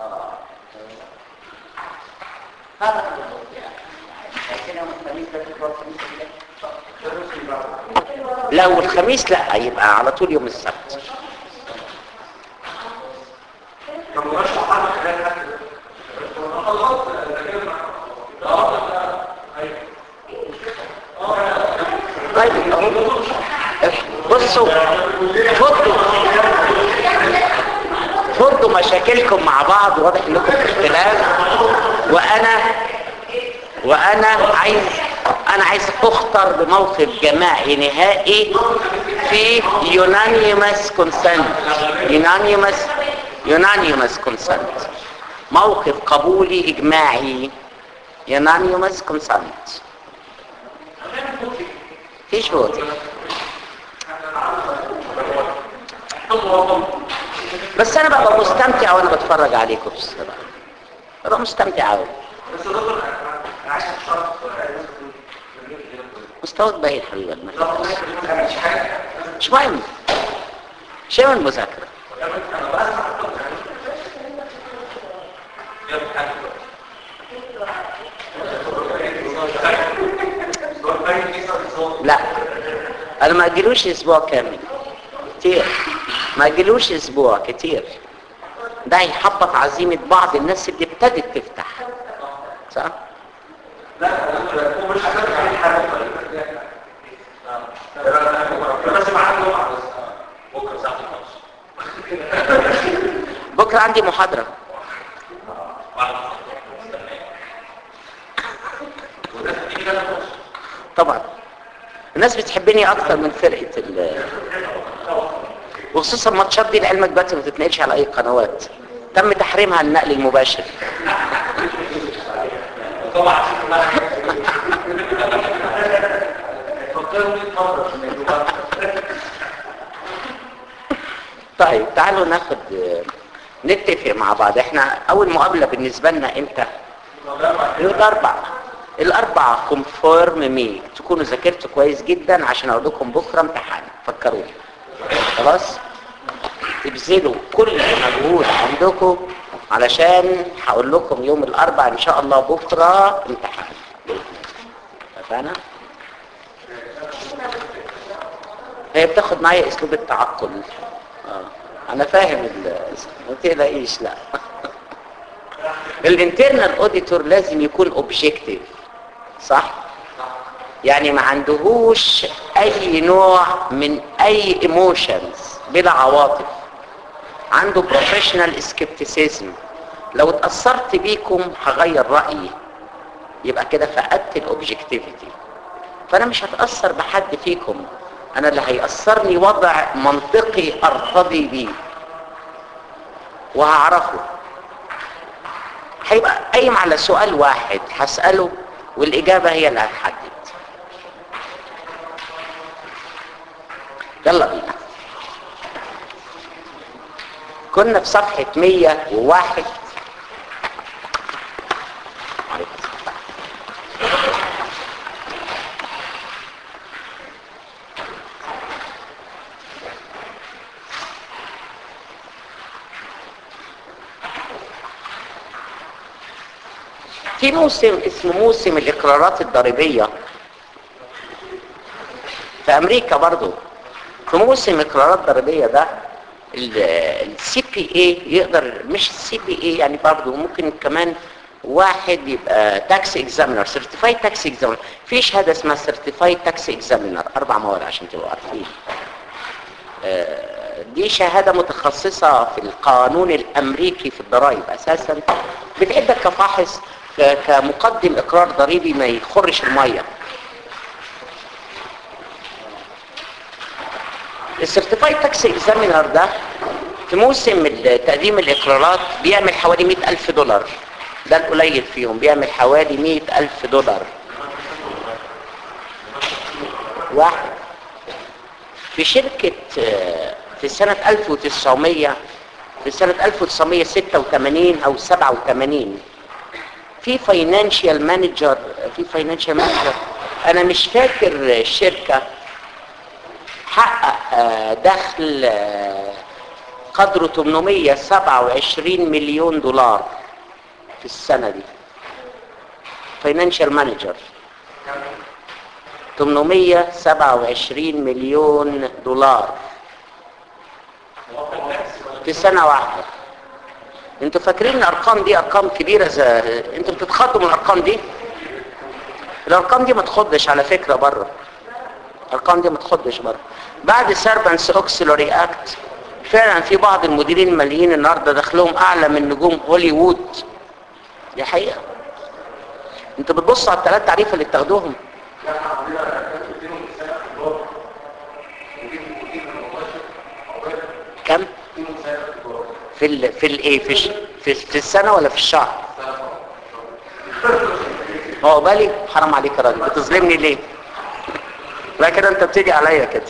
هذا هو الموضوع لكن يوم الخميس لا تقرأ الخميس لا والخميس لا يبقى على طول يوم السبت طب ما بقاش محمد خلال حاجة خلاص ده كده طيب بصوا فضوا فضوا مشاكلكم مع بعض واضح انكم في اختلاف وانا وانا عايز انا عايز اختر بموقف جماعي نهائي في unanimous consent unanimous unanimous consent موقف قبولي اجماعي unanimous consent فيش فوتي بس انا ببقى مستمتع وانا بتفرج عليكم بصراحه ببقى مستمتع قوي بس يا دكتور انا عايز اشرح مستواك باهي حبيبي مش مهم شيء من المذاكره لا انا ما اجلوش اسبوع كامل كتير ما اجلوش اسبوع كتير ده هيحبط عزيمة بعض الناس اللي ابتدت تفتح صح لا هو مش هتفرق عليه حاجه بس معاك جمعه بس بكره الساعه 12 بكرة عندي محاضرة طبعا الناس بتحبني اكتر من فرقة ال وخصوصا الماتشات دي لعلمك دلوقتي ما تتنقلش على اي قنوات تم تحريمها عن النقل المباشر طبعا فكروا 100 مره في الموضوع طيب تعالوا ناخد نتفق مع بعض احنا اول مقابلة بالنسبة لنا امتى يوم الاربع الاربع كونفيرم مي تكونوا ذاكرتوا كويس جدا عشان اقول لكم بكره امتحان فكروني خلاص تبذلوا كل مجهود عندكم علشان هقول لكم يوم الاربع ان شاء الله بكره امتحان اتفقنا هي بتاخد معايا اسلوب التعقل اه انا فاهم ال- ما تقلقيش لا الانترنال اوديتور لازم يكون اوبجكتيف صح يعني ما عندهوش اي نوع من اي ايموشنز بلا عواطف عنده بروفيشنال سكيبتيسيزم لو اتاثرت بيكم هغير رايي يبقى كده فقدت الاوبجكتيفيتي فانا مش هتاثر بحد فيكم انا اللي هيأثرني وضع منطقي ارتضي بيه وهعرفه هيبقى قايم على سؤال واحد هسأله والإجابة هي اللي هتحدد يلا بينا كنا في صفحة 101 في موسم اسمه موسم الإقرارات الضريبية في أمريكا برضو في موسم إقرارات ضريبية ده السي بي اي يقدر مش السي بي اي يعني برضو ممكن كمان واحد يبقى تاكس اكزامينر سيرتيفايد تاكس اكزامينر في شهاده اسمها سيرتيفايد تاكس اكزامينر اربع مواد عشان تبقوا عارفين آه، دي شهاده متخصصه في القانون الامريكي في الضرائب اساسا بتعدك كفاحص ك- كمقدم اقرار ضريبي ما يخرش الميه السيرتيفايد تاكس اكزامينر ده في موسم تقديم الاقرارات بيعمل حوالي 100 الف دولار ده القليل فيهم بيعمل حوالي 100 الف دولار واحد في شركة آه، في سنة 1900 في سنة 1986 او 87 في فاينانشال مانجر في فاينانشال مانجر انا مش فاكر الشركة حقق آه، دخل آه، قدره 827 مليون دولار في السنة دي فاينانشال مانجر 827 مليون دولار في سنة واحدة انتوا فاكرين الارقام دي ارقام كبيرة زي انتوا بتتخضوا من الارقام دي الارقام دي ما تخضش على فكرة بره الارقام دي ما تخضش بره بعد سيربنس اوكسيلوري اكت فعلا في بعض المديرين الماليين النهارده دخلهم اعلى من نجوم هوليوود دي حقيقة انت بتبص على الثلاث تعريف اللي بتاخدوهم كم في ال في الايه في الش- في في السنه ولا في الشهر هو بالي حرام عليك يا راجل بتظلمني ليه لا كده انت بتيجي عليا كده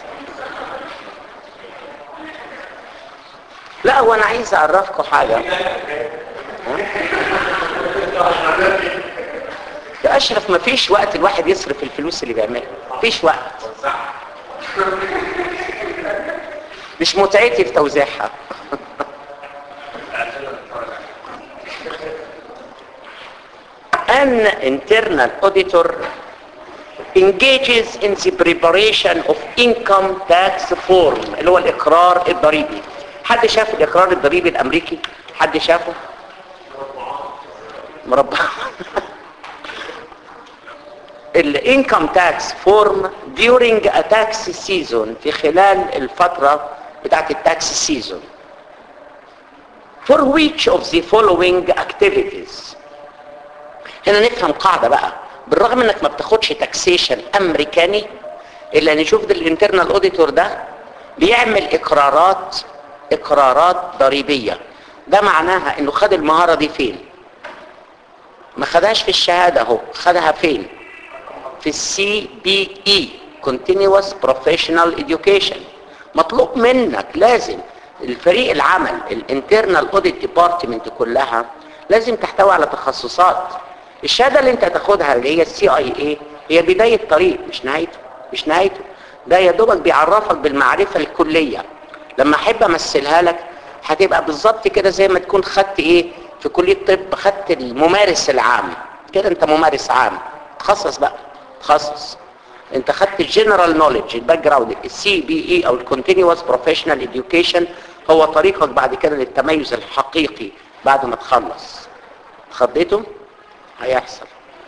لا هو انا عايز اعرفكم حاجه ها؟ يا اشرف مفيش وقت الواحد يصرف الفلوس اللي بيعملها مفيش وقت مش متعتي في توزيعها An internal auditor engages in the preparation of income tax form اللي هو الإقرار الضريبي حد شاف الإقرار الضريبي الأمريكي؟ حد شافه؟ مربع الانكم تاكس فورم during a tax season في خلال الفترة بتاعت التاكس سيزون for which of the following activities هنا نفهم قاعدة بقى بالرغم انك ما بتاخدش تاكسيشن امريكاني الا نشوف ده الانترنال اوديتور ده بيعمل اقرارات اقرارات ضريبية ده معناها انه خد المهارة دي فين ما خدهاش في الشهادة اهو خدها فين في السي بي اي continuous professional education مطلوب منك لازم الفريق العمل الانترنال اوديت ديبارتمنت كلها لازم تحتوي على تخصصات الشهاده اللي انت هتاخدها اللي هي السي اي اي هي بدايه طريق مش نهايته مش نهايته ده يا دوبك بيعرفك بالمعرفه الكليه لما احب امثلها لك هتبقى بالظبط كده زي ما تكون خدت ايه في كليه طب خدت الممارس العام كده انت ممارس عام تخصص بقى تخصص انت خدت الجنرال نوليدج الباك جراوند السي بي اي او الكونتينوس بروفيشنال اديوكيشن هو طريقك بعد كده للتميز الحقيقي بعد ما تخلص خضيته هيحصل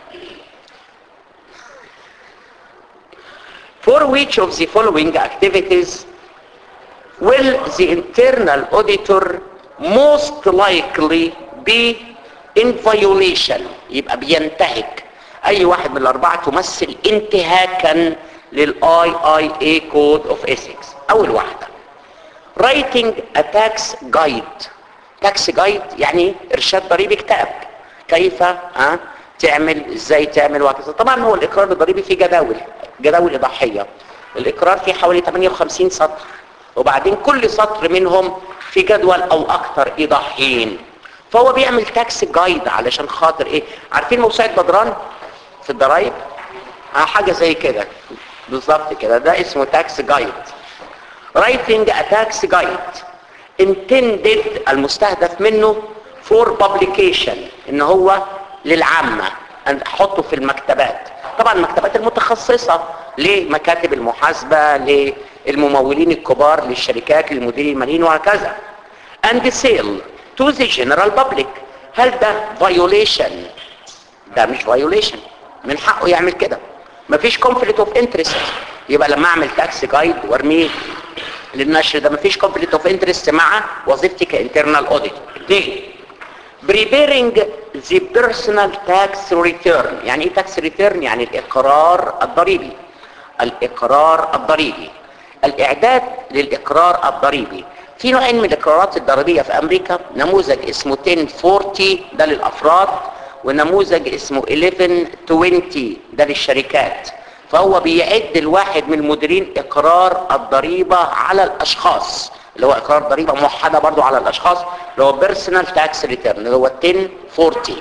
For which of the following activities will the internal auditor most likely be in violation يبقى بينتهك اي واحد من الاربعه تمثل انتهاكا للاي اي اي كود اوف ethics اول واحده writing a tax guide tax guide يعني ارشاد ضريبي كتاب كيف ها تعمل ازاي تعمل وهكذا طبعا هو الاقرار الضريبي فيه جداول جداول ايضاحيه الاقرار فيه حوالي 58 سطر وبعدين كل سطر منهم في جدول او اكثر ايضاحيين فهو بيعمل تاكس جايد علشان خاطر ايه عارفين موسوعه بدران في الضرايب اه حاجه زي كده بالظبط كده ده اسمه تاكس جايد writing a tax guide intended المستهدف منه for publication ان هو للعامة ان احطه في المكتبات طبعا المكتبات المتخصصة لمكاتب المحاسبة للممولين الكبار للشركات للمديرين الماليين وهكذا and sale to the general public هل ده violation ده مش violation من حقه يعمل كده مفيش conflict of interest يبقى لما اعمل تاكس جايد وارميه للنشر ده مفيش conflict of interest مع وظيفتي كانترنال اوديت اثنين preparing the personal tax return يعني ايه tax return يعني الاقرار الضريبي الاقرار الضريبي الاعداد للاقرار الضريبي في نوعين من الاقرارات الضريبيه في امريكا نموذج اسمه 1040 ده للافراد ونموذج اسمه 1120 ده للشركات فهو بيعد الواحد من المديرين اقرار الضريبه على الاشخاص اللي هو اقرار ضريبه موحده برضو على الاشخاص اللي هو بيرسونال تاكس ريتيرن اللي هو 1040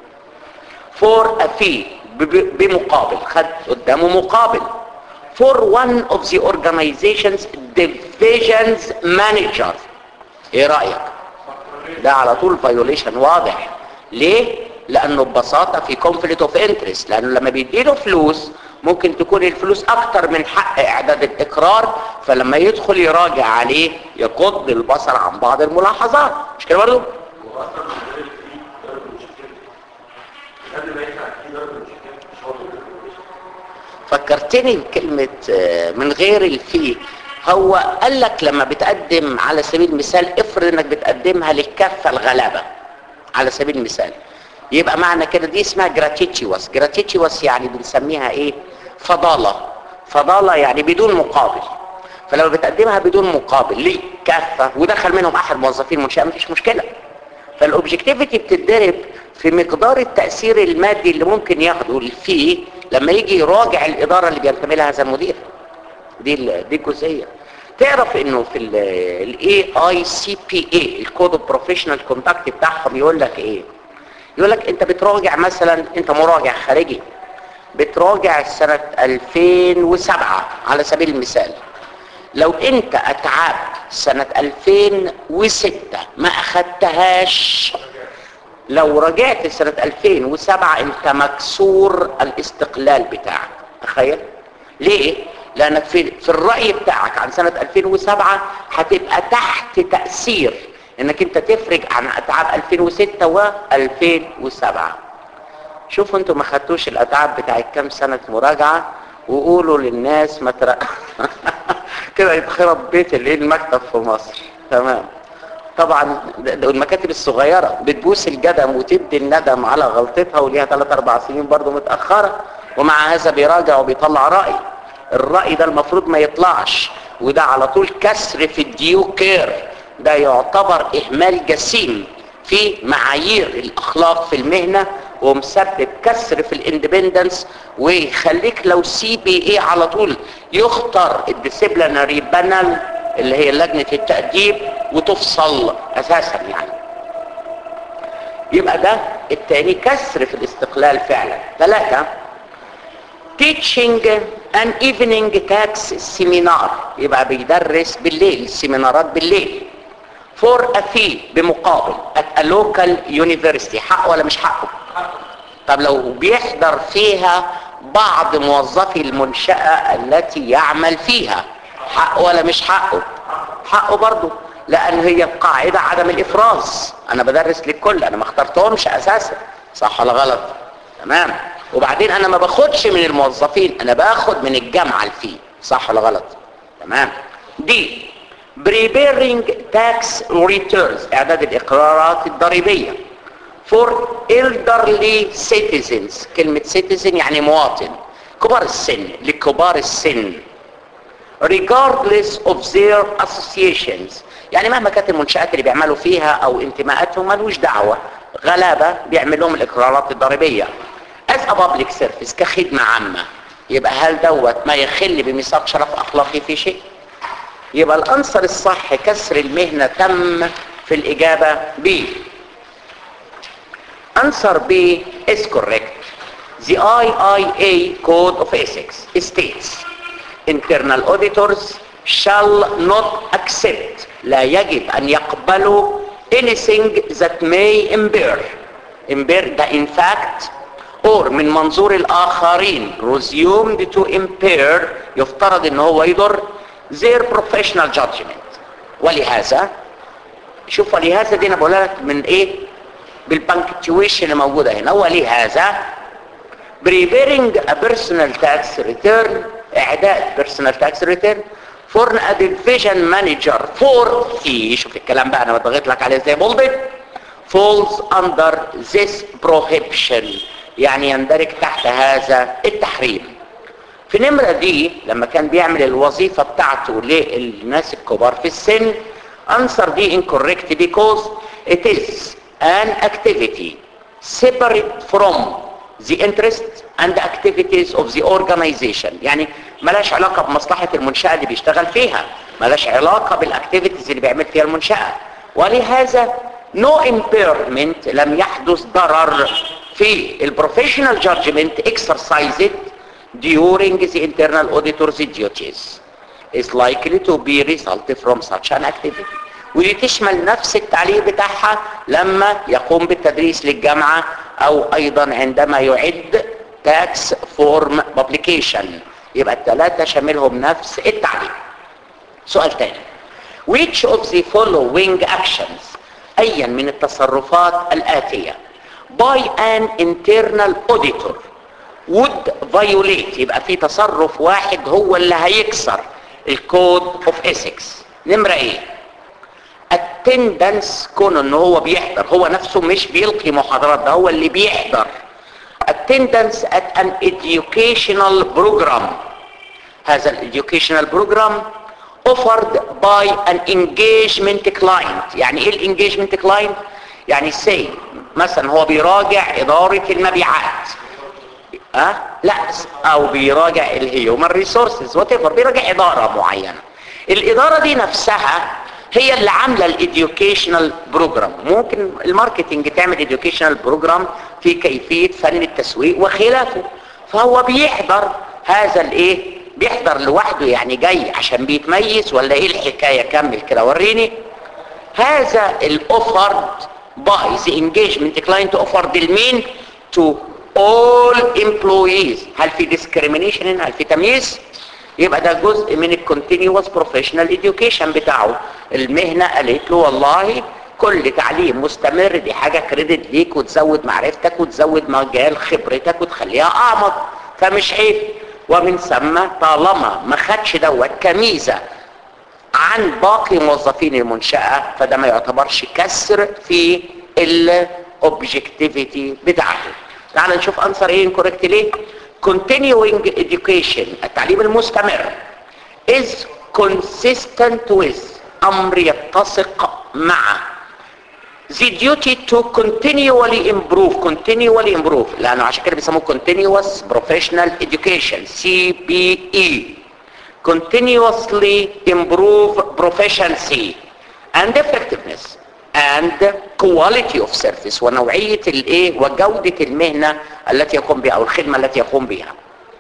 فور a fee ب- بمقابل خد قدامه مقابل for one of the organization's divisions manager ايه رأيك ده على طول فايوليشن واضح ليه لانه ببساطة في conflict اوف انترست لانه لما بيديله فلوس ممكن تكون الفلوس اكتر من حق اعداد الاقرار فلما يدخل يراجع عليه يقض البصر عن بعض الملاحظات مش كده برضه واصلا عندنا في ضرب المشكله قبل ما يدفع في ضرب المشكله مش هو فكرتني بكلمة آه، من غير الفي هو قال لك لما بتقدم على سبيل المثال افرض انك بتقدمها للكافة الغلابة على سبيل المثال يبقى معنى كده دي اسمها جراتيتشيوس جراتيتشيوس يعني بنسميها ايه فضالة فضالة يعني بدون مقابل فلما بتقدمها بدون مقابل للكافة ودخل منهم احد موظفين المنشأة مفيش مشكلة فالاوبجكتيفيتي بتتضرب في مقدار التأثير المادي اللي ممكن ياخده فيه لما يجي يراجع الإدارة اللي بينتمي لها هذا المدير دي ال- دي الجزئية تعرف انه في الاي اي سي بي اي الكود اوف بروفيشنال كونتاكت بتاعهم يقول لك ايه يقول لك انت بتراجع مثلا انت مراجع خارجي بتراجع سنة 2007 على سبيل المثال لو انت اتعاب سنة 2006 ما اخدتهاش لو رجعت سنة 2007 انت مكسور الاستقلال بتاعك تخيل ليه لانك في, في الرأي بتاعك عن سنة 2007 هتبقى تحت تأثير انك انت تفرج عن اتعاب 2006 و2007 شوفوا انتوا ما خدتوش الاتعاب بتاع كام سنة مراجعة وقولوا للناس ما تر... كده يتخرب بيت الايه المكتب في مصر تمام طبعا ده- ده المكاتب الصغيرة بتبوس الجدم وتدي الندم على غلطتها وليها 3 4 سنين برضو متأخرة ومع هذا بيراجع وبيطلع رأي الرأي ده المفروض ما يطلعش وده على طول كسر في الديو كير ده يعتبر إهمال جسيم في معايير الأخلاق في المهنة ومسبب كسر في الاندبندنس ويخليك لو سي بي اي على طول يختار الديسيبلينري بانل اللي هي لجنة التأديب وتفصل أساسا يعني يبقى ده التاني كسر في الاستقلال فعلا ثلاثة teaching an evening tax seminar يبقى بيدرس بالليل السيمينارات بالليل for a fee بمقابل at a local university حق ولا مش حقه طب لو بيحضر فيها بعض موظفي المنشأة التي يعمل فيها حق ولا مش حقه حقه برضه لان هي القاعدة عدم الافراز انا بدرس للكل انا ما اخترتهمش اساسا صح ولا غلط تمام وبعدين انا ما باخدش من الموظفين انا باخد من الجامعة الفي صح ولا غلط تمام دي preparing tax returns اعداد الاقرارات الضريبية for elderly citizens كلمة citizen يعني مواطن كبار السن لكبار السن regardless of their associations يعني مهما كانت المنشآت اللي بيعملوا فيها او انتماءاتهم ملوش دعوة غلابة بيعمل لهم الاقرارات الضريبية as a public service كخدمة عامة يبقى هل دوت ما يخل بميثاق شرف اخلاقي في شيء يبقى الانصر الصح كسر المهنة تم في الاجابة B Answer B is correct. The IIA Code of Ethics states internal auditors shall not accept لا يجب أن يقبلوا anything that may impair impair ده in fact or من منظور الآخرين resumed to impair يفترض ان هو يضر their professional judgment ولهذا شوف ولهذا دي انا بقولها لك من ايه بالبنكتويشن اللي موجودة هنا ولهذا preparing a personal tax return اعداد personal tax return for a division manager for في شوف الكلام بقى انا بضغط لك عليه زي بولدد falls under this prohibition يعني يندرج تحت هذا التحريم في نمرة دي لما كان بيعمل الوظيفة بتاعته للناس الكبار في السن answer دي incorrect because it is an activity separate from the interest and activities of the organization يعني ملاش علاقة بمصلحة المنشأة اللي بيشتغل فيها ملاش علاقة بالاكتيفيتيز اللي بيعمل فيها المنشأة ولهذا no impairment لم يحدث ضرر في البروفيشنال judgment exercised during the internal auditor's duties is likely to be result from such an activity ودي تشمل نفس التعليق بتاعها لما يقوم بالتدريس للجامعة او ايضا عندما يعد تاكس فورم بابليكيشن يبقى الثلاثة شاملهم نفس التعليق سؤال تاني which of the following actions ايا من التصرفات الاتية by an internal auditor would violate يبقى في تصرف واحد هو اللي هيكسر الكود اوف ethics نمرة ايه attendance كون ان هو بيحضر هو نفسه مش بيلقي محاضرات ده هو اللي بيحضر attendance at an educational program هذا ال educational program offered by an engagement client يعني ايه ال engagement client يعني say مثلا هو بيراجع ادارة المبيعات أه؟ لا او بيراجع الهيومن ريسورسز وات ايفر بيراجع اداره معينه الاداره دي نفسها هي اللي عامله الاديوكيشنال بروجرام ممكن الماركتنج تعمل اديوكيشنال بروجرام في كيفيه فن التسويق وخلافه فهو بيحضر هذا الايه بيحضر لوحده يعني جاي عشان بيتميز ولا ايه الحكايه كمل كده وريني هذا الاوفرد باي ذا انجيجمنت كلاينت اوفرد لمين تو all employees هل في discrimination هنا هل في تمييز يبقى ده جزء من الكونتينيوس بروفيشنال education بتاعه المهنة قالت له والله كل تعليم مستمر دي حاجة كريدت ليك وتزود معرفتك وتزود مجال خبرتك وتخليها اعمق فمش عيب ومن ثم طالما ما خدش دوت كميزة عن باقي موظفين المنشأة فده ما يعتبرش كسر في الاوبجكتيفيتي بتاعته تعال نشوف انصر ايه incorrect ليه continuing education التعليم المستمر is consistent with امر يتسق مع the duty to continually improve continually improve لانه عشان كده بيسموه continuous professional education CPE continuously improve proficiency and effectiveness and quality of service ونوعية الايه وجودة المهنة التي يقوم بها او الخدمة التي يقوم بها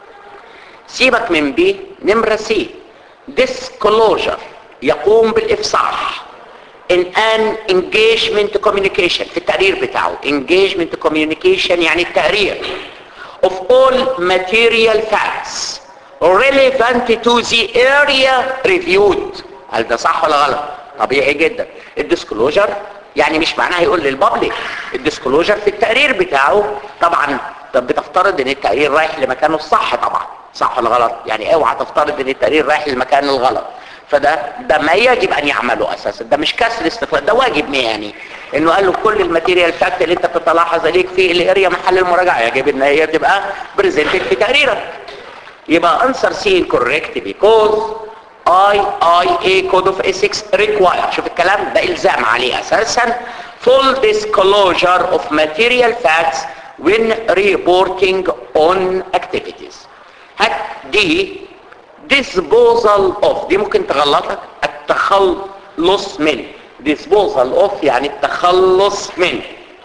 سيبك من بي نمرة سي disclosure يقوم بالافصاح in an engagement communication في التقرير بتاعه engagement communication يعني التقرير of all material facts relevant to the area reviewed هل ده صح ولا غلط طبيعي جدا الديسكلوجر يعني مش معناها يقول للبابليك الديسكلوجر في التقرير بتاعه طبعا طب بتفترض ان التقرير رايح لمكانه الصح طبعا صح ولا غلط يعني اوعى تفترض ان التقرير رايح للمكان الغلط فده ده ما يجب ان يعمله اساسا ده مش كسر استقلال ده واجب مهني انه قال له كل الماتيريال فاكت اللي انت بتتلاحظ عليك في الاريا محل المراجعه يجب ان هي تبقى بريزنتد في تقريرك يبقى answer C incorrect because IIA Code of Ethics require شوف الكلام ده إلزام عليه أساسا full disclosure of material facts when reporting on activities هات دي disposal of دي ممكن تغلطك التخلص من disposal of يعني التخلص من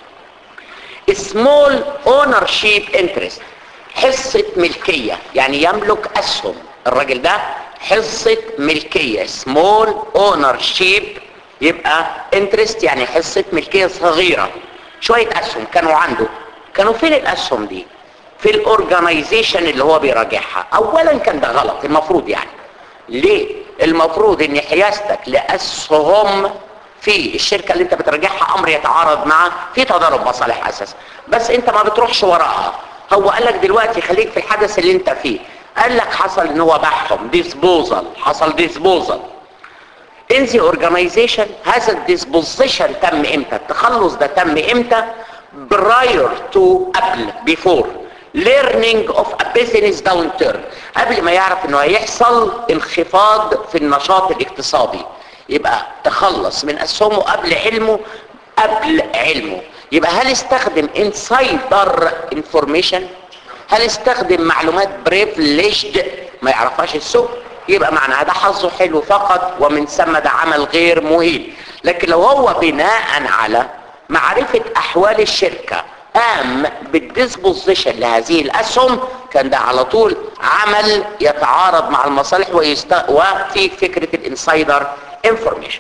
small ownership interest حصة ملكية يعني يملك أسهم الراجل ده حصة ملكية small ownership يبقى interest يعني حصة ملكية صغيرة شوية أسهم كانوا عنده كانوا فين الأسهم دي في الاورجنايزيشن اللي هو بيراجعها اولا كان ده غلط المفروض يعني ليه المفروض ان حيازتك لاسهم في الشركه اللي انت بتراجعها امر يتعارض مع في تضارب مصالح اساسا بس انت ما بتروحش وراها هو قال لك دلوقتي خليك في الحدث اللي انت فيه قال لك حصل ان هو باعهم ديسبوزل حصل ديسبوزل in the organization هذا الديسبوزيشن تم امتى التخلص ده تم امتى prior to قبل before learning of a business downturn قبل ما يعرف انه هيحصل انخفاض في النشاط الاقتصادي يبقى تخلص من اسهمه قبل علمه قبل علمه يبقى هل استخدم insider information هل استخدم معلومات بريفليجد ما يعرفهاش السوق يبقى معناها ده حظه حلو فقط ومن ثم ده عمل غير مهين لكن لو هو بناء على معرفة احوال الشركة قام بالديسبوزيشن لهذه الاسهم كان ده على طول عمل يتعارض مع المصالح ويست... وفي فكرة الانسايدر انفورميشن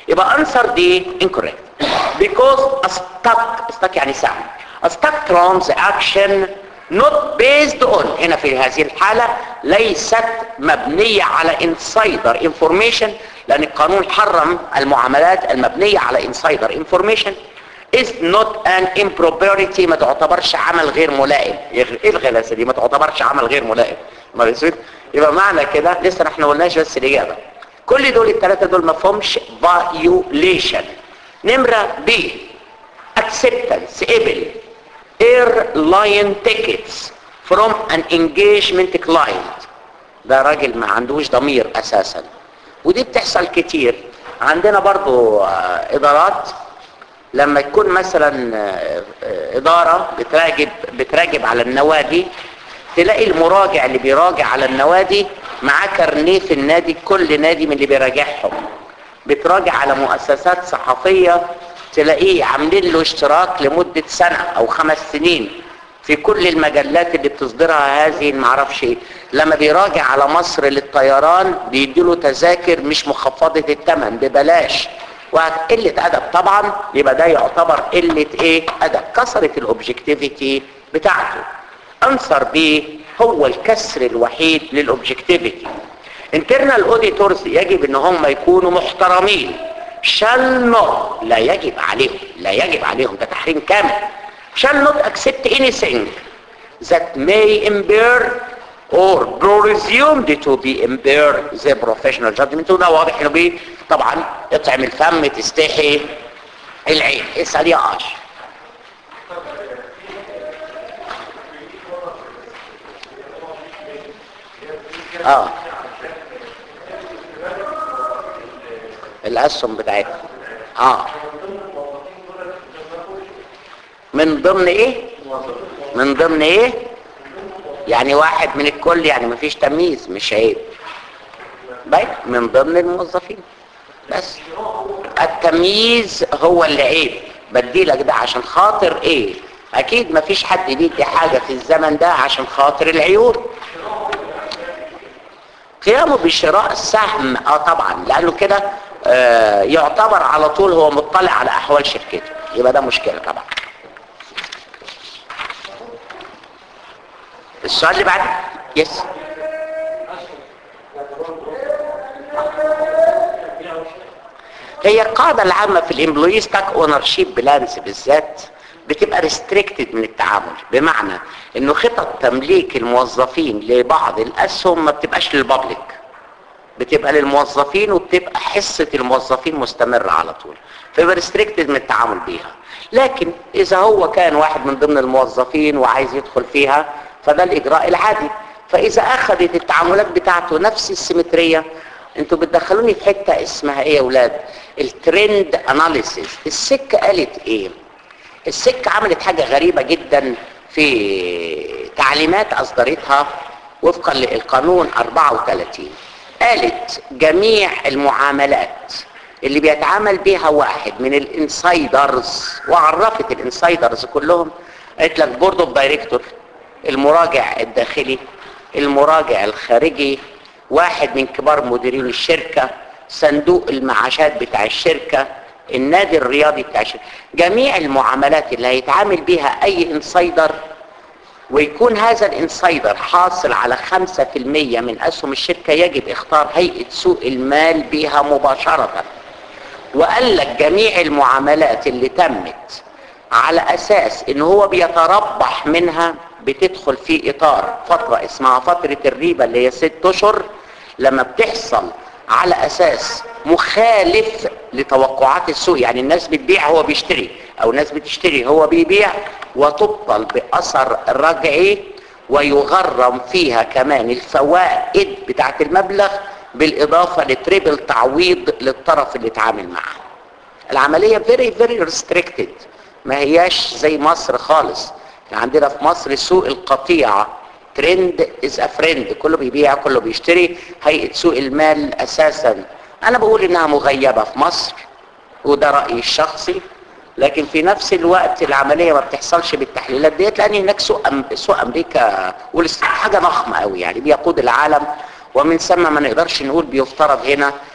يبقى answer دي incorrect because a stuck stuck يعني سهم a stuck transaction not based on هنا في هذه الحالة ليست مبنية على insider information لأن القانون حرم المعاملات المبنية على insider information is not an impropriety ما تعتبرش عمل غير ملائم ايه الغلاسة دي ما تعتبرش عمل غير ملائم ما بيسود يبقى معنى كده لسه احنا قلناش بس الإجابة كل دول الثلاثة دول ما فهمش violation نمرة B acceptance قبل airline tickets from an engagement client ده راجل ما عندوش ضمير اساسا ودي بتحصل كتير عندنا برضو آه، ادارات لما يكون مثلا آه، آه، اداره بتراجب بتراجب على النوادي تلاقي المراجع اللي بيراجع على النوادي معاه كارنيه في النادي كل نادي من اللي بيراجعهم بتراجع على مؤسسات صحفيه تلاقيه عاملين له اشتراك لمده سنه او خمس سنين في كل المجلات اللي بتصدرها هذه المعرفش ايه لما بيراجع على مصر للطيران بيديله تذاكر مش مخفضة الثمن ببلاش وقلة ادب طبعا يبقى ده يعتبر قلة ايه ادب كسرت الاوبجكتيفيتي بتاعته انصر بيه هو الكسر الوحيد للاوبجكتيفيتي internal auditors يجب ان هم يكونوا محترمين shall not لا يجب عليهم لا يجب عليهم ده تحريم كامل shall not accept anything that may impair or presumed to be impair the professional judgment وده واضح انه بيه طبعا اطعم الفم تستحي العين اسال يا عاش اه الاسهم بتاعتها اه من ضمن ايه من ضمن ايه يعني واحد من الكل يعني مفيش تمييز مش عيب باين من ضمن الموظفين بس التمييز هو اللي عيب بديلك ده عشان خاطر ايه اكيد مفيش حد بيدي حاجة في الزمن ده عشان خاطر العيون قيامه بشراء السهم اه طبعا لانه كده آه يعتبر على طول هو مطلع على احوال شركته يبقى ده مشكلة طبعا السؤال اللي بعده يس هي القاعدة العامة في الامبلوي ستاك اونر شيب بلانس بالذات بتبقى ريستريكتد من التعامل بمعنى انه خطط تمليك الموظفين لبعض الاسهم ما بتبقاش للبابليك بتبقى للموظفين وبتبقى حصة الموظفين مستمرة على طول فيبقى ريستريكتد من التعامل بيها لكن اذا هو كان واحد من ضمن الموظفين وعايز يدخل فيها فده الاجراء العادي فاذا اخذت التعاملات بتاعته نفس السيمترية انتوا بتدخلوني في حتة اسمها ايه يا اولاد الترند اناليسيس السكة قالت ايه السكة عملت حاجة غريبة جدا في تعليمات اصدرتها وفقا للقانون 34 قالت جميع المعاملات اللي بيتعامل بيها واحد من الانسايدرز وعرفت الانسايدرز كلهم قالت لك بورد اوف دايركتور المراجع الداخلي المراجع الخارجي واحد من كبار مديرين الشركة صندوق المعاشات بتاع الشركة النادي الرياضي بتاع الشركة جميع المعاملات اللي هيتعامل بيها اي انسايدر ويكون هذا الانسايدر حاصل على 5% من اسهم الشركة يجب اختار هيئة سوق المال بها مباشرة وقال لك جميع المعاملات اللي تمت على اساس ان هو بيتربح منها بتدخل في اطار فترة اسمها فترة الريبة اللي هي ست اشهر لما بتحصل على اساس مخالف لتوقعات السوق يعني الناس بتبيع هو بيشتري او الناس بتشتري هو بيبيع وتبطل باثر رجعي ويغرم فيها كمان الفوائد بتاعت المبلغ بالاضافة لتريبل تعويض للطرف اللي اتعامل معاه العملية very very restricted ما هياش زي مصر خالص عندنا في مصر سوق القطيعة ترند از فريند كله بيبيع كله بيشتري هيئة سوق المال اساسا انا بقول انها مغيبة في مصر وده رأيي الشخصي لكن في نفس الوقت العملية ما بتحصلش بالتحليلات ديت لان هناك سوق, أم... سوق امريكا حاجة ضخمة قوي يعني بيقود العالم ومن ثم ما نقدرش نقول بيفترض هنا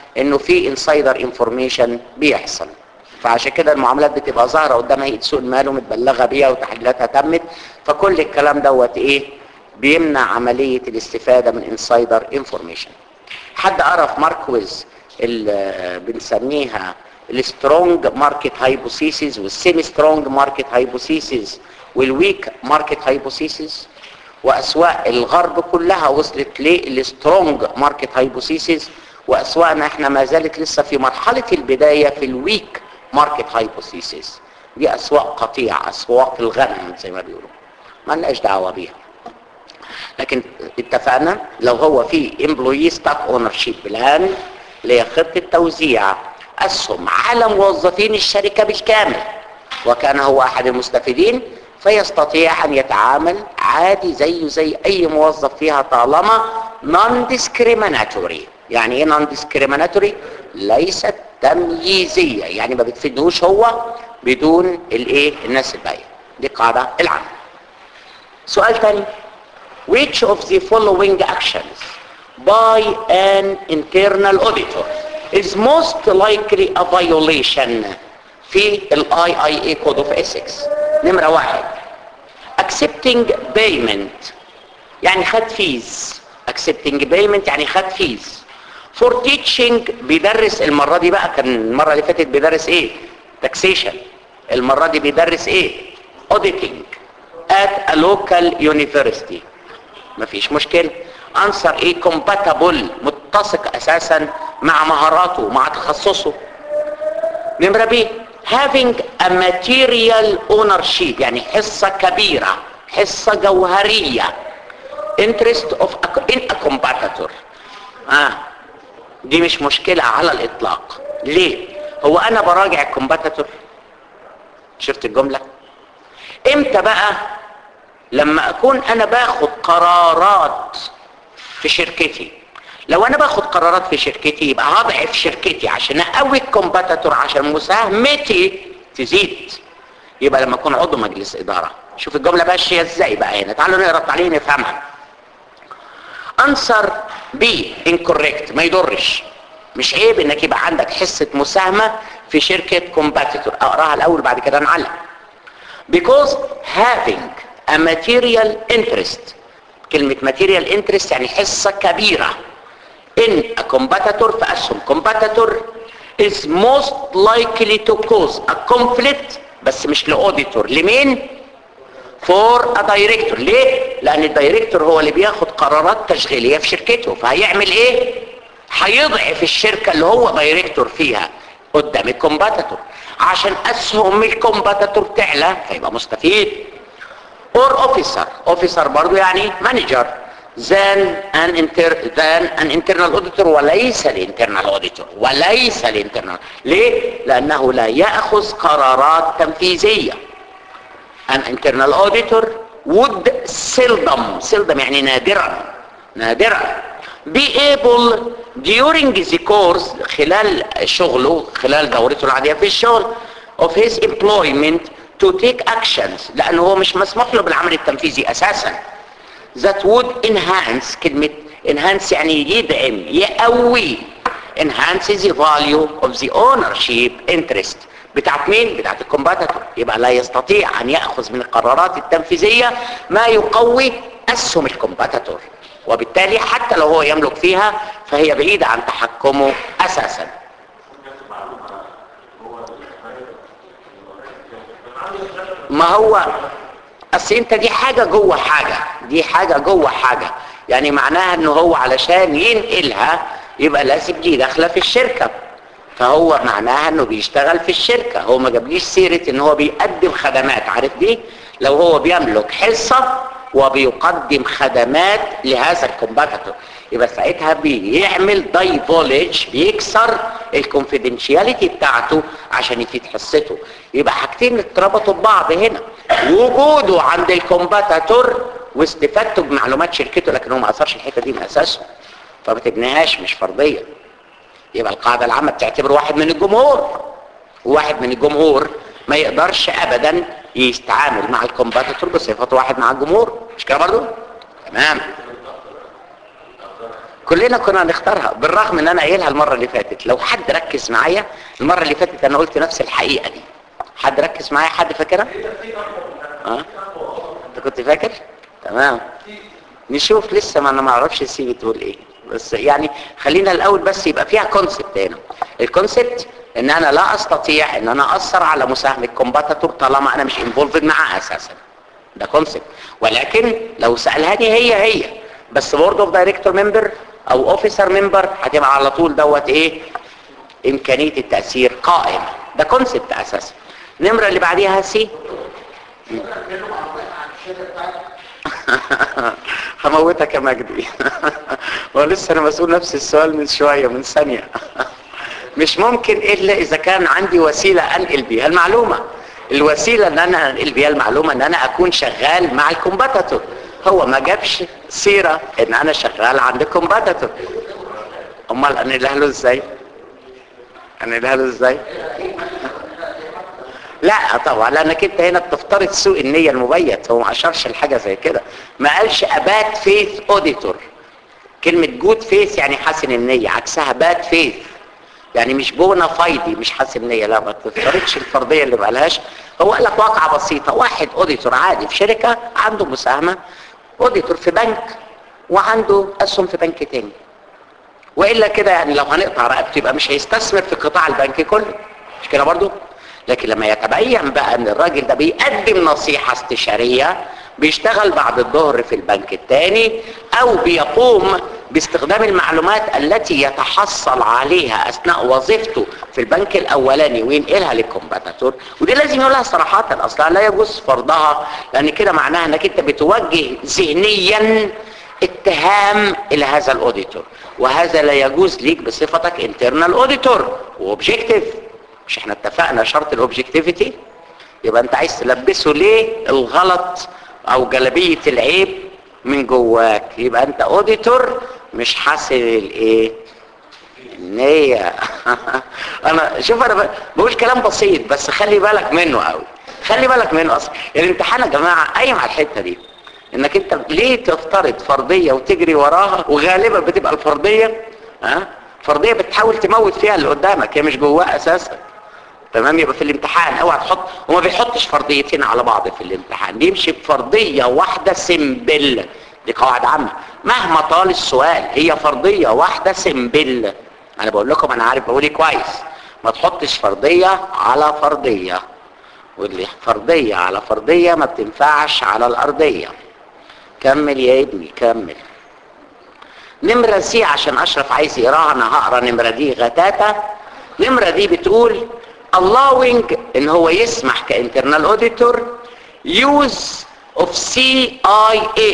انه في انسايدر انفورميشن بيحصل فعشان كده المعاملات بتبقى ظاهره قدام هيئه سوق المال ومتبلغه بيها وتحليلاتها تمت فكل الكلام دوت ايه بيمنع عمليه الاستفاده من انسايدر انفورميشن حد قرا في ماركويز اللي بنسميها السترونج ماركت هايبوثيسيس والسيمي سترونج ماركت هايبوثيسيس والويك ماركت هايبوثيسيس واسواق الغرب كلها وصلت للسترونج ماركت هايبوثيسيس واسواقنا احنا ما زالت لسه في مرحله البدايه في الويك ماركت هايبوثيسيس دي اسواق قطيع اسواق الغنم زي ما بيقولوا ما لناش دعوه بيها لكن اتفقنا لو هو في امبلوي ستاك اونر شيب بلان اللي هي خطه توزيع اسهم على موظفين الشركه بالكامل وكان هو احد المستفيدين فيستطيع ان يتعامل عادي زيه زي اي موظف فيها طالما نون discriminatory يعني ايه نون discriminatory ليست تمييزيه يعني ما بتفيدهوش هو بدون الايه الناس الباقيه دي القاعده العامه سؤال ثاني which of the following actions by an internal auditor is most likely a violation في ال IIA Code of Ethics نمرة واحد accepting payment يعني خد فيز accepting payment يعني خد فيز for teaching بيدرس المرة دي بقى كان المرة اللي فاتت بيدرس ايه taxation المرة دي بيدرس ايه auditing at a local university مفيش مشكلة answer ايه compatible متسق اساسا مع مهاراته مع تخصصه نمرة ب having a material ownership يعني حصة كبيرة حصة جوهرية interest of a, in a competitor آه. دي مش مشكلة على الإطلاق ليه؟ هو أنا براجع الكومباتيتور شفت الجملة؟ إمتى بقى لما أكون أنا باخد قرارات في شركتي لو انا باخد قرارات في شركتي يبقى هضعف شركتي عشان اقوي الكومباتيتور عشان مساهمتي تزيد يبقى لما اكون عضو مجلس اداره شوف الجمله ماشيه ازاي بقى هنا تعالوا نقرا التعليق نفهمها انسر بي انكوريكت ما يضرش مش عيب انك يبقى عندك حصه مساهمه في شركه كومباتيتور اقراها الاول بعد كده نعلق because having a material interest كلمه material interest يعني حصه كبيره in a competitor في أسهم competitor is most likely to cause a conflict بس مش لأوديتور لمين؟ for a director ليه؟ لأن الدايركتور هو اللي بياخد قرارات تشغيلية في شركته فهيعمل ايه؟ هيضعف الشركة اللي هو دايركتور فيها قدام الكومباتيتور عشان أسهم الكومباتيتور تعلى فيبقى مستفيد or officer officer برضو يعني manager than an inter than an internal auditor وليس الانترنال auditor وليس الانترنال ليه لانه لا ياخذ قرارات تنفيذيه an internal auditor would seldom seldom يعني نادرا نادرا be able during the course خلال شغله خلال دورته العاديه في الشغل of his employment to take actions لانه هو مش مسموح له بالعمل التنفيذي اساسا that would enhance كلمة enhance يعني يدعم يقوي enhance the value of the ownership interest بتاعت مين؟ بتاعت الكومباتيتور يبقى لا يستطيع ان ياخذ من القرارات التنفيذيه ما يقوي اسهم الكومباتيتور وبالتالي حتى لو هو يملك فيها فهي بعيده عن تحكمه اساسا ما هو اصل انت دي حاجة جوه حاجة دي حاجة جوه حاجة يعني معناها ان هو علشان ينقلها يبقى لازم دي داخلة في الشركة فهو معناها انه بيشتغل في الشركة هو ما جابليش سيرة ان هو بيقدم خدمات عارف دي لو هو بيملك حصة وبيقدم خدمات لهذا الكومباتيتور يبقى ساعتها بيعمل دايفولج بيكسر الكونفيدنشياليتي بتاعته عشان يفيد حصته يبقى حاجتين اتربطوا ببعض هنا وجوده عند الكومباتيتور واستفادته بمعلومات شركته لكن هو ما اثرش الحته دي من اساسه فما تبنيهاش مش فرضيه يبقى القاعده العامه بتعتبر واحد من الجمهور واحد من الجمهور ما يقدرش ابدا يتعامل مع الكومباتيتور بصفته واحد مع الجمهور مش كده برضه تمام كلنا كنا هنختارها بالرغم ان انا قايلها المره اللي فاتت لو حد ركز معايا المره اللي فاتت انا قلت نفس الحقيقه دي حد ركز معايا حد فاكرها اه انت كنت فاكر تمام نشوف لسه ما انا ما اعرفش السي بتقول ايه بس يعني خلينا الاول بس يبقى فيها كونسبت هنا الكونسبت ان انا لا استطيع ان انا اثر على مساهمه كومباتيتور طالما انا مش انفولفد معاه اساسا ده كونسبت ولكن لو سالهاني هي هي بس بورد اوف دايركتور ممبر او اوفيسر ممبر هتبقى على طول دوت ايه امكانيه التاثير قائم ده كونسبت اساسا النمره اللي بعديها سي هموتك يا مجدي ولسه انا مسؤول نفس السؤال من شويه من ثانيه مش ممكن الا اذا كان عندي وسيله انقل بيها المعلومه الوسيله ان انا انقل بيها المعلومه ان انا اكون شغال مع الكومباتيتور هو ما جابش سيره ان انا شغال عند الكومباتيتور امال انقلها له ازاي انقلها له ازاي لا طبعا لانك انت هنا بتفترض سوء النية المبيت هو ما اشارش لحاجة زي كده ما قالش ابات فيث اوديتور كلمة جود فيث يعني حسن النية عكسها باد فيث يعني مش بونا فايدي مش حسن النية لا ما تفترضش الفرضية اللي ما قالهاش هو قال لك واقعة بسيطة واحد اوديتور عادي في شركة عنده مساهمة اوديتور في بنك وعنده اسهم في بنك تاني والا كده يعني لو هنقطع رقبته يبقى مش هيستثمر في قطاع البنك كله مش كده برضو لكن لما يتبين بقى ان الراجل ده بيقدم نصيحة استشارية بيشتغل بعد الظهر في البنك الثاني او بيقوم باستخدام المعلومات التي يتحصل عليها اثناء وظيفته في البنك الاولاني وينقلها للكومباتاتور ودي لازم يقولها صراحة اصلا لا يجوز فرضها لان كده معناها انك انت بتوجه ذهنيا اتهام الى هذا الاوديتور وهذا لا يجوز ليك بصفتك انترنال اوديتور واوبجيكتيف مش احنا اتفقنا شرط الاوبجكتيفيتي يبقى انت عايز تلبسه ليه الغلط او جلبية العيب من جواك يبقى انت اوديتور مش حاسب الايه النية انا شوف انا بقول كلام بسيط بس خلي بالك منه قوي خلي بالك منه اصلا الامتحان يا جماعة قايم على الحتة دي انك انت ليه تفترض فرضية وتجري وراها وغالبا بتبقى الفرضية ها فرضية بتحاول تموت فيها اللي قدامك هي مش جواها اساسا تمام يبقى في الامتحان اوعى تحط وما بيحطش فرضيتين على بعض في الامتحان بيمشي بفرضيه واحده سمبل دي قواعد عامه مهما طال السؤال هي فرضيه واحده سمبل انا بقول لكم انا عارف بقول ايه كويس ما تحطش فرضيه على فرضيه واللي فرضيه على فرضيه ما بتنفعش على الارضيه كمل يا ابني كمل نمرة سي عشان اشرف عايز يقراها انا هقرا نمرة دي غتاتة نمرة دي بتقول allowing ان هو يسمح كانترنال اوديتور use of CIA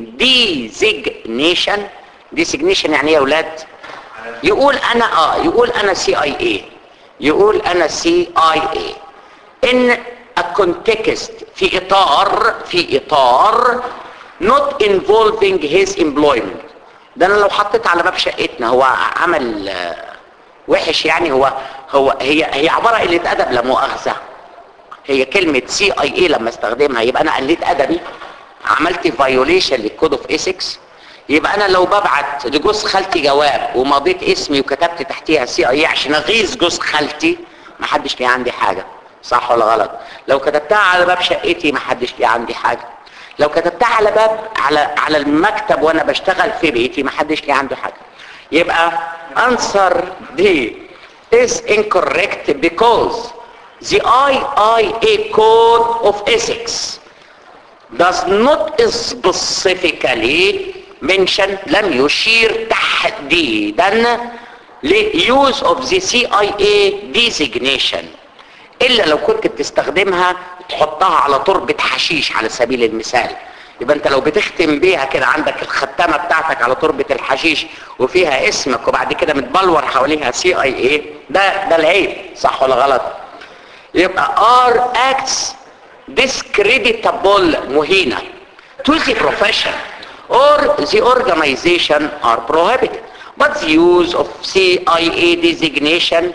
designation designation يعني ايه يا اولاد يقول انا اه يقول انا CIA يقول انا CIA in a context في اطار في اطار not involving his employment ده انا لو حطيت على باب شقتنا هو عمل وحش يعني هو هو هي هي عباره قله ادب لا مؤاخذه هي كلمه سي اي اي لما استخدمها يبقى انا قلت ادبي عملت فايوليشن للكود اوف ايثكس يبقى انا لو ببعت لجوز خالتي جواب ومضيت اسمي وكتبت تحتيها سي اي عشان اغيظ جوز خالتي ما حدش ليه عندي حاجه صح ولا غلط لو كتبتها على باب شقتي ما حدش ليه عندي حاجه لو كتبتها على باب على على المكتب وانا بشتغل في بيتي ما حدش ليه عنده حاجه يبقى answer D is incorrect because the IIA code of ethics does not specifically mention لم يشير تحديدا use of the CIA designation الا لو كنت بتستخدمها تحطها على تربة حشيش على سبيل المثال يبقى انت لو بتختم بيها كده عندك الختامة بتاعتك على تربة الحشيش وفيها اسمك وبعد كده متبلور حواليها سي اي اي ده ده العيب صح ولا غلط يبقى ار acts discreditable مهينة to the profession or the organization are prohibited but the use of CIA designation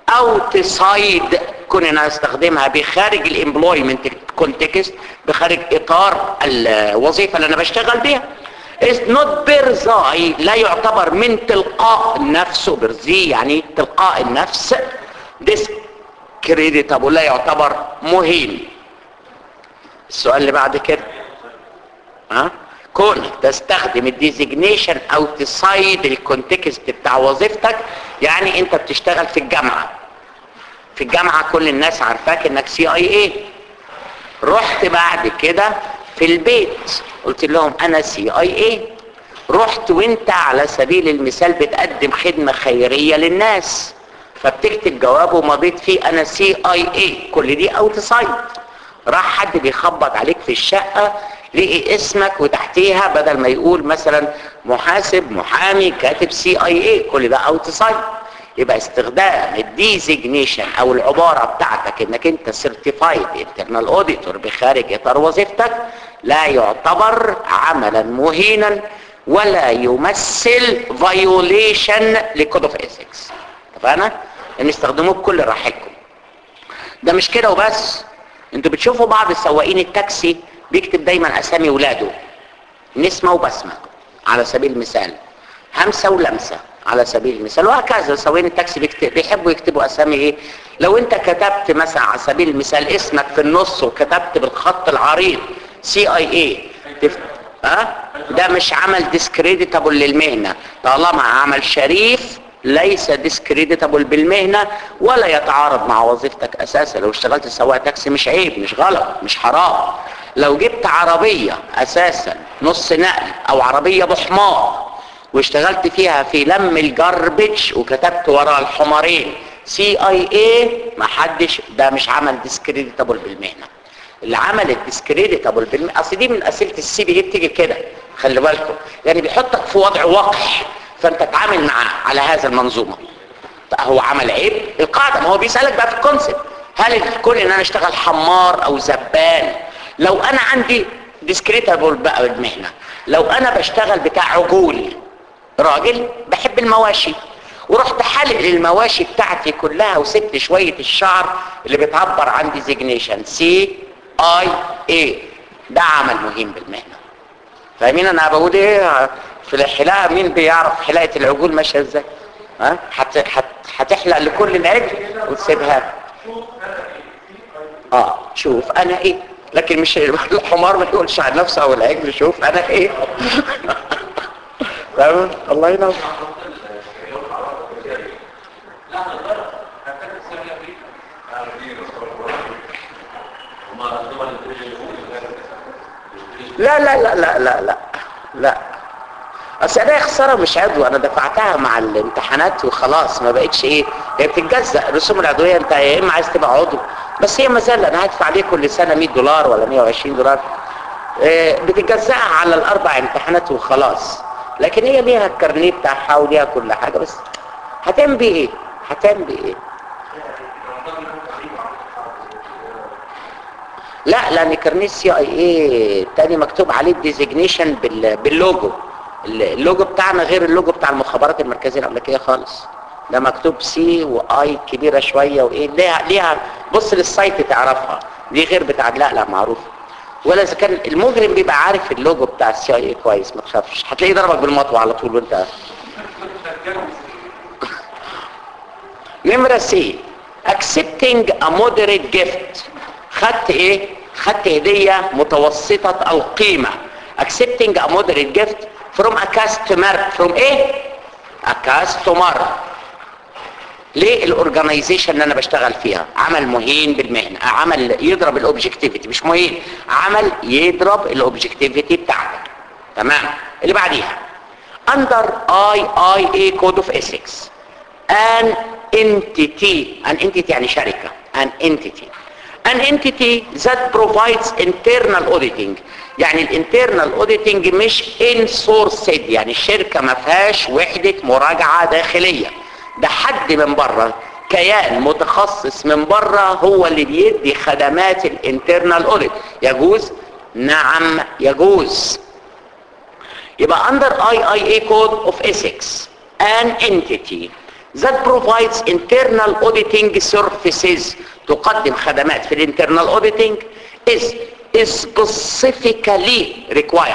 outside كنا نستخدمها بخارج الامبلويمنت كونتكست بخارج اطار الوظيفه اللي انا بشتغل بيها is not برزاي لا يعتبر من تلقاء نفسه برزي يعني تلقاء النفس discreditable لا يعتبر مهين السؤال اللي بعد كده ها كونك تستخدم الديزيجنيشن او تصيد الكونتكست بتاع وظيفتك يعني انت بتشتغل في الجامعه في الجامعه كل الناس عارفاك انك سي اي اي رحت بعد كده في البيت قلت لهم انا سي اي اي رحت وانت على سبيل المثال بتقدم خدمه خيريه للناس فبتكتب جواب ومضيت فيه انا سي اي اي كل دي اوت سايد راح حد بيخبط عليك في الشقه لقي اسمك وتحتيها بدل ما يقول مثلا محاسب محامي كاتب سي اي اي كل ده اوت سايد يبقى استخدام الديزيجنيشن او العباره بتاعتك انك انت سيرتيفايد انترنال اوديتور بخارج اطار وظيفتك لا يعتبر عملا مهينا ولا يمثل فايوليشن لكود اوف ايثكس اتفقنا ان استخدموه بكل راحتكم ده مش كده وبس انتوا بتشوفوا بعض السواقين التاكسي بيكتب دايما اسامي ولاده نسمة وبسمة على سبيل المثال همسة ولمسة على سبيل المثال وهكذا سواقين التاكسي بيكتب بيحبوا يكتبوا اسامي ايه لو انت كتبت مثلا على سبيل المثال اسمك في النص وكتبت بالخط العريض سي اي اي تف... أه؟ ده مش عمل ديسكريديتابل للمهنة طالما عمل شريف ليس ديسكريديتابل بالمهنة ولا يتعارض مع وظيفتك اساسا لو اشتغلت سواق تاكسي مش عيب مش غلط مش حرام لو جبت عربية اساسا نص نقل او عربية بحمار واشتغلت فيها في لم الجاربج وكتبت وراء الحمارين سي اي اي ما حدش ده مش عمل ديسكريديتابل بالمهنة اللي عمل الديسكريديتابل بالمهنة اصل دي من اسئله السي بي اي بتيجي كده خلي بالكم يعني بيحطك في وضع وقح فانت تتعامل معاه على هذا المنظومه هو عمل عيب القاعده ما هو بيسالك بقى في الكونسيبت هل الكون ان انا اشتغل حمار او زبال لو انا عندي ديسكريتابل بقى بالمهنه لو انا بشتغل بتاع عجول راجل بحب المواشي ورحت حلق للمواشي بتاعتي كلها وسبت شويه الشعر اللي بتعبر عن ديزيجنيشن سي اي اي ده عمل مهم بالمهنه فاهمين انا بقول ايه في الحلاقه مين بيعرف حلاقه العجول ماشيه ازاي ها هت هت هتحلق لكل العجل وتسيبها اه شوف انا ايه لكن مش الحمار ما يقولش عن نفسه او العجل شوف انا ايه تمام الله ينور لا لا لا لا لا لا لا اصل انا خساره مش عضو انا دفعتها مع الامتحانات وخلاص ما بقتش ايه هي بتتجزأ رسوم العضويه انت يا اما عايز تبقى عضو بس هي ما زال انا هدفع عليه كل سنه 100 دولار ولا 120 دولار إيه بتتجزأها على الاربع امتحانات وخلاص لكن هي ليها الكارنيه بتاعها وليها كل حاجه بس هتعمل بيه ايه هتعمل بيه ايه لا لان كارنيه سي اي اي التاني مكتوب عليه الديزيجنيشن باللوجو اللوجو بتاعنا غير اللوجو بتاع المخابرات المركزيه الامريكيه خالص ده مكتوب سي واي كبيره شويه وايه ليها ليها بص للسايت تعرفها دي غير بتاع لا لا معروف ولا اذا كان المجرم بيبقى عارف اللوجو بتاع السي اي كويس ما تخافش هتلاقيه ضربك بالمطوه على طول وانت نمره سي accepting a moderate gift خدت ايه خدت هديه متوسطه القيمه accepting a moderate gift from a customer from ايه a customer ليه الاورجنايزيشن اللي انا بشتغل فيها عمل مهين بالمهنه عمل يضرب الاوبجكتيفيتي مش مهين عمل يضرب الاوبجكتيفيتي بتاعتك تمام اللي بعديها under IIA code of ethics an entity an entity يعني شركه an entity an entity that provides internal auditing يعني الانترنال اوديتنج مش انسورسد يعني الشركه ما فيهاش وحده مراجعه داخليه ده حد من بره كيان متخصص من بره هو اللي بيدي خدمات الانترنال اوديت يجوز نعم يجوز يبقى under IIA code of ethics an entity that provides internal auditing services تقدم خدمات في الانترنال auditing is specifically required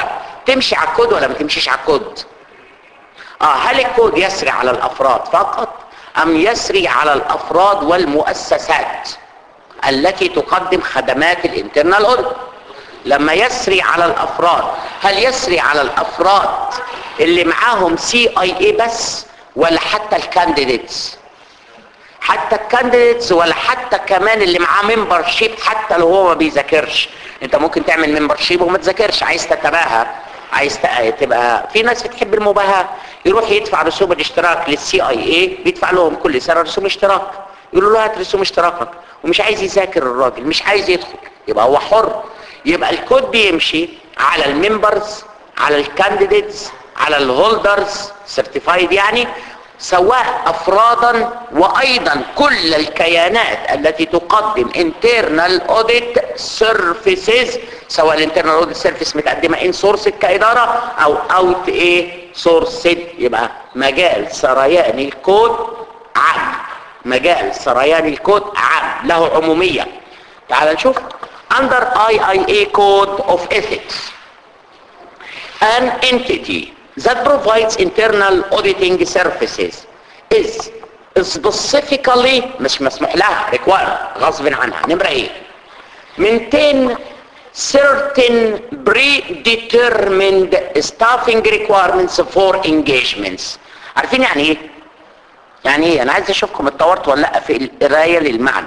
تمشي على الكود ولا ما تمشيش على الكود اه هل الكود يسري على الافراد فقط ام يسري على الافراد والمؤسسات التي تقدم خدمات الانترنال اوديت لما يسري على الافراد هل يسري على الافراد اللي معاهم سي اي اي بس ولا حتى الكانديديتس حتى الكانديديتس ولا حتى كمان اللي معاه ممبر شيب حتى لو هو ما بيذاكرش انت ممكن تعمل ممبر شيب وما تذاكرش عايز تتباهى عايز ت- تبقى في ناس بتحب المباهاة يروح يدفع رسوم الاشتراك للسي اي اي بيدفع لهم كل سنة رسوم اشتراك يقولوا له هات رسوم اشتراكك ومش عايز يذاكر الراجل مش عايز يدخل يبقى هو حر يبقى الكود بيمشي على الممبرز على الكانديديتس على الهولدرز سيرتيفايد يعني سواء افرادا وايضا كل الكيانات التي تقدم internal audit services سواء الانترنال audit service متقدمه ان سورس كاداره او اوت ايه سورسد يبقى مجال سريان الكود عام مجال سريان الكود عام له عموميه تعال نشوف under IIA code of ethics an entity that provides internal auditing services is specifically مش مسموح لها required غصب عنها نمرة ايه maintain certain predetermined staffing requirements for engagements عارفين يعني ايه يعني ايه انا عايز اشوفكم اتطورتوا ولا لا في القرايه للمعنى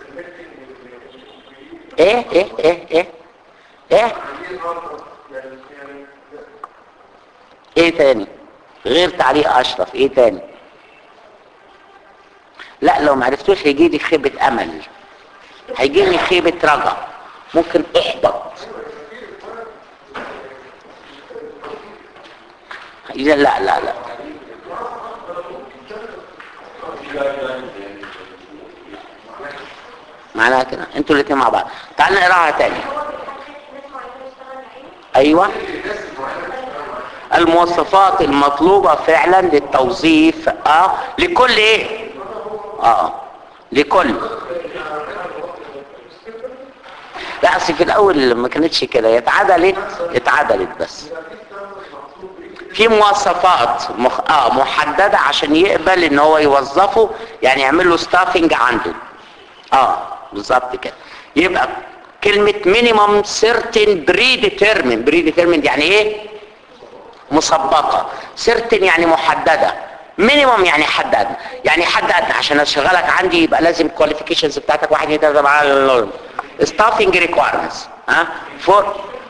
ايه ايه ايه ايه ايه ايه تاني غير تعليق اشرف ايه تاني لا لو ما عرفتوش هيجي لي خيبة امل هيجي لي خيبة رجا ممكن احبط لا لا لا لا معناها كده انتوا الاتنين مع بعض تعال نقراها تاني ايوه المواصفات المطلوبة فعلا للتوظيف اه لكل ايه اه لكل لا اصل في الاول ما كانتش كده هي اتعدلت اتعدلت بس في مواصفات مخ... اه محددة عشان يقبل ان هو يوظفه يعني يعمل له ستافنج عنده اه بالظبط كده يبقى كلمة minimum certain predetermined predetermined يعني ايه مسبقة certain يعني محددة minimum يعني حد ادنى يعني حد ادنى عشان اشغلك عندي يبقى لازم qualifications بتاعتك واحد اتنين تلاته اربعه staffing requirements ها for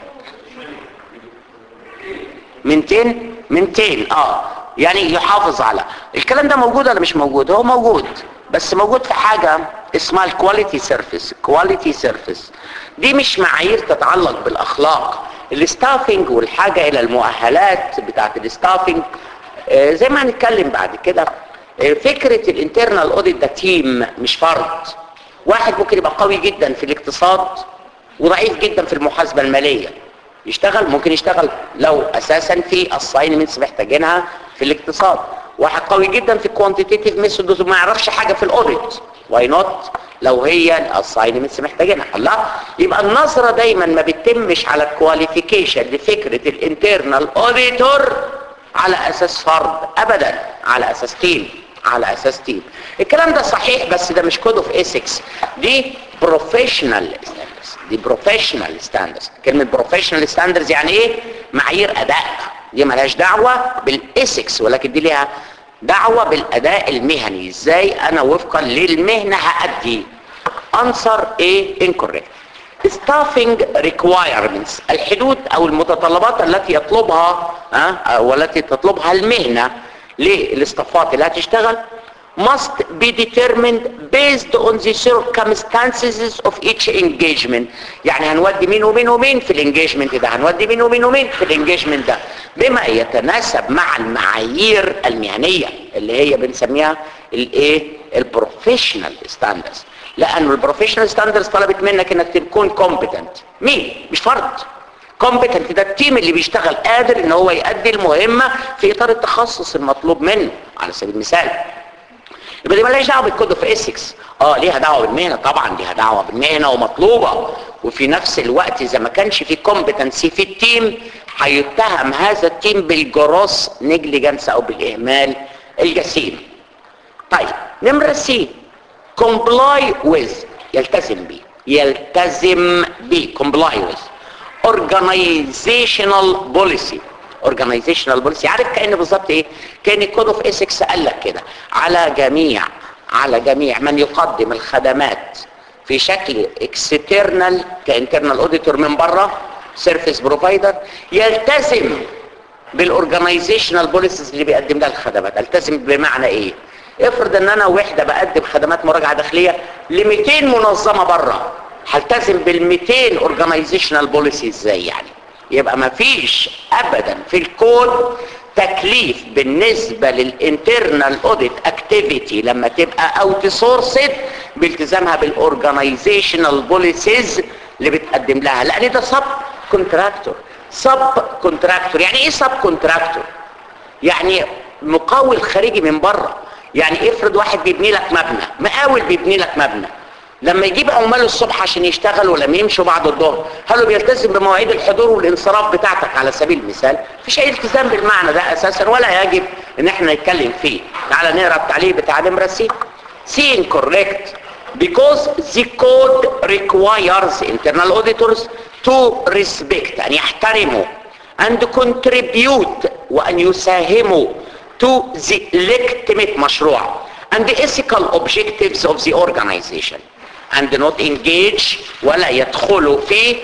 200 200 اه يعني يحافظ على الكلام ده موجود ولا مش موجود هو موجود بس موجود في حاجة اسمها الكواليتي سيرفيس كواليتي سيرفيس دي مش معايير تتعلق بالاخلاق الستافنج والحاجة الى المؤهلات بتاعت الستافنج آه زي ما هنتكلم بعد كده آه فكرة الانترنال اوديت ده تيم مش فرد واحد ممكن يبقى قوي جدا في الاقتصاد وضعيف جدا في المحاسبة المالية يشتغل ممكن يشتغل لو اساسا في اساينمنتس محتاجينها في الاقتصاد واحد قوي جدا في الكوانتيتيف ميثودز وما يعرفش حاجه في الاوديت واي نوت لو هي الاساينمنتس محتاجينها الله يبقى النظره دايما ما بتتمش على الكواليفيكيشن لفكره الانترنال اوديتور على اساس فرد ابدا على اساس تيم على اساس تيم الكلام ده صحيح بس ده مش كود اوف ايثكس دي بروفيشنال دي بروفيشنال ستاندرز كلمه بروفيشنال ستاندرز يعني ايه معايير اداء دي ملهاش دعوه بالايثكس ولكن دي ليها دعوه بالاداء المهني ازاي انا وفقا للمهنه هادي انسر ايه incorrect staffing requirements الحدود او المتطلبات التي يطلبها أه؟ والتي تطلبها المهنه للاستافات اللي هتشتغل must be determined based on the circumstances of each engagement يعني هنودي مين ومين ومين في الانجيجمنت ده هنودي مين ومين ومين في الانجيجمنت ده بما يتناسب مع المعايير المهنية اللي هي بنسميها الايه البروفيشنال ستاندرز لانه البروفيشنال ستاندرز طلبت منك انك تكون كومبتنت مين مش فرد كومبتنت ده التيم اللي بيشتغل قادر ان هو يؤدي المهمة في اطار التخصص المطلوب منه على سبيل المثال يبقى دي مالهاش دعوه بالكود اوف ايثكس اه ليها دعوه بالمهنه طبعا ليها دعوه بالمهنه ومطلوبه وفي نفس الوقت اذا ما كانش في كومبتنسي في التيم هيتهم هذا التيم بالجروس نيجليجنس او بالاهمال الجسيم طيب نمرة سي comply with يلتزم بيه يلتزم بيه comply with organizational policy organizational policy عارف كأن بالظبط ايه كان الكود اوف اسكس قال لك كده على جميع على جميع من يقدم الخدمات في شكل اكسترنال كانترنال اوديتور من بره سيرفيس بروفايدر يلتزم بالاورجنايزيشنال بوليسيز اللي بيقدم لها الخدمات التزم بمعنى ايه افرض ان انا وحده بقدم خدمات مراجعه داخليه ل 200 منظمه بره هلتزم بال 200 اورجنايزيشنال بوليسي ازاي يعني يبقى ما فيش ابدا في الكود تكليف بالنسبه للانترنال اوديت اكتيفيتي لما تبقى اوت سورسد بالتزامها بالاورجنايزيشنال بوليسيز اللي بتقدم لها لان ده سب كونتراكتور سب كونتراكتور يعني ايه سب كونتراكتور يعني مقاول خارجي من بره يعني افرض واحد بيبني لك مبنى مقاول بيبني لك مبنى لما يجيب عماله الصبح عشان يشتغلوا ولما يمشوا بعد الظهر هل هو بيلتزم بمواعيد الحضور والانصراف بتاعتك على سبيل المثال مفيش اي التزام بالمعنى ده اساسا ولا يجب ان احنا نتكلم فيه تعال نقرا التعليق بتاع نمره سي سي incorrect because the code requires internal auditors to respect أن يحترموا and contribute وأن يساهموا to the legitimate مشروع and the ethical objectives of the organization and not engage ولا يدخلوا في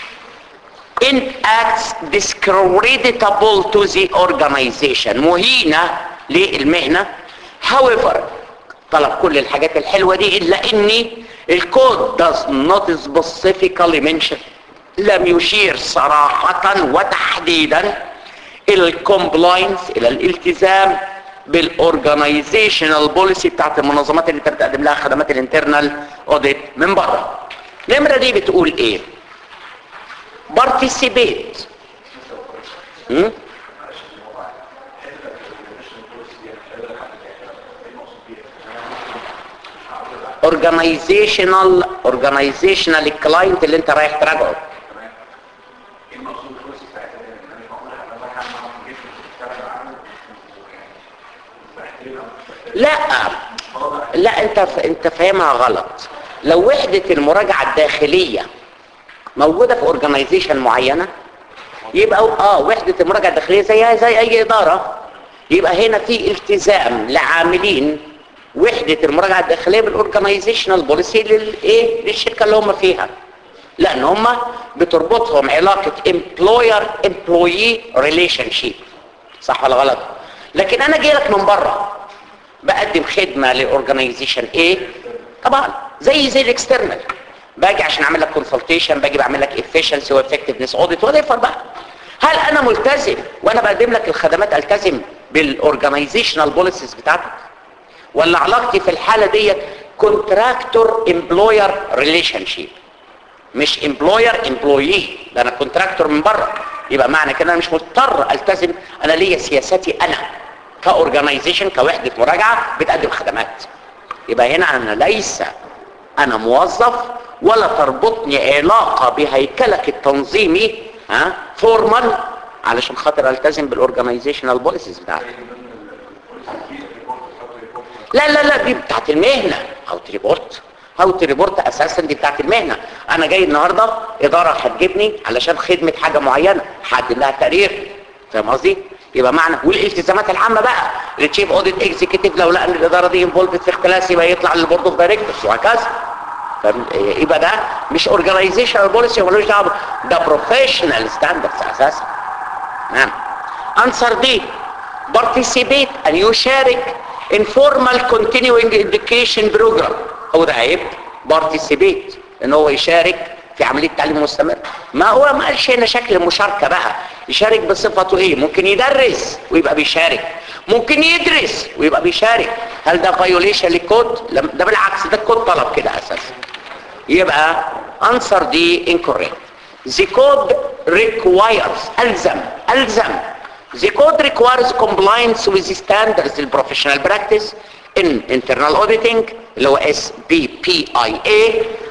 in acts discreditable to the organization مهينة للمهنة however طلب كل الحاجات الحلوة دي إلا إن الكود does not specifically mention لم يشير صراحة وتحديدا إلى الكومبلاينس إلى الالتزام بالاورجنايزيشنال بوليسي بتاعت المنظمات اللي انت بتقدم لها خدمات الانترنال اوديت من بره النمره دي بتقول ايه بارتيسيبيت اورجنايزيشنال اورجنايزيشنال الكلاينت اللي انت رايح تراجعه لا لا انت انت فاهمها غلط لو وحدة المراجعة الداخلية موجودة في اورجنايزيشن معينة يبقى اه وحدة المراجعة الداخلية زيها زي اي ادارة يبقى هنا في التزام لعاملين وحدة المراجعة الداخلية بالاورجنايزيشنال بوليسي للايه للشركة اللي هم فيها لان هم بتربطهم علاقة employer employee relationship صح ولا غلط لكن انا جاي لك من بره بقدم خدمة للاورجنايزيشن ايه طبعا زي زي الاكسترنال باجي عشان اعمل لك كونسلتيشن باجي بعمل لك افيشنسي وافكتفنس اوديت ولا يفرق بقى هل انا ملتزم وانا بقدم لك الخدمات التزم بالاورجنايزيشنال بوليسيز بتاعتك ولا علاقتي في الحالة ديت كونتراكتور امبلوير ريليشن شيب مش امبلوير امبلويي ده انا كونتراكتور من بره يبقى معنى كده انا مش مضطر التزم انا ليا سياساتي انا كاورجنايزيشن كوحده مراجعه بتقدم خدمات يبقى هنا انا ليس انا موظف ولا تربطني علاقه بهيكلك التنظيمي ها فورمال علشان خاطر التزم بالاورجنايزيشنال بوليسيز بتاعتي لا لا لا دي بتاعت المهنه او تريبورت او تريبورت اساسا دي بتاعت المهنه انا جاي النهارده اداره هتجيبني علشان خدمه حاجه معينه هقدم لها تقرير فاهم قصدي يبقى معنى والالتزامات العامه بقى التشيف اوديت اكزيكتيف لو لقى ان الاداره دي انفولفد في اختلاس يبقى يطلع للبورد اوف دايركتورز وهكذا يبقى ده مش اورجنايزيشنال بوليسي ملوش دعوه ده بروفيشنال ستاندردز اساسا نعم انسر دي بارتيسيبيت ان يشارك informal continuing education program هو ده عيب بارتيسيبيت ان هو يشارك في عمليه تعليم مستمر ما هو ما قالش هنا شكل المشاركه بقى يشارك بصفته ايه ممكن يدرس ويبقى بيشارك ممكن يدرس ويبقى بيشارك هل ده فايوليشن للكود ده بالعكس ده الكود طلب كده اساسا يبقى answer دي incorrect the code requires الزم الزم the code requires compliance with the standards the professional practice in internal auditing اللي هو SBPIA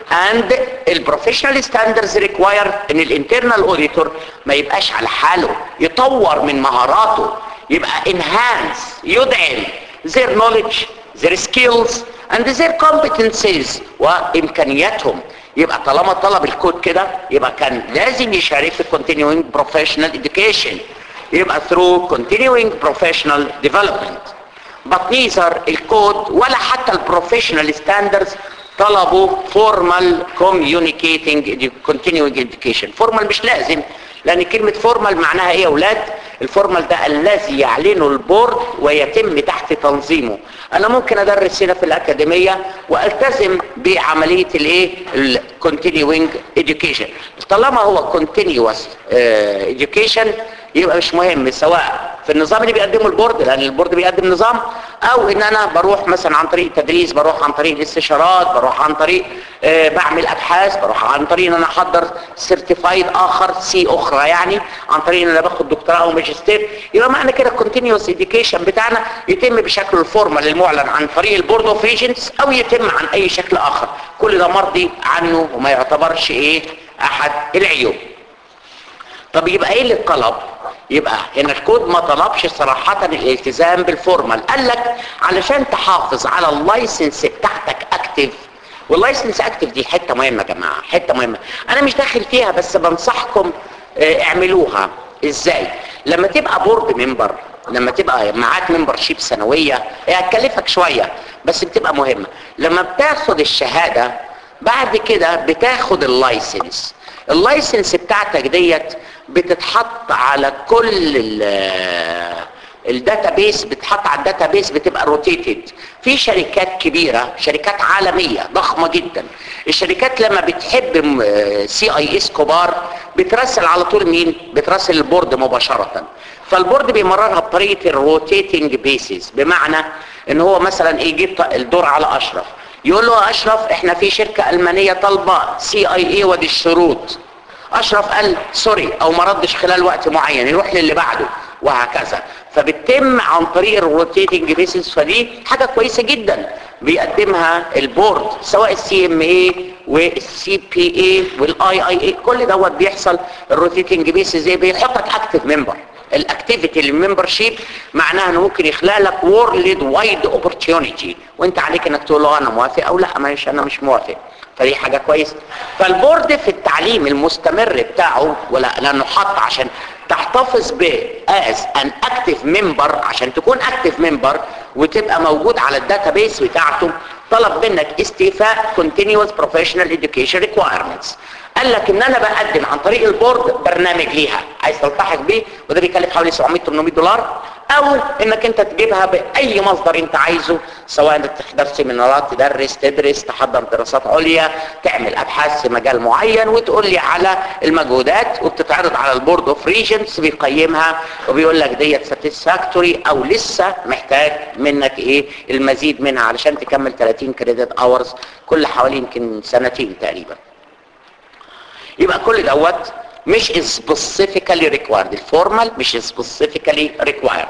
and البروفيشنال ستاندرز ريكواير ان الانترنال اوديتور ما يبقاش على حاله يطور من مهاراته يبقى enhance يدعم their knowledge their skills and their competencies وامكانياتهم يبقى طالما طلب الكود كده يبقى كان لازم يشارك في continuing professional education يبقى through continuing professional development but neither الكود ولا حتى البروفيشنال ستاندرز طلبوا formal communicating edu- continuing education formal مش لازم لان كلمة formal معناها ايه يا اولاد الفورمال ده الذي يعلنه البورد ويتم تحت تنظيمه انا ممكن ادرس هنا في الاكاديمية والتزم بعملية الايه ال continuing education طالما هو continuous آه، education يبقى مش مهم سواء في النظام اللي بيقدمه البورد لان البورد بيقدم نظام او ان انا بروح مثلا عن طريق تدريس بروح عن طريق الاستشارات بروح عن طريق آه، بعمل ابحاث بروح عن طريق ان انا احضر سيرتيفايد اخر سي اخرى يعني عن طريق ان انا باخد دكتوراه او ماجستير يبقى معنى كده الكونتينيوس اديوكيشن بتاعنا يتم بشكل الفورمال المعلن عن طريق البورد اوف ريجنتس او يتم عن اي شكل اخر كل ده مرضي عنه وما يعتبرش ايه احد العيوب طب يبقى ايه اللي اتطلب يبقى هنا الكود ما طلبش صراحة الالتزام بالفورمال قال لك علشان تحافظ على اللايسنس بتاعتك اكتف واللايسنس اكتف دي حتة مهمة يا جماعة حتة مهمة انا مش داخل فيها بس بنصحكم اه، اعملوها ازاي لما تبقى بورد ممبر لما تبقى معاك ممبر شيب سنوية هي هتكلفك شوية بس بتبقى مهمة لما بتاخد الشهادة بعد كده بتاخد اللايسنس اللايسنس بتاعتك ديت بتتحط على كل الداتابيس بتحط على الداتابيس بتبقى روتيتد في شركات كبيرة شركات عالمية ضخمة جدا الشركات لما بتحب سي اي اس كبار بترسل على طول مين بترسل البورد مباشرة فالبورد بيمررها بطريقة الروتيتنج بيسز بمعنى ان هو مثلا ايه يجيب الدور على اشرف يقول له يا اشرف احنا في شركة المانية طالبة سي اي اي ودي الشروط اشرف قال سوري او ما ردش خلال وقت معين يروح للي بعده وهكذا فبتتم عن طريق الروتيتنج بيسز فدي حاجة كويسة جدا بيقدمها البورد سواء السي ام اي والسي بي اي والاي اي اي كل دوت بيحصل الروتيتنج بيسز ايه بيحطك اكتف ممبر الاكتيفيتي الممبرشيب معناها انه ممكن يخلق لك وورلد وايد اوبورتيونيتي وانت عليك انك تقول له انا موافق او لا مش انا مش موافق فدي حاجة كويسة فالبورد في التعليم المستمر بتاعه ولا لانه حط عشان تحتفظ ب as an active member عشان تكون active member وتبقى موجود على الداتابيس بتاعته طلب منك استيفاء continuous professional education requirements قال لك ان انا بقدم عن طريق البورد برنامج ليها عايز تلتحق بيه وده بيكلف حوالي 700 800 دولار او انك انت تجيبها باي مصدر انت عايزه سواء انت تحضر سيمينارات تدرس تدرس تحضر دراسات عليا تعمل ابحاث في مجال معين وتقول لي على المجهودات وبتتعرض على البورد اوف ريجنتس بيقيمها وبيقول لك ديت ساتيسفاكتوري او لسه محتاج منك ايه المزيد منها علشان تكمل 30 كريدت اورز كل حوالي يمكن سنتين تقريبا يبقى كل دوت مش specifically required الفورمال مش specifically required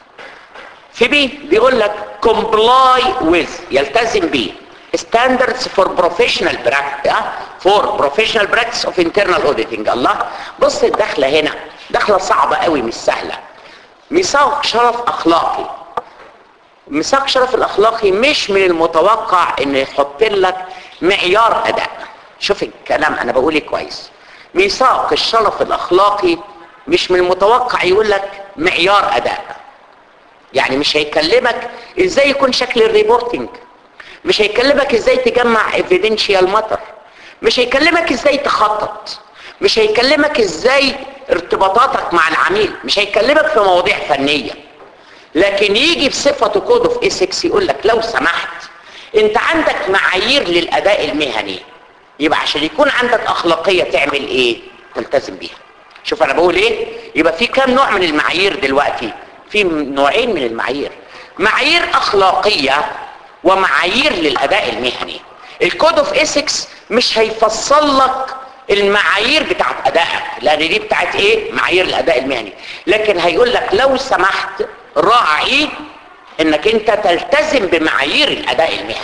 في بي بيقول لك comply with يلتزم بيه standards for professional practice for professional practice of internal auditing الله بص الدخلة هنا دخلة صعبة قوي مش سهلة ميثاق شرف اخلاقي ميثاق شرف الاخلاقي مش من المتوقع انه يحط لك معيار اداء شوف الكلام انا بقوله كويس ميثاق الشرف الاخلاقي مش من المتوقع يقول لك معيار اداء يعني مش هيكلمك ازاي يكون شكل الريبورتنج مش هيكلمك ازاي تجمع ايفيدنشيال ماتر مش هيكلمك ازاي تخطط مش هيكلمك ازاي ارتباطاتك مع العميل مش هيكلمك في مواضيع فنية لكن يجي بصفته كود اوف اسكس يقول لك لو سمحت انت عندك معايير للاداء المهني يبقى عشان يكون عندك اخلاقية تعمل ايه تلتزم بيها شوف انا بقول ايه يبقى في كام نوع من المعايير دلوقتي في نوعين من المعايير معايير اخلاقية ومعايير للاداء المهني الكود اوف اسكس مش هيفصل لك المعايير بتاعت ادائك لان دي بتاعت ايه معايير الاداء المهني لكن هيقول لك لو سمحت راعي انك انت تلتزم بمعايير الاداء المهني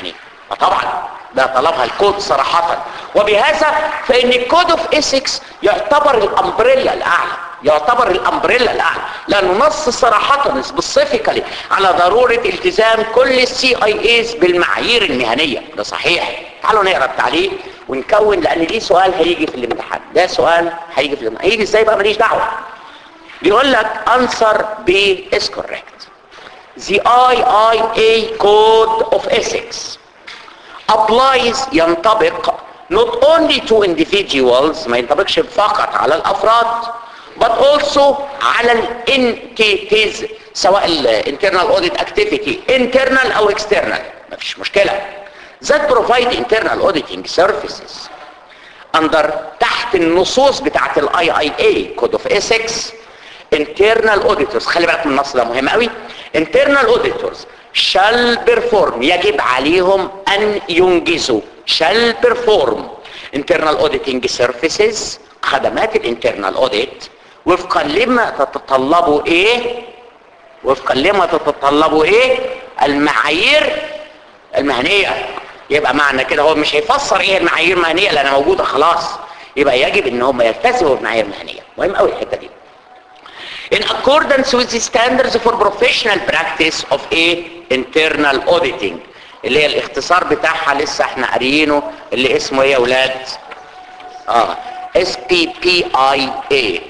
طبعا ده طلبها الكود صراحة وبهذا فإن الكود اوف ايثكس يعتبر الامبريلا الأعلى يعتبر الامبريلا الأعلى لأنه نص صراحة سبيسيفيكالي على ضرورة التزام كل السي اي ايز بالمعايير المهنية ده صحيح تعالوا نقرا التعليق ونكون لأن دي سؤال هيجي في الامتحان ده سؤال هيجي في الامتحان هيجي ازاي بقى ماليش دعوة بيقول لك answer B is correct the IIA code of ethics applies ينطبق not only to individuals ما ينطبقش فقط على الافراد but also على الانتيتيز سواء ال internal audit activity internal او external ما فيش مشكلة that provide internal auditing services under تحت النصوص بتاعت الاي اي اي code of ethics internal auditors خلي بالك من النص ده مهم قوي internal auditors shall perform يجب عليهم ان ينجزوا shall perform internal auditing services خدمات الانترنال audit وفقا لما تتطلبوا ايه وفقا لما تتطلبوا ايه المعايير المهنية يبقى معنى كده هو مش هيفسر ايه المعايير المهنية لانها موجودة خلاص يبقى يجب ان هم يلتزموا بالمعايير المهنية مهم قوي الحتة دي in accordance with the standards for professional practice of a internal auditing اللي هي الاختصار بتاعها لسه احنا قاريينه اللي اسمه ايه يا اولاد اه اس بي بي اي اي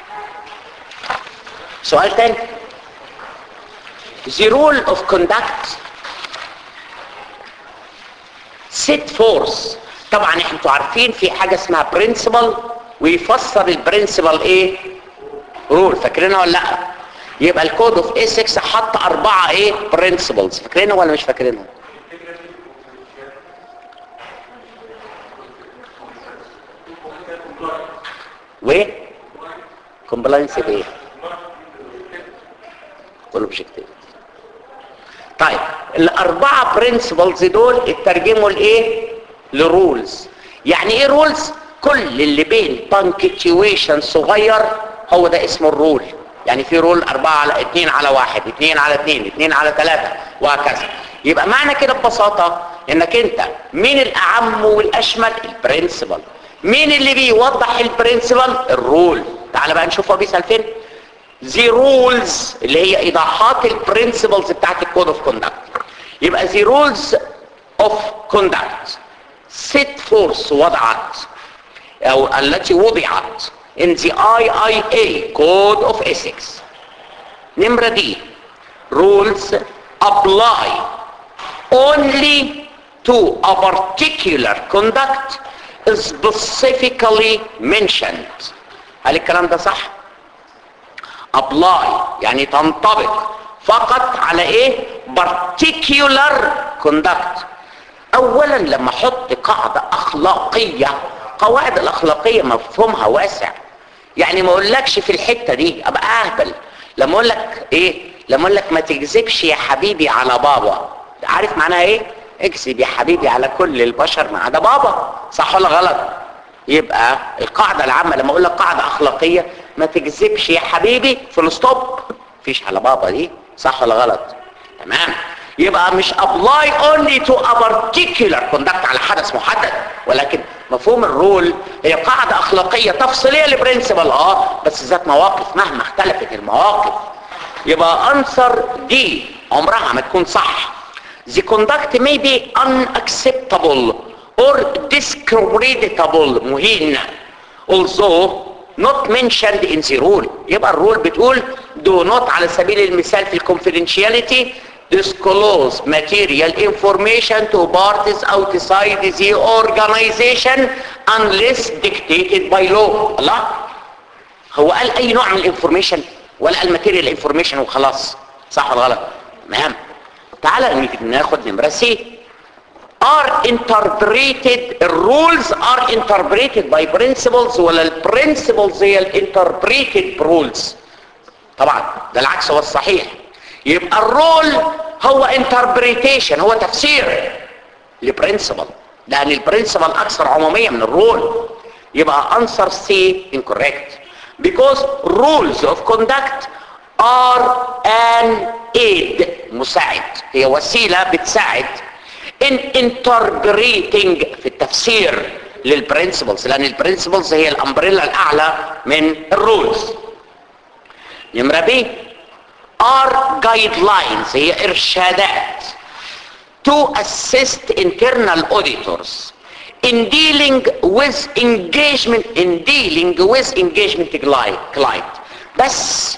سؤال تاني the rule of conduct set forth طبعا انتوا عارفين في حاجه اسمها principle ويفسر البرنسبل ايه رول فاكرينها ولا لا يبقى الكود اوف اي 6 حط اربعه ايه برنسبلز فاكرينها ولا مش فاكرينها و كومبلاينس بايه والاوبجكتيف طيب الاربعه برنسبلز دول اترجموا لايه لرولز يعني ايه رولز كل اللي بين بانكتويشن صغير هو ده اسمه الرول يعني في رول أربعة على اتنين على واحد اتنين على اتنين اتنين على تلاتة وهكذا يبقى معنى كده ببساطة انك انت مين الاعم والاشمل البرنسبل مين اللي بيوضح البرنسبل الرول تعال بقى نشوف هو بيسأل فين the rules اللي هي ايضاحات البرنسبلز بتاعت الكود اوف كوندكت يبقى the rules of conduct set forth وضعت او التي وضعت in the IIA Code of Ethics. نمرة دي rules apply only to a particular conduct specifically mentioned. هل الكلام ده صح؟ apply يعني تنطبق فقط على ايه؟ particular conduct. اولا لما احط قاعدة اخلاقية القواعد الاخلاقية مفهومها واسع يعني ما اقولكش في الحتة دي ابقى اهبل لما اقول لك ايه لما اقول لك ما تكذبش يا حبيبي على بابا عارف معناها ايه اكذب يا حبيبي على كل البشر ما عدا بابا صح ولا غلط يبقى القاعدة العامة لما اقول لك قاعدة اخلاقية ما تكذبش يا حبيبي فول ستوب مفيش على بابا دي صح ولا غلط تمام يبقى مش apply only to a particular conduct على حدث محدد ولكن مفهوم الرول هي قاعدة اخلاقية تفصيلية لبرنسبل اه بس ذات مواقف مهما اختلفت المواقف يبقى انسر دي عمرها ما تكون صح the conduct may be unacceptable or discreditable مهين although not mentioned in the rule يبقى الرول بتقول do not على سبيل المثال في الكونفيدنشياليتي disclose material information to parties outside the organization unless dictated by law الله هو قال اي نوع من الانفورميشن ولا قال ماتيريال انفورميشن وخلاص صح ولا غلط تمام تعال ناخد نمره سي are interpreted rules are interpreted by principles ولا البرنسبلز هي الانتربريتد rules طبعا ده العكس هو الصحيح يبقى الرول هو interpretation هو تفسير لبرنسبل لان البرنسبل اكثر عمومية من الرول يبقى answer C incorrect because rules of conduct are an aid مساعد هي وسيلة بتساعد in interpreting في التفسير للبرنسبلز لان البرنسبلز هي الامبريلا الاعلى من الرولز نمرة ب are guidelines هي ارشادات to assist internal auditors in dealing with engagement in dealing with engagement client بس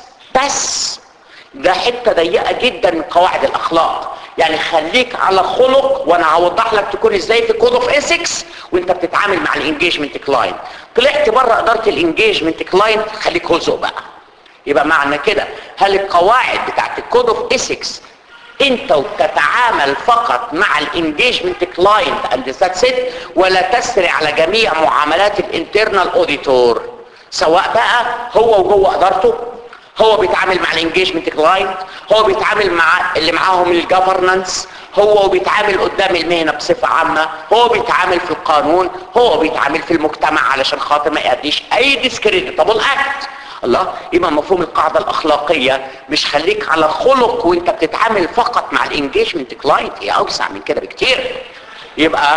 بس ده حته ضيقه جدا من قواعد الاخلاق يعني خليك على خلق وانا هوضح لك تكون ازاي في كود اوف ايثكس وانت بتتعامل مع الانجيجمنت كلاينت طلعت بره اداره الانجيجمنت كلاينت خليك هزق بقى يبقى معنى كده هل القواعد بتاعت الكود اوف ايثكس انت وبتتعامل فقط مع الانجيجمنت كلاينت اند ذاتس ات ولا تسري على جميع معاملات الانترنال اوديتور سواء بقى هو وجوه ادارته هو بيتعامل مع الانجيجمنت كلاينت هو بيتعامل مع اللي معاهم الجفرنانس هو بيتعامل قدام المهنه بصفه عامه هو بيتعامل في القانون هو بيتعامل في المجتمع علشان خاطر ما يأديش اي ديسكريديتابل اكت الله يبقى مفهوم القاعده الاخلاقيه مش خليك على خلق وانت بتتعامل فقط مع الانجيجمنت كلاينت هي اوسع من كده بكتير يبقى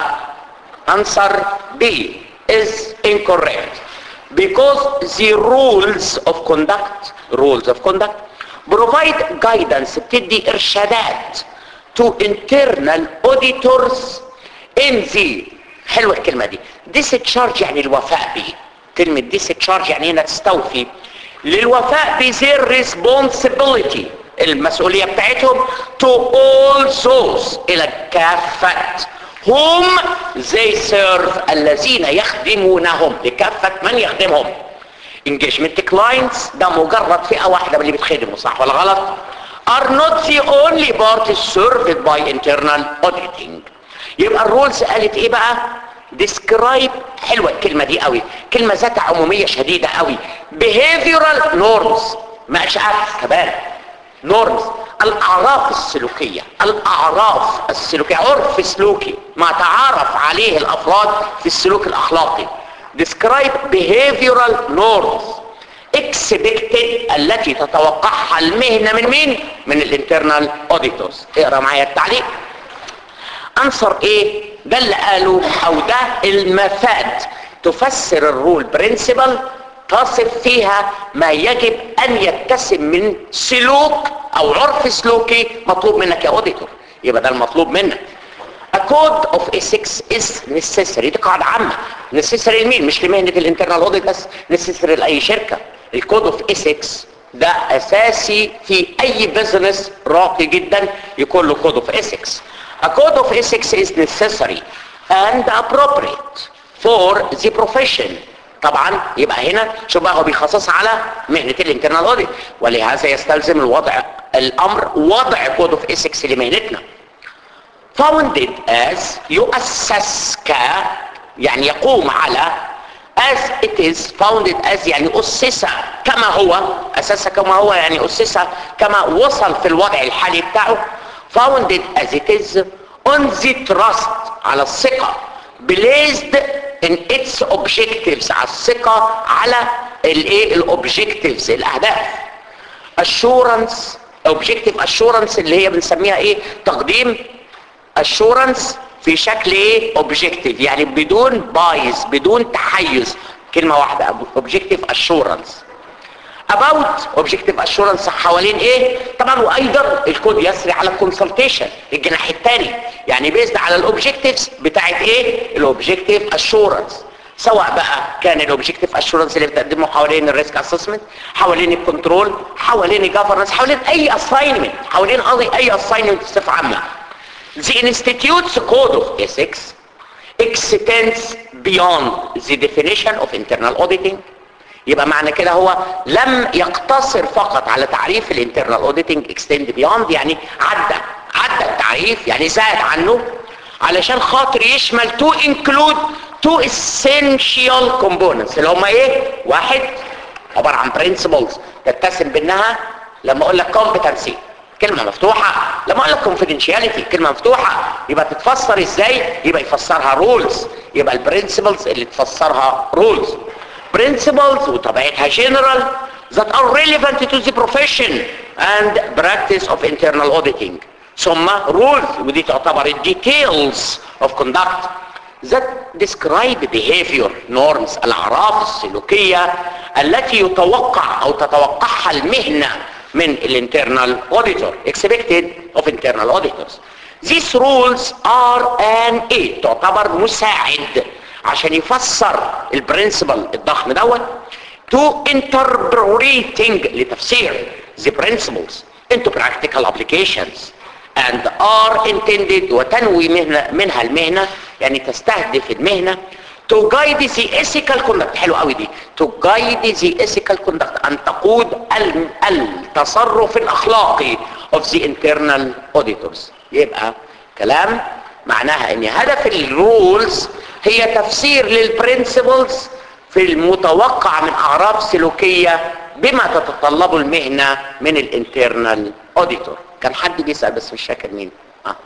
answer B is incorrect because the rules of conduct rules of conduct provide guidance بتدي ارشادات to internal auditors in the حلوه الكلمه دي discharge يعني الوفاء به كلمه discharge يعني هنا تستوفي للوفاء بذير responsibility المسؤولية بتاعتهم to all those إلى كافة هم they serve الذين يخدمونهم لكافة من يخدمهم engagement clients ده مجرد فئة واحدة من اللي بتخدمه صح ولا غلط are not the only parties served by internal auditing يبقى الرولز قالت ايه بقى describe حلوة الكلمة دي قوي كلمة ذات عمومية شديدة قوي behavioral norms ما قالش acts كمان norms الاعراف السلوكية الاعراف السلوكية عرف سلوكي ما تعارف عليه الافراد في السلوك الاخلاقي describe behavioral norms expected التي تتوقعها المهنة من مين؟ من الانترنال auditors اقرا معايا التعليق انصر ايه ده اللي قالوا او ده المفاد تفسر الرول برنسبل تصف فيها ما يجب ان يتسم من سلوك او عرف سلوكي مطلوب منك يا اوديتور يبقى ده المطلوب منك A code of ethics is necessary دي قاعدة عامة necessary لمين مش لمهنة الانترنال اوديت بس necessary لأي شركة الكود اوف ethics ده اساسي في اي بزنس راقي جدا يكون له كود اوف ethics A code of ethics is necessary and appropriate for the profession طبعا يبقى هنا شوف بقى هو بيخصص على مهنة الانترنال اوديت ولهذا يستلزم الوضع الامر وضع كود اوف ethics لمهنتنا founded as يؤسس ك يعني يقوم على as it is founded as يعني أسس كما هو أسس كما هو يعني أسس كما وصل في الوضع الحالي بتاعه founded as it is on the trust على الثقة placed in its objectives على الثقة على الايه الاوبجكتيفز الاهداف assurance objective assurance اللي هي بنسميها ايه تقديم assurance في شكل ايه objective يعني بدون بايز بدون تحيز كلمة واحدة objective assurance about objective assurance حوالين ايه طبعا وايضا الكود يسري على الكونسلتيشن الجناح الثاني يعني بيزد على الاوبجكتيفز بتاعت ايه الاوبجكتيف اشورنس سواء بقى كان الاوبجكتيف اشورنس اللي بتقدمه حوالين الريسك اسسمنت حوالين الكنترول حوالين الجفرنس حوالين اي اساينمنت حوالين قصدي اي اساينمنت بصفه عامه The Institute's Code of Ethics extends beyond the definition of internal auditing يبقى معنى كده هو لم يقتصر فقط على تعريف الانترنال اوديتنج اكستند بيوند يعني عدى عدى التعريف يعني زاد عنه علشان خاطر يشمل تو انكلود تو essential components اللي هم ايه واحد عباره عن principles تتسم بانها لما اقول لك competency كلمه مفتوحه لما اقول لك confidentiality كلمه مفتوحه يبقى تتفسر ازاي يبقى يفسرها رولز يبقى البرنسبلز اللي تفسرها رولز principles وطبيعتها general that are relevant to the profession and practice of internal auditing ثم rules ودي تعتبر الديتيلز of conduct that describe behavior norms الأعراف السلوكية التي يتوقع أو تتوقعها المهنة من الانترنال auditor expected of internal auditors these rules are an aid تعتبر مساعد عشان يفسر البرنسبل الضخم دوت to interpreting لتفسير the principles into practical applications and are intended وتنوي مهنة منها المهنة يعني تستهدف المهنة to guide the ethical conduct حلو قوي دي to guide the ethical conduct أن تقود ال- التصرف الأخلاقي of the internal auditors يبقى كلام معناها ان هدف الرولز هي تفسير للبرنسبلز في المتوقع من اعراف سلوكية بما تتطلبه المهنة من الانترنال اوديتور كان حد بيسأل بس مش فاكر مين آه.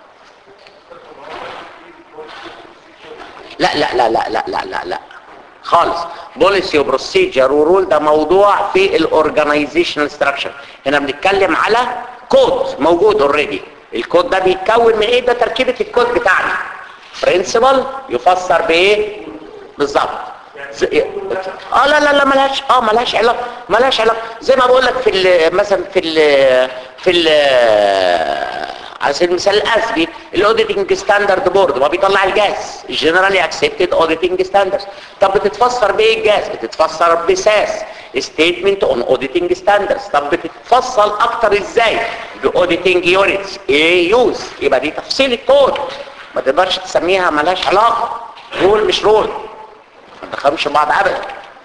لا لا لا لا لا لا لا لا خالص بوليسي وبروسيجر ورول ده موضوع في الاورجنايزيشنال ستراكشر هنا بنتكلم على كود موجود اوريدي الكود ده بيتكون من ايه ده تركيبه الكود بتاعنا برنسبل يفسر بايه بالظبط زي- اه لا لا لا ملهاش اه ملهاش علاقه ملهاش علاقه زي ما بقول لك في ال- مثلا في ال في ال على سبيل المثال الاسبي الاوديتنج ستاندرد بورد ما بيطلع الجاز جنرالي اكسبتد اوديتنج ستاندردز طب بتتفسر بايه الجاز بتتفسر بساس ستيتمنت اون اوديتنج ستاندردز طب بتتفصل اكتر ازاي باوديتنج يونتس ايه يوز يبقى دي تفصيل الكود ما تقدرش تسميها ملهاش علاقه رول مش رول ما تدخلوش بعض ابدا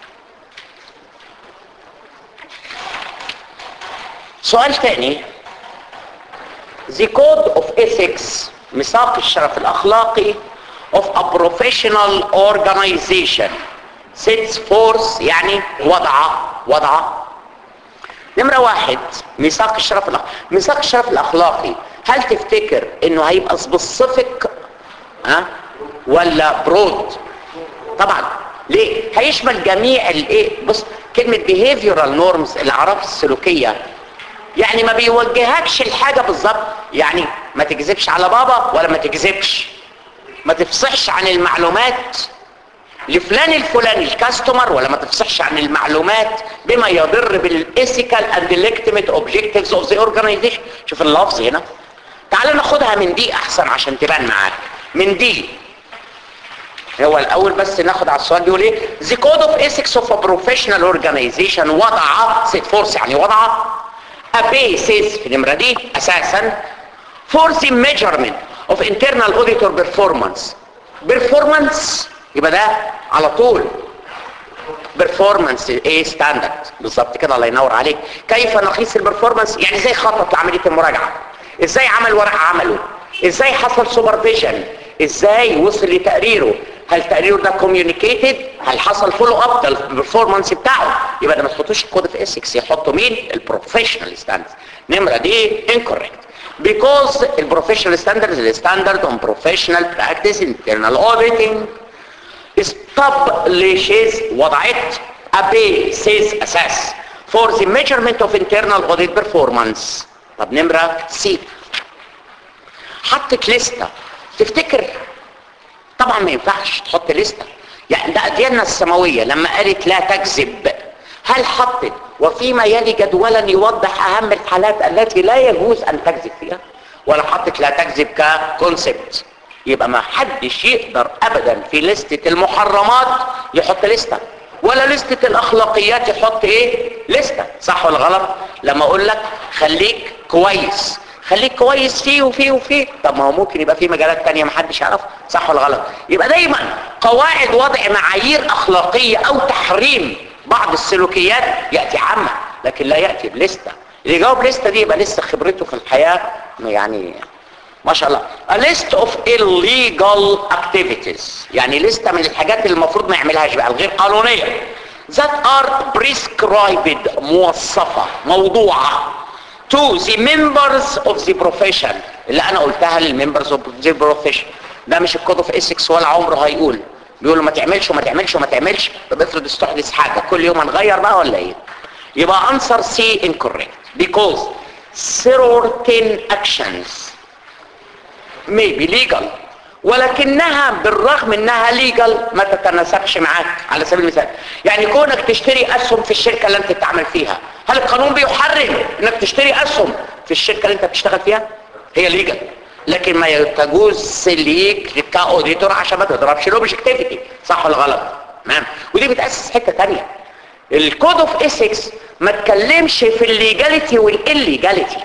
سؤال تاني The Code of Ethics ميثاق الشرف الأخلاقي of a professional organization sets forth يعني وضع وضع نمرة واحد ميثاق الشرف الأخلاقي ميثاق الشرف الأخلاقي هل تفتكر انه هيبقى سبيسيفيك ها ولا برود طبعا ليه هيشمل جميع الايه بص كلمه behavioral norms الاعراف السلوكيه يعني ما بيوجهكش الحاجه بالظبط يعني ما تكذبش على بابا ولا ما تكذبش ما تفصحش عن المعلومات لفلان الفلاني الكاستمر ولا ما تفصحش عن المعلومات بما يضر بالايثيكال اند legitimate objectives of the organization شوف اللفظ هنا تعال ناخدها من دي احسن عشان تبان معاك من دي هو الاول بس ناخد على السؤال بيقول ايه the code of ethics of a professional organization وضع set force يعني وضع a basis في النمرة دي اساسا for the measurement of internal auditor performance performance يبقى ده على طول performance ايه ستاندرد بالظبط كده الله ينور عليك كيف نقيس البرفورمانس يعني ازاي خطط لعمليه المراجعه ازاي عمل ورق عمله ازاي حصل سوبرفيجن ازاي وصل لتقريره هل تقريره ده كوميونيكيتد هل حصل فولو اب ده البرفورمانس بتاعه يبقى ده ما تحطوش الكود في اسكس يحطوا مين البروفيشنال ستاندرز نمره دي incorrect because البروفيشنال ستاندرز الستاندرد on professional practice internal auditing establishes وضعت a basis اساس for the measurement of internal audit performance طب نمرة سي حطت لستة تفتكر طبعا ما ينفعش تحط لستة يعني ده دياننا السماوية لما قالت لا تكذب هل حطت وفيما يلي جدولا يوضح اهم الحالات التي لا يجوز ان تكذب فيها ولا حطت لا تكذب ككونسبت يبقى ما حدش يقدر ابدا في لستة المحرمات يحط لستة ولا لستة الاخلاقيات يحط ايه لستة صح ولا غلط لما اقول لك خليك كويس خليك كويس فيه وفيه وفيه طب ما هو ممكن يبقى في مجالات تانية ما حدش يعرفها صح ولا غلط يبقى دايما قواعد وضع معايير اخلاقية او تحريم بعض السلوكيات يأتي عامة لكن لا يأتي بلستة اللي يجاوب لستة دي يبقى لسه خبرته في الحياة يعني ما شاء الله a list of illegal activities يعني لستة من الحاجات اللي المفروض ما يعملهاش بقى الغير قانونية that are prescribed موصفة موضوعة to the members of the profession اللي انا قلتها للممبرز of the profession ده مش الكود اوف اسكس ولا عمره هيقول بيقولوا ما تعملش وما تعملش وما تعملش طب افرض استحدث حاجه كل يوم هنغير بقى ولا ايه يبقى answer C incorrect because certain actions maybe legal ولكنها بالرغم انها ليجل ما تتناسبش معاك على سبيل المثال يعني كونك تشتري اسهم في الشركه اللي انت بتعمل فيها هل القانون بيحرم انك تشتري اسهم في الشركه اللي انت بتشتغل فيها هي ليجل لكن ما تجوز ليك كاوديتور عشان ما تضربش الاوبجكتيفيتي صح ولا غلط تمام ودي بتاسس حته ثانيه الكود اوف ايثكس ما تكلمش في الليجاليتي والإليجاليتي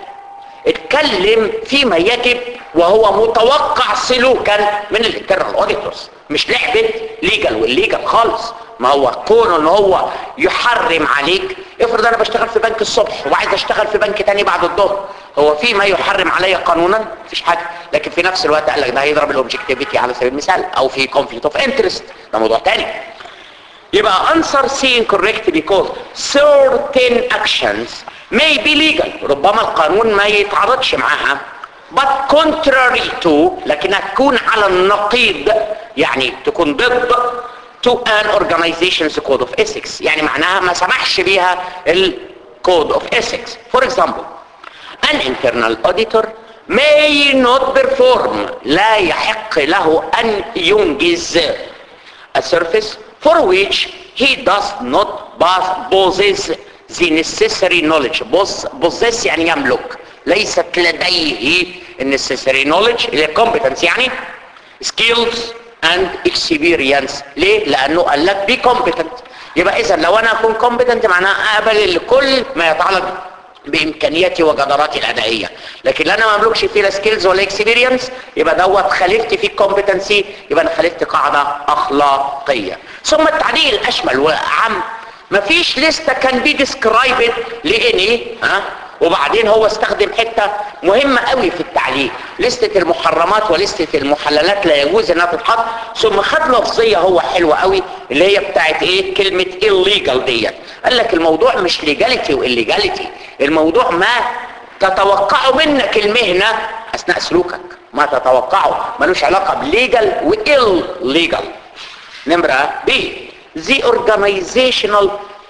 اتكلم فيما يجب وهو متوقع سلوكا من الانترنال اوديتورز مش لعبه ليجل والليجل خالص ما هو كونه ان هو يحرم عليك افرض انا بشتغل في بنك الصبح وعايز اشتغل في بنك تاني بعد الظهر هو في ما يحرم علي قانونا مفيش حاجه لكن في نفس الوقت قال لك ده هيضرب الاوبجكتيفيتي على سبيل المثال او في كونفليكت اوف انترست ده موضوع تاني يبقى answer C incorrect because certain actions may be legal ربما القانون ما يتعارضش معاها but contrary to لكنها تكون على النقيض يعني تكون ضد to an organization's code of ethics يعني معناها ما سمحش بيها ال code of ethics for example an internal auditor may not perform لا يحق له أن ينجز a service for which he does not possess the necessary knowledge possess يعني يملك ليست لديه necessary knowledge اللي competence يعني skills and experience ليه؟ لأنه قال لك be competent يبقى إذا لو أنا أكون competent معناها أقبل كل ما يتعلق بامكانياتي وجداراتي الادائيه لكن لا انا ما املكش فيه لا سكيلز ولا اكسبيرينس يبقى دوت خالفت فيه الكومبتنسي يبقى انا خالفت قاعده اخلاقيه ثم التعليق الاشمل والعام مفيش لسته كان بي ديسكرايبد لاني ها وبعدين هو استخدم حته مهمه قوي في التعليق لسته المحرمات ولسته المحللات لا يجوز انها تتحط ثم خد لفظيه هو حلوه قوي اللي هي بتاعت ايه كلمه illegal ديت قال لك الموضوع مش ليجاليتي والليجاليتي الموضوع ما تتوقعه منك المهنه اثناء سلوكك ما تتوقعه ملوش علاقه بليجل وإل ليجل نمره بي the organizational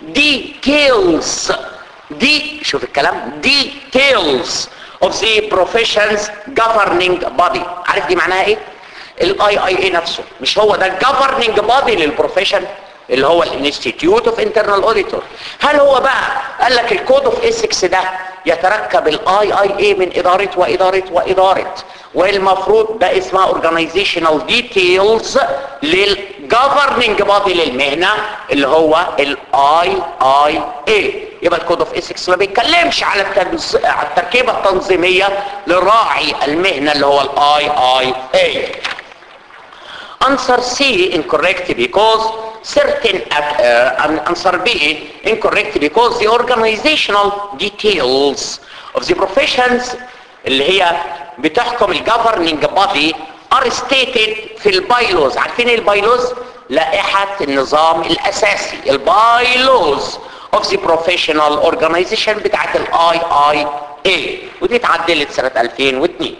details دي شوف الكلام details of the profession's governing body عارف دي معناها ايه الاي اي اي نفسه مش هو ده governing body للبروفيشن اللي هو الانستيتيوت اوف انترنال اوديتور هل هو بقى قال لك الكود اوف ايثكس ده يتركب الاي اي اي من اداره واداره واداره والمفروض ده اسمها اورجانيزيشنال ديتيلز للجفرننج بادي للمهنه اللي هو الاي اي اي يبقى الكود اوف ايثكس ما بيتكلمش على التنز... على التركيبه التنظيميه لراعي المهنه اللي هو الاي اي اي answer C incorrect because certain uh, answer B incorrect because the organizational details of the professions اللي هي بتحكم الجفرننج بادي are stated في البايلوز عارفين ايه البايلوز لائحة النظام الاساسي البايلوز of the professional organization بتاعت الاي اي اي ودي اتعدلت سنة 2002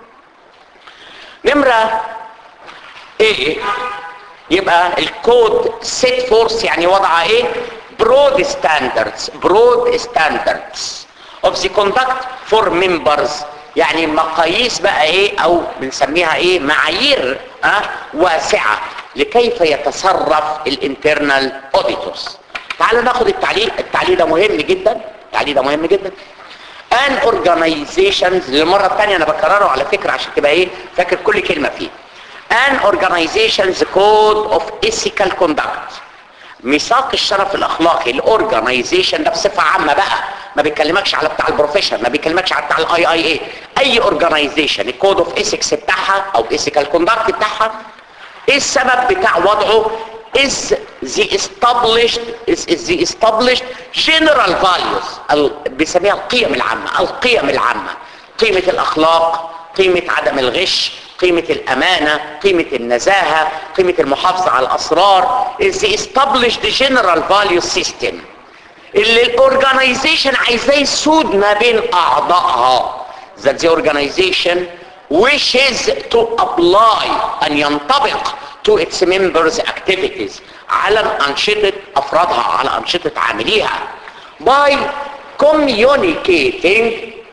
نمرة ايه يبقى الكود سيت فورس يعني وضع ايه برود ستاندردز برود ستاندردز of the conduct for members يعني مقاييس بقى ايه او بنسميها ايه معايير اه واسعة لكيف يتصرف الانترنال اوديتورز تعالوا ناخد التعليق التعليق ده مهم جدا التعليق ده مهم جدا ان اورجانيزيشنز للمره الثانيه انا بكرره على فكره عشان تبقى ايه فاكر كل كلمه فيه an organization's code of ethical conduct ميثاق الشرف الاخلاقي الاورجانيزيشن ده بصفه عامه بقى ما بيكلمكش على بتاع البروفيشن ما بيكلمكش على بتاع الاي اي اي اي اورجانيزيشن الكود اوف ايثكس بتاعها او ايثيكال كوندكت بتاعها ايه السبب بتاع وضعه is the established is, is the established general values ال- بيسميها القيم العامة القيم العامة قيمة الأخلاق قيمة عدم الغش قيمة الأمانة قيمة النزاهة قيمة المحافظة على الأسرار is the established general value system اللي الاورجانيزيشن عايزاه يسود ما بين أعضائها that the organization wishes to apply أن ينطبق to its members activities على أنشطة أفرادها على أنشطة عامليها by communicating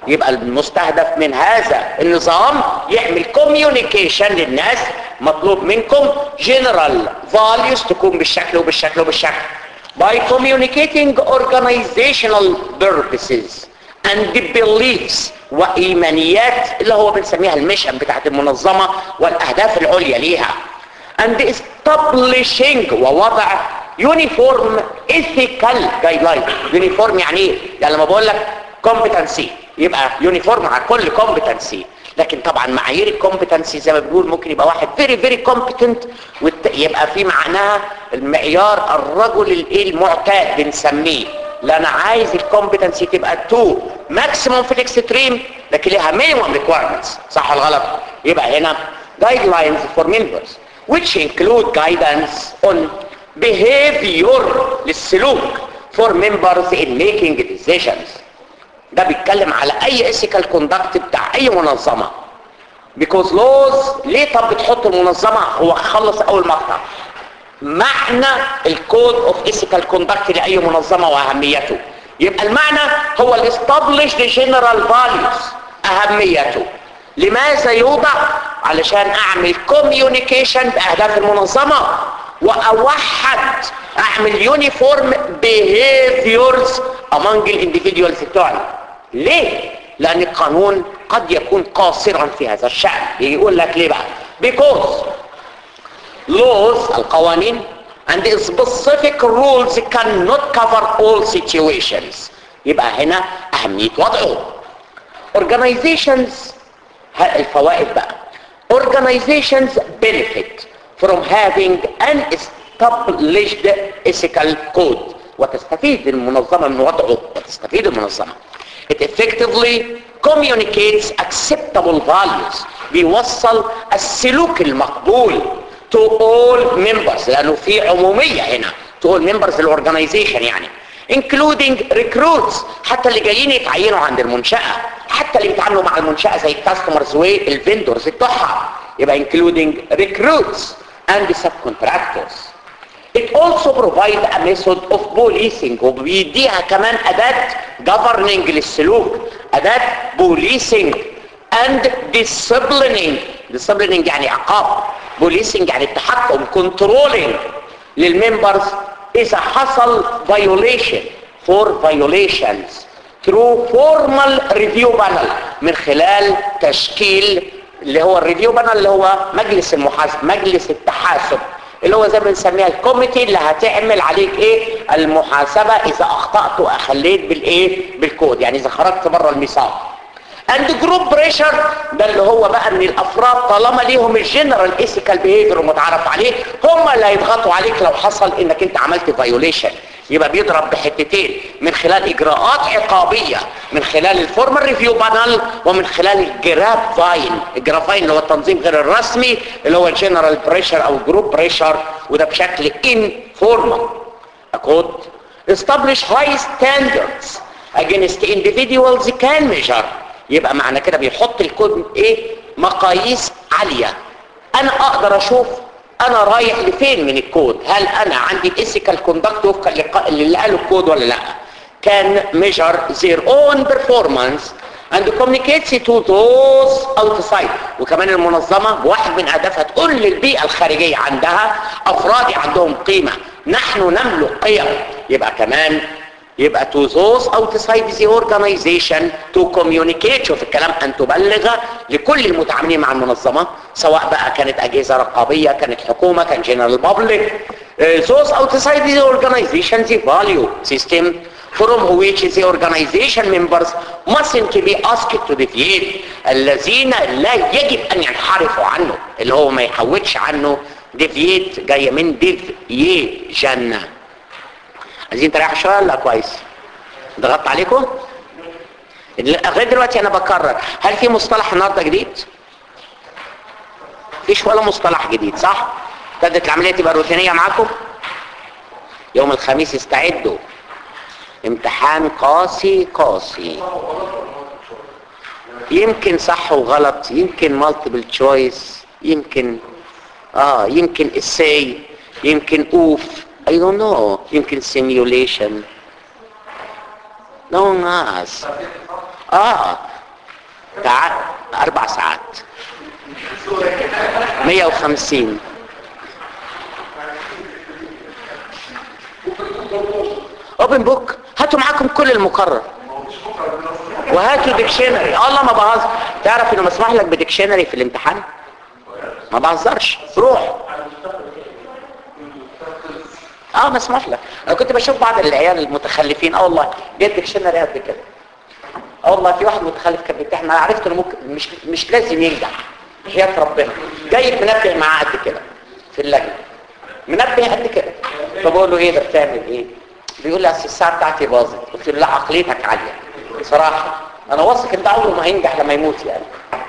يبقى المستهدف من هذا النظام يعمل كوميونيكيشن للناس مطلوب منكم جنرال فاليوز تكون بالشكل وبالشكل وبالشكل by communicating organizational purposes and beliefs وإيمانيات اللي هو بنسميها المشن بتاعت المنظمة والأهداف العليا ليها and establishing ووضع uniform ethical guideline uniform يعني ايه؟ يعني لما بقول لك competency يبقى uniform على كل competency لكن طبعا معايير الكومبتنسي زي ما بنقول ممكن يبقى واحد فيري فيري كومبتنت يبقى في معناها المعيار الرجل الايه المعتاد بنسميه لا انا عايز الكومبتنسي تبقى 2 ماكسيموم في الاكستريم لكن ليها مينيموم ريكويرمنتس صح ولا غلط يبقى هنا guidelines for members which include guidance on behavior للسلوك for members in making decisions ده بيتكلم على اي ethical conduct بتاع اي منظمة because laws ليه طب بتحط المنظمة هو خلص اول مقطع معنى الكود اوف ethical conduct لاي منظمة واهميته يبقى المعنى هو الاستابلش جنرال فاليوز اهميته لماذا يوضع علشان اعمل كوميونيكيشن باهداف المنظمة واوحد اعمل يونيفورم behaviors among الانديفيديوالز بتوعنا ليه لان القانون قد يكون قاصرا في هذا الشأن يقول لك ليه بقى because laws القوانين and specific rules cannot cover all situations يبقى هنا اهمية وضعه organizations الفوائد بقى organizations benefit from having an established ethical code وتستفيد المنظمة من وضعه وتستفيد المنظمة it effectively communicates acceptable values بيوصل السلوك المقبول to all members لأنه في عمومية هنا to all members الorganization يعني including recruits حتى اللي جايين يتعينوا عند المنشأة حتى اللي بيتعاملوا مع المنشأة زي الكاستمرز والفندرز بتوعها يبقى including recruits and subcontractors It also provides a method of policing وبيديها كمان أداة governing للسلوك أداة policing and disciplining disciplining يعني عقاب policing يعني التحكم controlling للممبرز إذا حصل violation for violations through formal review panel من خلال تشكيل اللي هو الريفيو بانل اللي هو مجلس المحاسبة مجلس التحاسب اللي هو زي ما بنسميها الكوميتي اللي هتعمل عليك ايه المحاسبة اذا اخطأت واخليت بالايه بالكود يعني اذا خرجت بره الميثاق اند جروب بريشر ده اللي هو بقى ان الافراد طالما ليهم الجنرال ايثيكال بيهيفير ومتعرف عليه هم اللي هيضغطوا عليك لو حصل انك انت عملت فايوليشن يبقى بيضرب بحتتين من خلال اجراءات عقابيه من خلال الفورمال ريفيو بانل ومن خلال الجراب فاين الجراب فاين اللي هو التنظيم غير الرسمي اللي هو الجنرال بريشر او جروب بريشر وده بشكل انفورمال كود establish high standards against individuals can measure يبقى معنى كده بيحط الكود ايه مقاييس عالية انا اقدر اشوف انا رايح لفين من الكود هل انا عندي الايثيكال كوندكت وفقا اللي قاله الكود ولا لا كان measure their own performance and communicates to those outside وكمان المنظمة واحد من اهدافها تقول للبيئة الخارجية عندها افرادي عندهم قيمة نحن نملك قيم يبقى كمان يبقى to those outside the organization to communicate شوف الكلام أن تبلغ لكل المتعاملين مع المنظمة سواء بقى كانت أجهزة رقابية كانت حكومة كان general public uh, those outside the organization the value system from which the organization members mustn't be asked to deviate الذين لا يجب أن ينحرفوا عنه اللي هو ما يحوتش عنه deviate جاية من deviation عايزين تريحوا شويه ولا كويس ضغطت عليكم لغايه دلوقتي انا بكرر هل في مصطلح النهارده جديد فيش ولا مصطلح جديد صح ابتدت العمليه تبقى روتينيه معاكم يوم الخميس استعدوا امتحان قاسي قاسي يمكن صح وغلط يمكن مالتيبل تشويس يمكن اه يمكن اساي يمكن اوف I don't know. يمكن simulation. No one asked. اه تعال اربع ساعات 150 اوبن بوك هاتوا معاكم كل المقرر وهاتوا ديكشنري الله ما بهزر تعرف انه مسموح لك بديكشنري في الامتحان ما بهزرش روح اه مسموح لك انا كنت بشوف بعض العيال المتخلفين اه والله جايب ديكشنري قد كده اه والله في واحد متخلف كان بيمتحن انا عرفت انه ممكن مش مش لازم ينجح حياة ربنا جايب منبه معاه قد كده في اللجنه منبه قد كده فبقول له ايه ده بتعمل ايه بيقول لي اصل الساعه بتاعتي باظت قلت له لا عقليتك عاليه بصراحه انا واثق ان ده عمره ما هينجح لما يموت يعني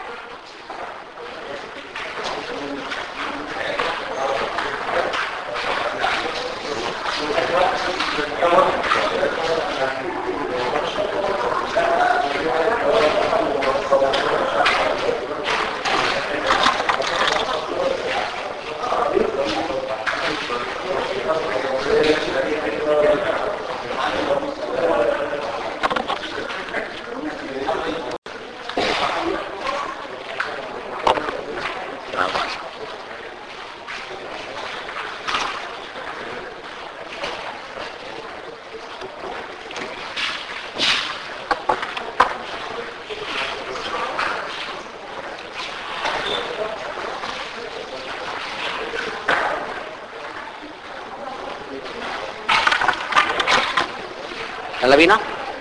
يلا بينا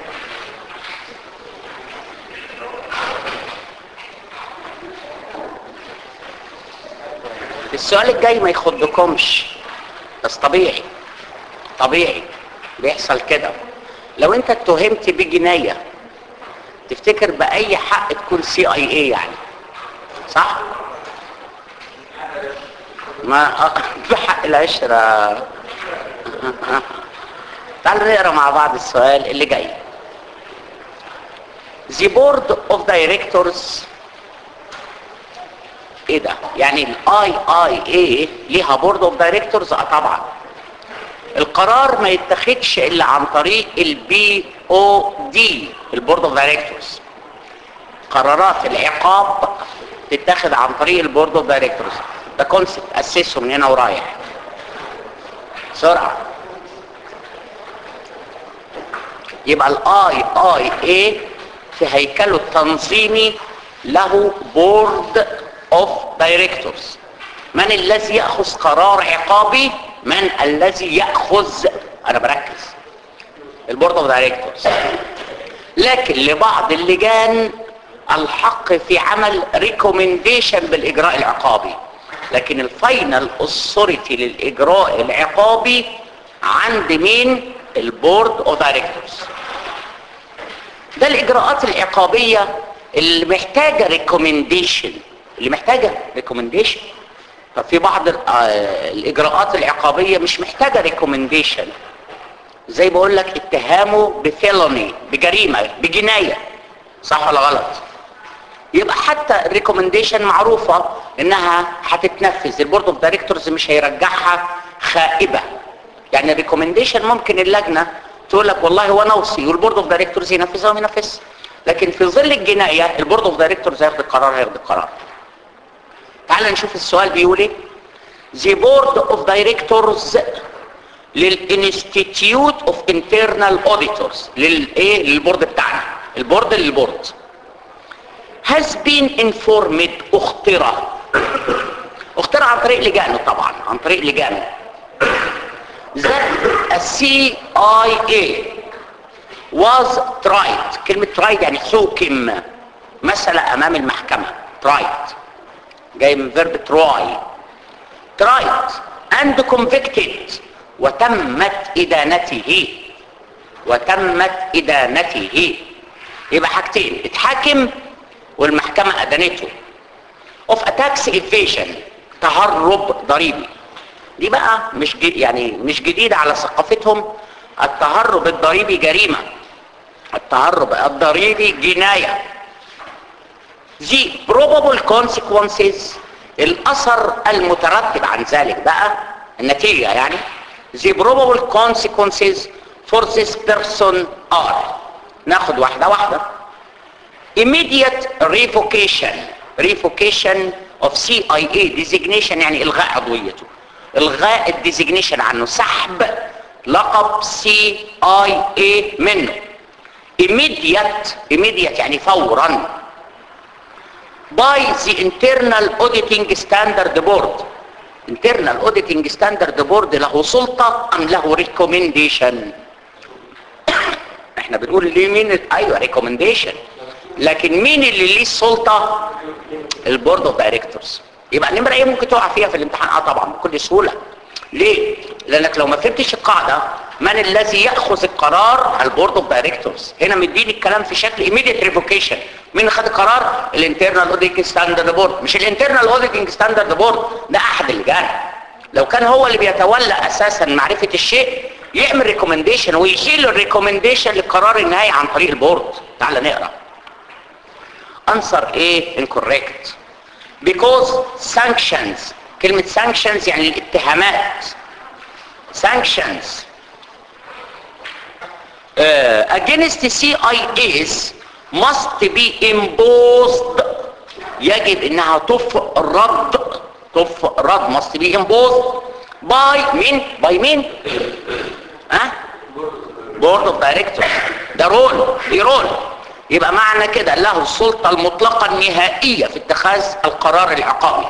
السؤال الجاي ما يخضكمش بس طبيعي طبيعي بيحصل كده لو انت اتهمت بجناية تفتكر بأي حق تكون سي اي اي يعني صح؟ ما بحق العشرة تعالوا نقرا مع بعض السؤال اللي جاي The board of directors ايه ده يعني الاي اي اي ليها بورد اوف دايركتورز اه طبعا القرار ما يتخذش الا عن طريق البي او دي البورد اوف دايركتورز قرارات العقاب تتخذ عن طريق البورد اوف دايركتورز ده كونسبت اسسه من هنا ورايح بسرعه يبقى الاي اي اي في هيكله التنظيمي له بورد اوف دايركتورز من الذي ياخذ قرار عقابي من الذي ياخذ انا بركز البورد اوف دايركتورز لكن لبعض اللجان الحق في عمل ريكومنديشن بالاجراء العقابي لكن الفاينل اوثوريتي للاجراء العقابي عند مين البورد اوف دايركتورز ده الاجراءات العقابيه اللي محتاجه ريكومنديشن اللي محتاجه ريكومنديشن طب في بعض ال- آه، الاجراءات العقابيه مش محتاجه ريكومنديشن زي بقول لك اتهامه بفيلوني بجريمه بجنايه صح ولا غلط يبقى حتى الريكومنديشن معروفه انها هتتنفذ البورد اوف دايركتورز مش هيرجعها خائبه يعني الريكومنديشن ممكن اللجنه تقول لك والله هو نوصي والبورد اوف دايركتورز ينفذها وينفذها لكن في ظل الجنايه البورد اوف دايركتورز هياخد القرار هياخد القرار تعال نشوف السؤال بيقول ايه The board of directors للانستيتيوت اوف انترنال اوديتورز للايه للبورد بتاعنا البورد للبورد has been informed اخترع اخترع عن طريق لجانه طبعا عن طريق لجانه that a CIA was tried كلمة tried يعني حكم مسألة أمام المحكمة tried جاي من verb try tried and convicted وتمت إدانته وتمت إدانته يبقى حاجتين اتحاكم والمحكمة أدانته of a tax evasion تهرب ضريبي دي بقى مش جي يعني مش جديدة على ثقافتهم التهرب الضريبي جريمة التهرب الضريبي جناية the probable consequences الأثر المترتب عن ذلك بقى النتيجة يعني the probable consequences for this person are ناخد واحدة واحدة immediate revocation revocation of CIA designation يعني الغاء عضويته الغاء الديزيجنيشن عنه سحب لقب CIA منه immediate immediate يعني فورا by the internal auditing standard board internal auditing standard board له سلطة ام له recommendation احنا بنقول ليه مين ايوه recommendation لكن مين اللي ليه السلطة البورد اوف دايركتورز يبقى النمرة ايه ممكن تقع فيها في الامتحان اه طبعا بكل سهولة ليه لانك لو ما فهمتش القاعدة من الذي ياخذ القرار البورد اوف دايركتورز هنا مديني الكلام في شكل immediate revocation مين خد القرار الانترنال اوديتنج ستاندرد بورد مش الانترنال اوديتنج ستاندرد بورد ده احد اللجان لو كان هو اللي بيتولى اساسا معرفة الشيء يعمل ريكومنديشن ويشيل الريكومنديشن للقرار النهائي عن طريق البورد تعال نقرا answer A incorrect because sanctions كلمة sanctions يعني الاتهامات sanctions uh, against the CIAs must be imposed يجب انها تفرض تفرض must be imposed by مين by مين ها board of directors ده رول دي رول يبقى معنى كده له السلطة المطلقة النهائية في اتخاذ القرار العقابي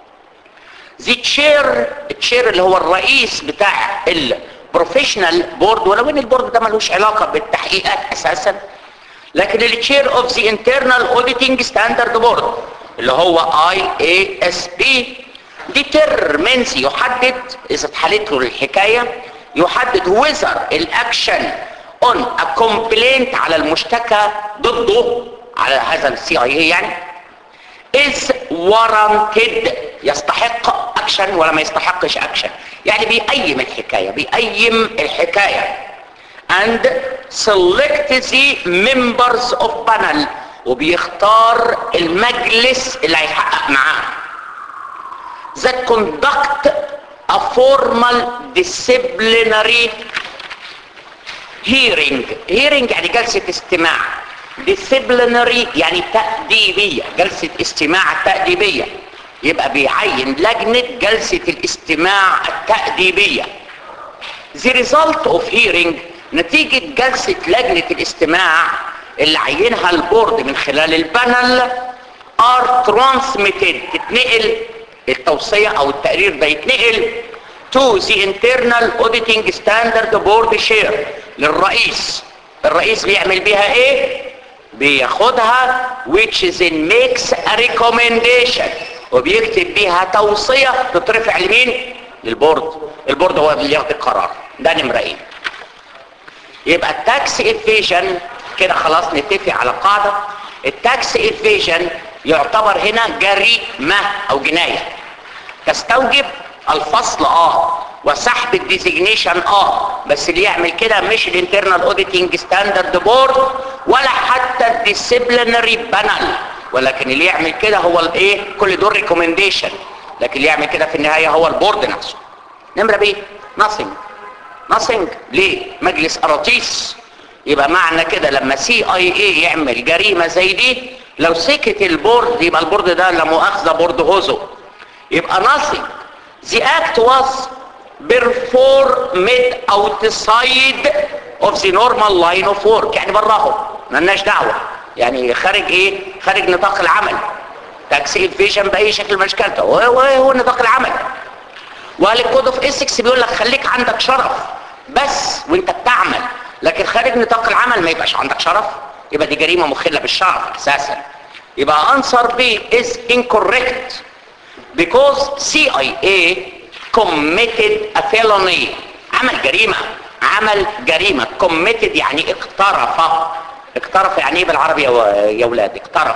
زي تشير التشير اللي هو الرئيس بتاع البروفيشنال بورد ولو ان البورد ده ملوش علاقة بالتحقيقات اساسا لكن التشير اوف ذا انترنال اوديتنج ستاندرد بورد اللي هو اي اي اس بي determines يحدد اذا اتحلت له الحكاية يحدد وذر الاكشن on a complaint على المشتكى ضده على هذا السي اي اي يعني is warranted يستحق اكشن ولا ما يستحقش اكشن يعني بيقيم الحكاية بيقيم الحكاية and select the members of panel وبيختار المجلس اللي هيحقق معاه that conduct a formal disciplinary hearing hearing يعني جلسة استماع disciplinary يعني تأديبية جلسة استماع تأديبية يبقى بيعين لجنة جلسة الاستماع التأديبية the result of hearing نتيجة جلسة لجنة الاستماع اللي عينها البورد من خلال البانل are transmitted تتنقل التوصية او التقرير ده يتنقل to the internal auditing standard board share للرئيس الرئيس بيعمل بيها ايه بياخدها which then makes a recommendation وبيكتب بيها توصية تترفع لمين للبورد البورد هو اللي ياخد القرار ده نمرة ايه يبقى التاكس افيجن كده خلاص نتفق على قاعدة التاكس افيجن يعتبر هنا جريمة او جناية تستوجب الفصل اه وسحب الديزيجنيشن اه بس اللي يعمل كده مش الانترنال اوديتنج ستاندرد بورد ولا حتى الديسيبلينري بانل ولكن اللي يعمل كده هو الايه كل دول ريكومنديشن لكن اللي يعمل كده في النهايه هو البورد نفسه نمره بي nothing nothing ليه مجلس قراطيس يبقى معنى كده لما سي اي اي يعمل جريمه زي دي لو سكت البورد يبقى البورد ده لا مؤاخذه بورد هوزو يبقى nothing the act was performed outside of the normal line of work يعني براهم ملناش دعوه يعني خارج ايه خارج نطاق العمل تاكسي افيشن باي شكل من اشكالته هو هو نطاق العمل وقال الكود اوف اسكس بيقول لك خليك عندك شرف بس وانت بتعمل لكن خارج نطاق العمل ما يبقاش عندك شرف يبقى دي جريمه مخله بالشرف اساسا يبقى answer B is incorrect because CIA committed a felony عمل جريمة عمل جريمة committed يعني اقترف اقترف يعني ايه بالعربي يا و- يا ولاد اقترف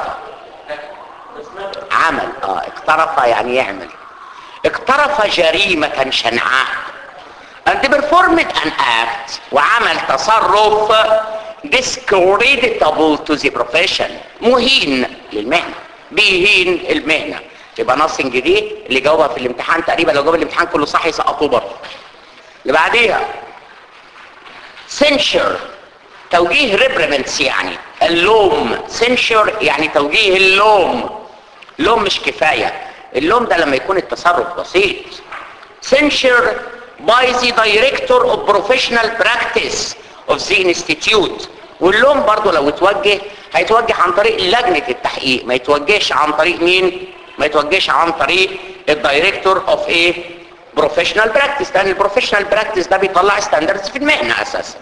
عمل اه اقترف يعني يعمل اقترف جريمة شنعاء and performed an act وعمل تصرف discreditable to the profession مهين للمهنة بيهين المهنة يبقى نصنج دي اللي جاوبها في الامتحان تقريبا لو جاوب الامتحان كله صح يسقطوه برضه اللي بعديها censure توجيه ريبرمنتس يعني اللوم سنشر يعني توجيه اللوم لوم مش كفاية اللوم ده لما يكون التصرف بسيط censure by the director of professional practice of the institute واللوم برضو لو اتوجه هيتوجه عن طريق لجنة التحقيق ما يتوجهش عن طريق مين ما يتوجهش عن طريق الدايركتور اوف ايه بروفيشنال براكتس لان البروفيشنال براكتس ده بيطلع ستاندردز في المهنة اساسا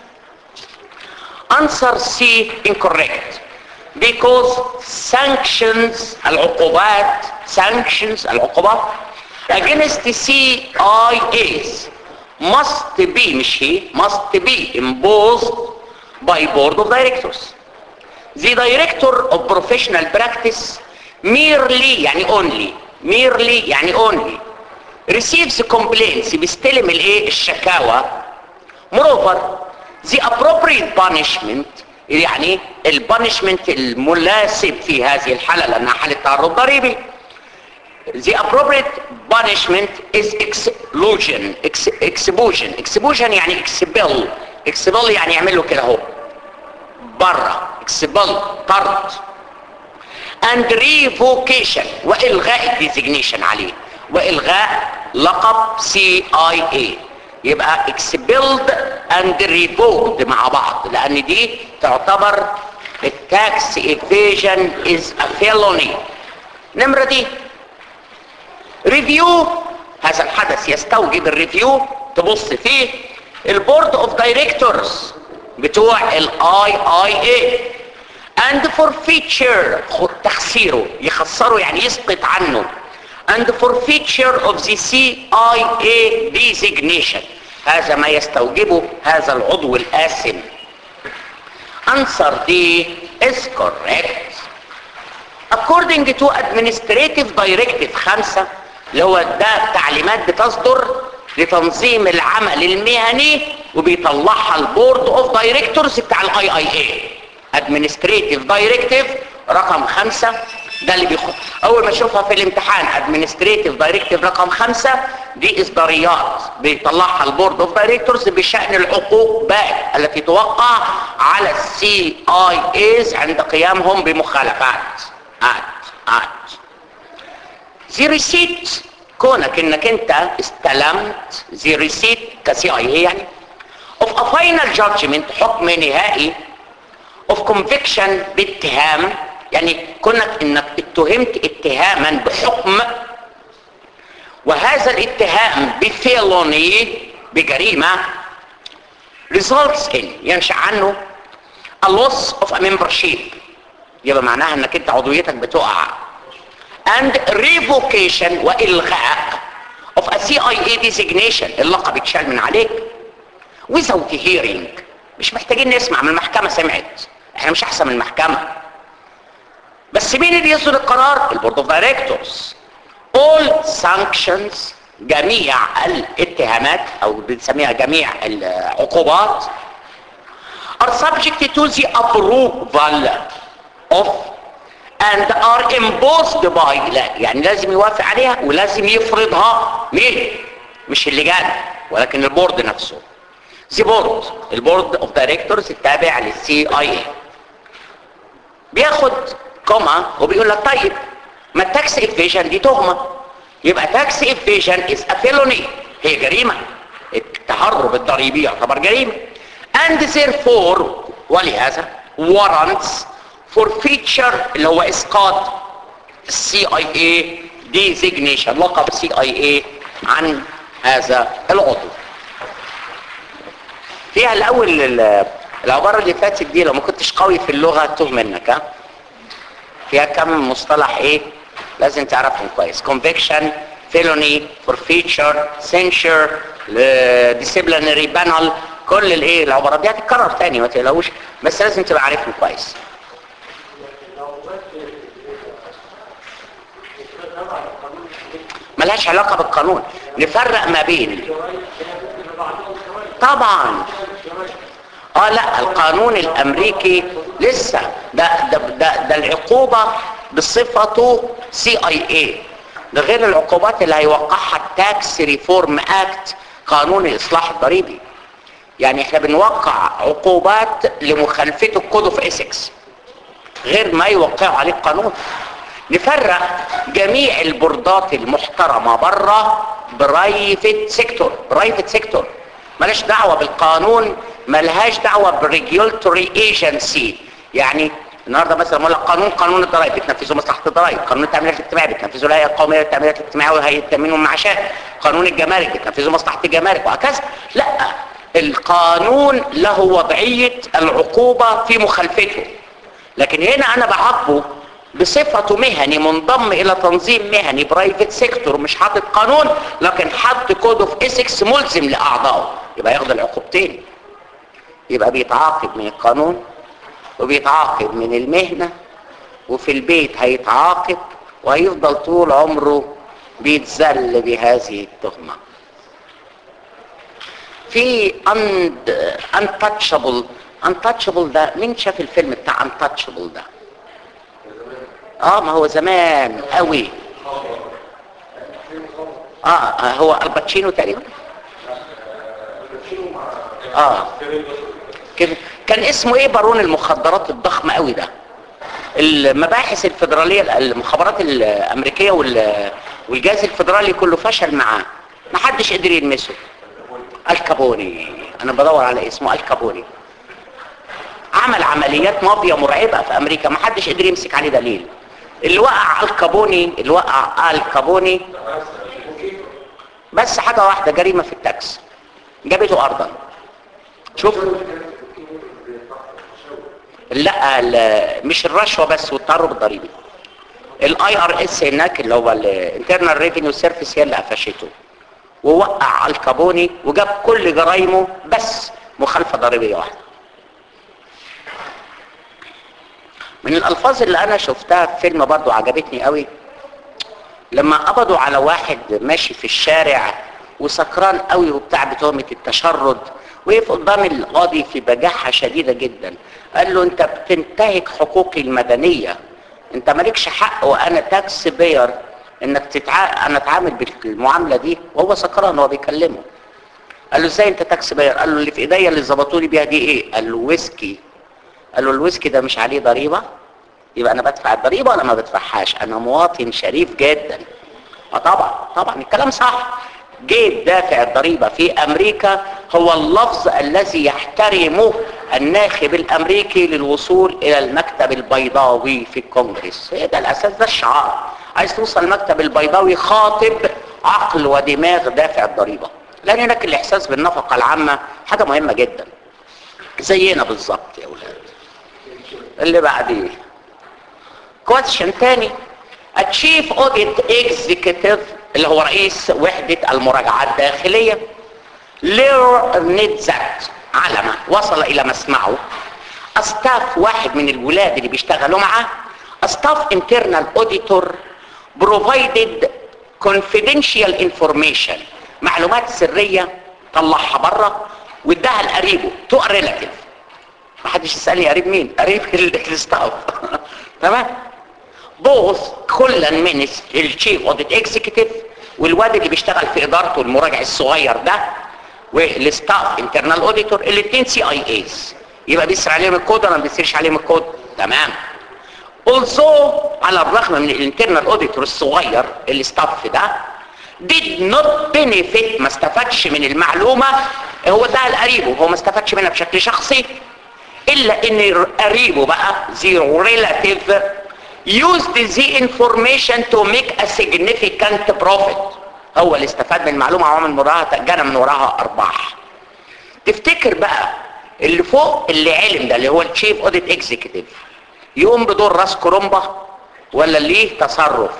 answer C incorrect because sanctions العقوبات sanctions العقوبات against CIAs must be مش هي must be imposed by board of directors the director of professional practice merely يعني only merely يعني only receives complaints بيستلم الايه الشكاوى moreover the appropriate punishment يعني البانشمنت المناسب في هذه الحالة لأنها حالة تعرض ضريبي the appropriate punishment is exclusion ex execution execution يعني expel expel يعني يعمل له كده اهو بره expel طرد and revocation والغاء designation عليه والغاء لقب CIA يبقى expelled and revoked مع بعض لان دي تعتبر التاكس evasion is a felony نمرة دي ريفيو هذا الحدث يستوجب الريفيو تبص فيه البورد اوف دايركتورز بتوع الاي اي اي and for feature تخسيره يخسره يعني يسقط عنه and for feature of the CIA designation هذا ما يستوجبه هذا العضو الآثم answer D is correct according to administrative directive خمسة اللي هو ده تعليمات بتصدر لتنظيم العمل المهني وبيطلعها البورد اوف دايركتورز بتاع الاي اي اي administrative directive رقم خمسة ده اللي بيخ... اول ما اشوفها في الامتحان administrative directive رقم خمسة دي اصداريات بيطلعها البورد اوف دايركتورز بشأن العقوبات التي توقع على السي اي ايز عند قيامهم بمخالفات آت آت زي ريسيت كونك انك انت استلمت زي ريسيت كسي اي اي يعني of a final judgment حكم نهائي of conviction باتهام يعني كونك انك اتهمت اتهاما بحكم وهذا الاتهام بفيلوني بجريمة results in ينشأ عنه a loss of a membership يبقى معناها انك انت عضويتك بتقع and revocation والغاء of a CIA designation اللقب اتشال من عليك without hearing مش محتاجين نسمع من المحكمة سمعت احنا مش احسن من المحكمة بس مين اللي يصدر القرار البورد اوف دايركتورز all sanctions جميع الاتهامات او بنسميها جميع العقوبات are subject to the approval of and are imposed by لا يعني لازم يوافق عليها ولازم يفرضها مين مش اللجان ولكن البورد نفسه the board البورد اوف دايركتورز التابع للسي اي بياخد كوما وبيقول لك طيب ما التاكس افيجن دي تهمه يبقى تاكس افيجن از افيلوني هي جريمه التهرب الضريبي يعتبر جريمه and therefore ولهذا warrants for feature اللي هو اسقاط السي اي اي designation لقب السي اي اي عن هذا العضو فيها الاول العباره اللي فاتت دي لو ما كنتش قوي في اللغه تتوه منك ها فيها كم مصطلح ايه لازم تعرفهم كويس conviction felony forfeiture censure disciplinary panel كل الايه العبارات دي هتتكرر تاني ما تقلقوش بس لازم تبقى عارفهم كويس ملهاش علاقة بالقانون نفرق ما بين طبعا اه لا القانون الامريكي لسه ده ده ده, ده العقوبة بصفته سي اي اي ده غير العقوبات اللي هيوقعها التاكس ريفورم اكت قانون الاصلاح الضريبي يعني احنا بنوقع عقوبات لمخالفة الكود اوف اسكس غير ما يوقعوا عليه القانون نفرق جميع البوردات المحترمة بره برايفت سيكتور برايفت سيكتور ملاش دعوة بالقانون ملهاش دعوة بالريجولتوري ايجنسي يعني النهارده مثلا بقول لك قانون قانون الضرائب بتنفذه مصلحه الضرائب قانون التامينات الاجتماعيه بتنفذه الهيئه القوميه للتامينات الاجتماعيه وهيئه التامين والمعاشات قانون الجمارك بتنفذه مصلحه الجمارك وهكذا لا القانون له وضعيه العقوبه في مخالفته لكن هنا انا بعاقبه بصفته مهني منضم الى تنظيم مهني برايفت سيكتور مش حاطط قانون لكن حط كود اوف اسكس ملزم لاعضائه يبقى ياخد العقوبتين يبقى بيتعاقب من القانون وبيتعاقب من المهنة وفي البيت هيتعاقب وهيفضل طول عمره بيتذل بهذه التهمة في أند untouchable untouchable ده مين شاف الفيلم بتاع untouchable ده اه ما هو زمان قوي اه هو الباتشينو تقريبا اه كده كان اسمه ايه بارون المخدرات الضخم قوي ده المباحث الفيدراليه المخابرات الامريكيه وال- والجهاز الفيدرالي كله فشل معاه ما حدش قدر يلمسه الكابوني انا بدور على اسمه الكابوني عمل عمليات مافيا مرعبه في امريكا ما حدش قدر يمسك عليه دليل اللي وقع الكابوني اللي وقع الكابوني بس حاجه واحده جريمه في التاكس جابته ارضا شوف لا ال- مش الرشوه بس والتهرب الضريبي الاي ار اس هناك اللي هو الانترنال ريفينيو سيرفيس هي اللي قفشته ووقع الكابوني وجاب كل جرايمه بس مخالفه ضريبيه واحده من الالفاظ اللي انا شفتها في فيلم برضو عجبتني قوي لما قبضوا على واحد ماشي في الشارع وسكران قوي وبتاع بتهمة التشرد وقف قدام القاضي في بجاحة شديدة جدا قال له انت بتنتهك حقوقي المدنية انت مالكش حق وانا تاكس بير انك تتع... انا اتعامل بالمعاملة دي وهو سكران وهو بيكلمه قال له ازاي انت تاكس بير قال له اللي في ايديا اللي ظبطوا لي بيها دي ايه قال له ويسكي قال له الويسكي ده مش عليه ضريبة يبقى انا بدفع الضريبة ولا ما بدفعهاش انا مواطن شريف جدا اه طبعا طبعا الكلام صح جيب دافع الضريبة في امريكا هو اللفظ الذي يحترمه الناخب الامريكي للوصول الى المكتب البيضاوي في الكونجرس هي ده الاساس ده الشعار عايز توصل المكتب البيضاوي خاطب عقل ودماغ دافع الضريبة لان هناك الاحساس بالنفقة العامة حاجة مهمة جدا زينا بالظبط يا اولاد اللي بعديه كويشن تاني التشيف اوديت اكزيكتيف اللي هو رئيس وحدة المراجعات الداخلية ليرنيتزات علما وصل الى مسمعه استاف واحد من الولاد اللي بيشتغلوا معاه استاف انترنال اوديتور بروفايدد confidential information معلومات سرية طلعها بره واداها لقريبه تو ريلاتيف ما حدش يسالني قريب مين قريب الستاف تمام بوث كلا من الشيف اوديت اكزيكتيف والواد اللي بيشتغل في ادارته المراجع الصغير ده والستاف انترنال اوديتور الاثنين سي اي ايز يبقى بيسر عليهم الكود ولا ما بيسرش عليهم الكود تمام also على الرغم من الانترنال اوديتور الصغير الستاف ده did not benefit ما استفادش من المعلومة هو ده لقريبه هو ما استفادش منها بشكل شخصي الا ان قريبه بقى zero relative used the information to make a significant profit هو اللي استفاد من المعلومة وعمل من وراها جنى من وراها ارباح تفتكر بقى اللي فوق اللي علم ده اللي هو التشيف اوديت اكزيكتيف يقوم بدور راس كرومبا ولا ليه تصرف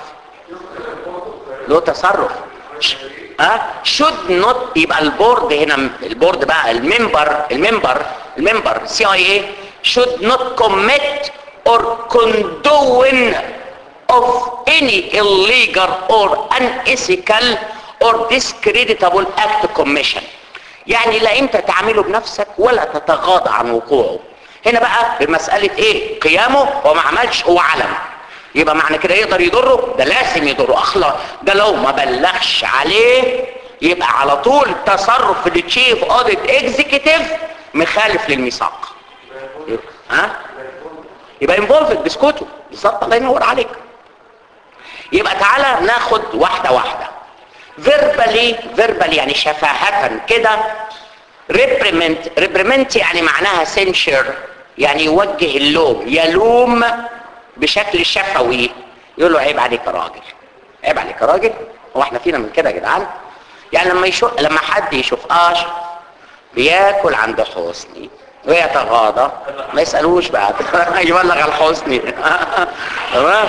له تصرف ها should not يبقى البورد هنا البورد بقى الممبر الممبر الممبر سي اي اي should not commit or condone of any illegal or unethical or discreditable act commission يعني لا انت تعمله بنفسك ولا تتغاضى عن وقوعه هنا بقى بمسألة ايه قيامه وما عملش هو علم يبقى معنى كده يقدر يضره ده لازم يضره اخلا ده لو ما بلغش عليه يبقى على طول تصرف التشيف اوديت اكزيكتيف مخالف للميثاق يبقى ها يبقى انفولفد بسكوته بالظبط الله ينور عليك يبقى تعالى ناخد واحده واحده فيربالي فيربالي يعني شفاهة كده ريبريمنت ريبريمنت يعني معناها سنشر يعني يوجه اللوم يلوم بشكل شفوي يقول له عيب عليك يا راجل عيب عليك يا راجل هو احنا فينا من كده يا جدعان يعني لما يشوف لما حد يشوف اشرف بياكل عند حسني ويتغاضى ما يسالوش بقى يبلغ على الحسني تمام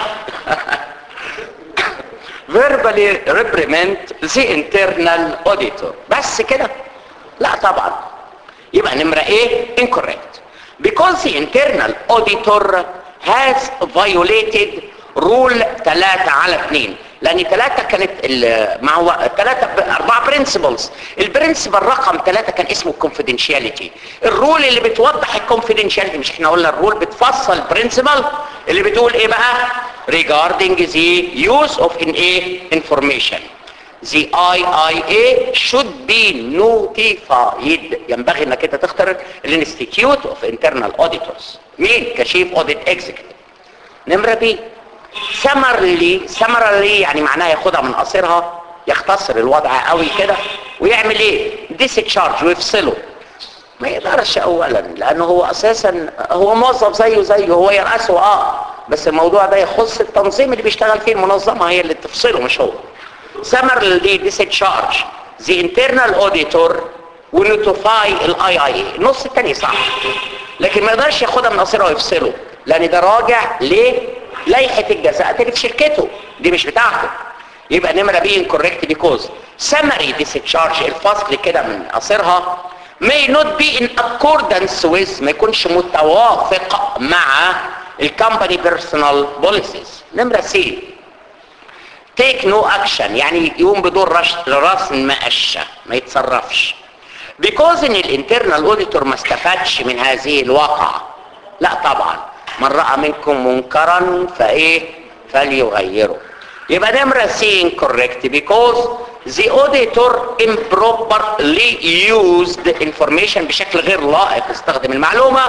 verbally reprimand the internal auditor بس كده لا طبعا يبقى نمرة ايه incorrect because the internal auditor has violated rule 3 على 2 لان 3 كانت مع هو 3 4 برنسبلز البرنسبل رقم 3 كان اسمه confidentiality الرول اللي بتوضح الكونفيدنشاليتي مش احنا قلنا الرول بتفصل برنسبل اللي بتقول ايه بقى regarding the use of in a information the IIA should be notified ينبغي انك انت تختار الانستيتيوت اوف انترنال اوديتورز مين كشيف اوديت اكزيكتيف نمره بي سمرلي سمرلي يعني معناها ياخدها من قصيرها يختصر الوضع قوي كده ويعمل ايه ديسشارج ويفصله ما يقدرش اولا لانه هو اساسا هو موظف زيه زيه هو يرأسه اه بس الموضوع ده يخص التنظيم اللي بيشتغل فيه المنظمه هي اللي تفصله مش هو summarily discharge the internal auditor ونوتيفاي الاي اي النص الثاني صح لكن ما يقدرش ياخدها من قصيرها ويفصله لان ده راجع للائحه الجزاءات اللي في شركته دي مش بتاعته يبقى نمره بي انكوركت بيكوز summary discharge الفصل كده من قصيرها may not be in accordance with ما يكونش متوافق مع الكمباني بيرسونال بوليسيز نمره سي take no action يعني يقوم بدور رش راس مقشة ما يتصرفش because ان الانترنال اوديتور ما استفادش من هذه الواقعة لا طبعا من رأى منكم منكرا فايه فليغيره يبقى نمرة سي incorrect because the auditor improperly used information بشكل غير لائق استخدم المعلومة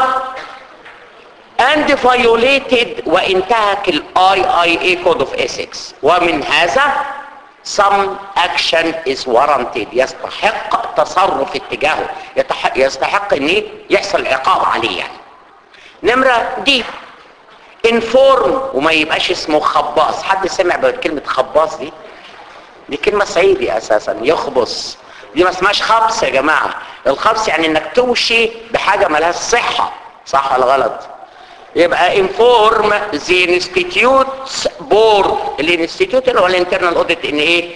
and violated وانتهك ال IIA Code of Ethics ومن هذا some action is warranted يستحق تصرف اتجاهه يتحق يستحق ان يحصل عقاب عليه يعني نمرة دي inform وما يبقاش اسمه خباص حد سمع بكلمة خباص دي دي كلمة صعيدي اساسا يخبص دي ما اسمهاش خبص يا جماعة الخبص يعني انك توشي بحاجة ملهاش صحة صح ولا غلط يبقى انفورم the institute's board الانستيتيوت اللي هو الانترنال اوديت ان ايه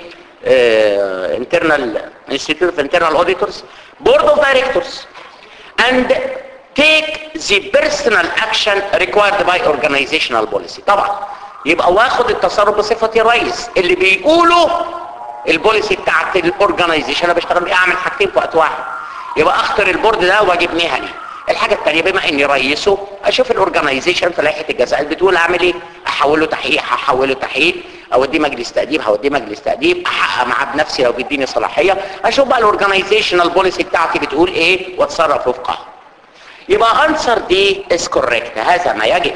انترنال انستيتيوت اوف انترنال اوديتورز بورد اوف دايركتورز and take the personal action required by organizational policy طبعا يبقى واخد التصرف بصفتي رئيس اللي بيقولوا البوليسي بتاعت الاورجنايزيشن انا بشتغل بيه اعمل حاجتين في وقت واحد يبقى اختار البورد ده واجب مهني الحاجة الثانية بما اني رئيسه اشوف الاورجنايزيشن في لائحة الجزاءات بتقول اعمل ايه احوله تحقيق هحوله تحقيق اوديه مجلس تأديب هوديه مجلس تأديب احقق معاه بنفسي لو بيديني صلاحية اشوف بقى الاورجنايزيشنال بوليسي بتاعتي بتقول ايه واتصرف وفقها يبقى انسر دي از كوريكت هذا ما يجب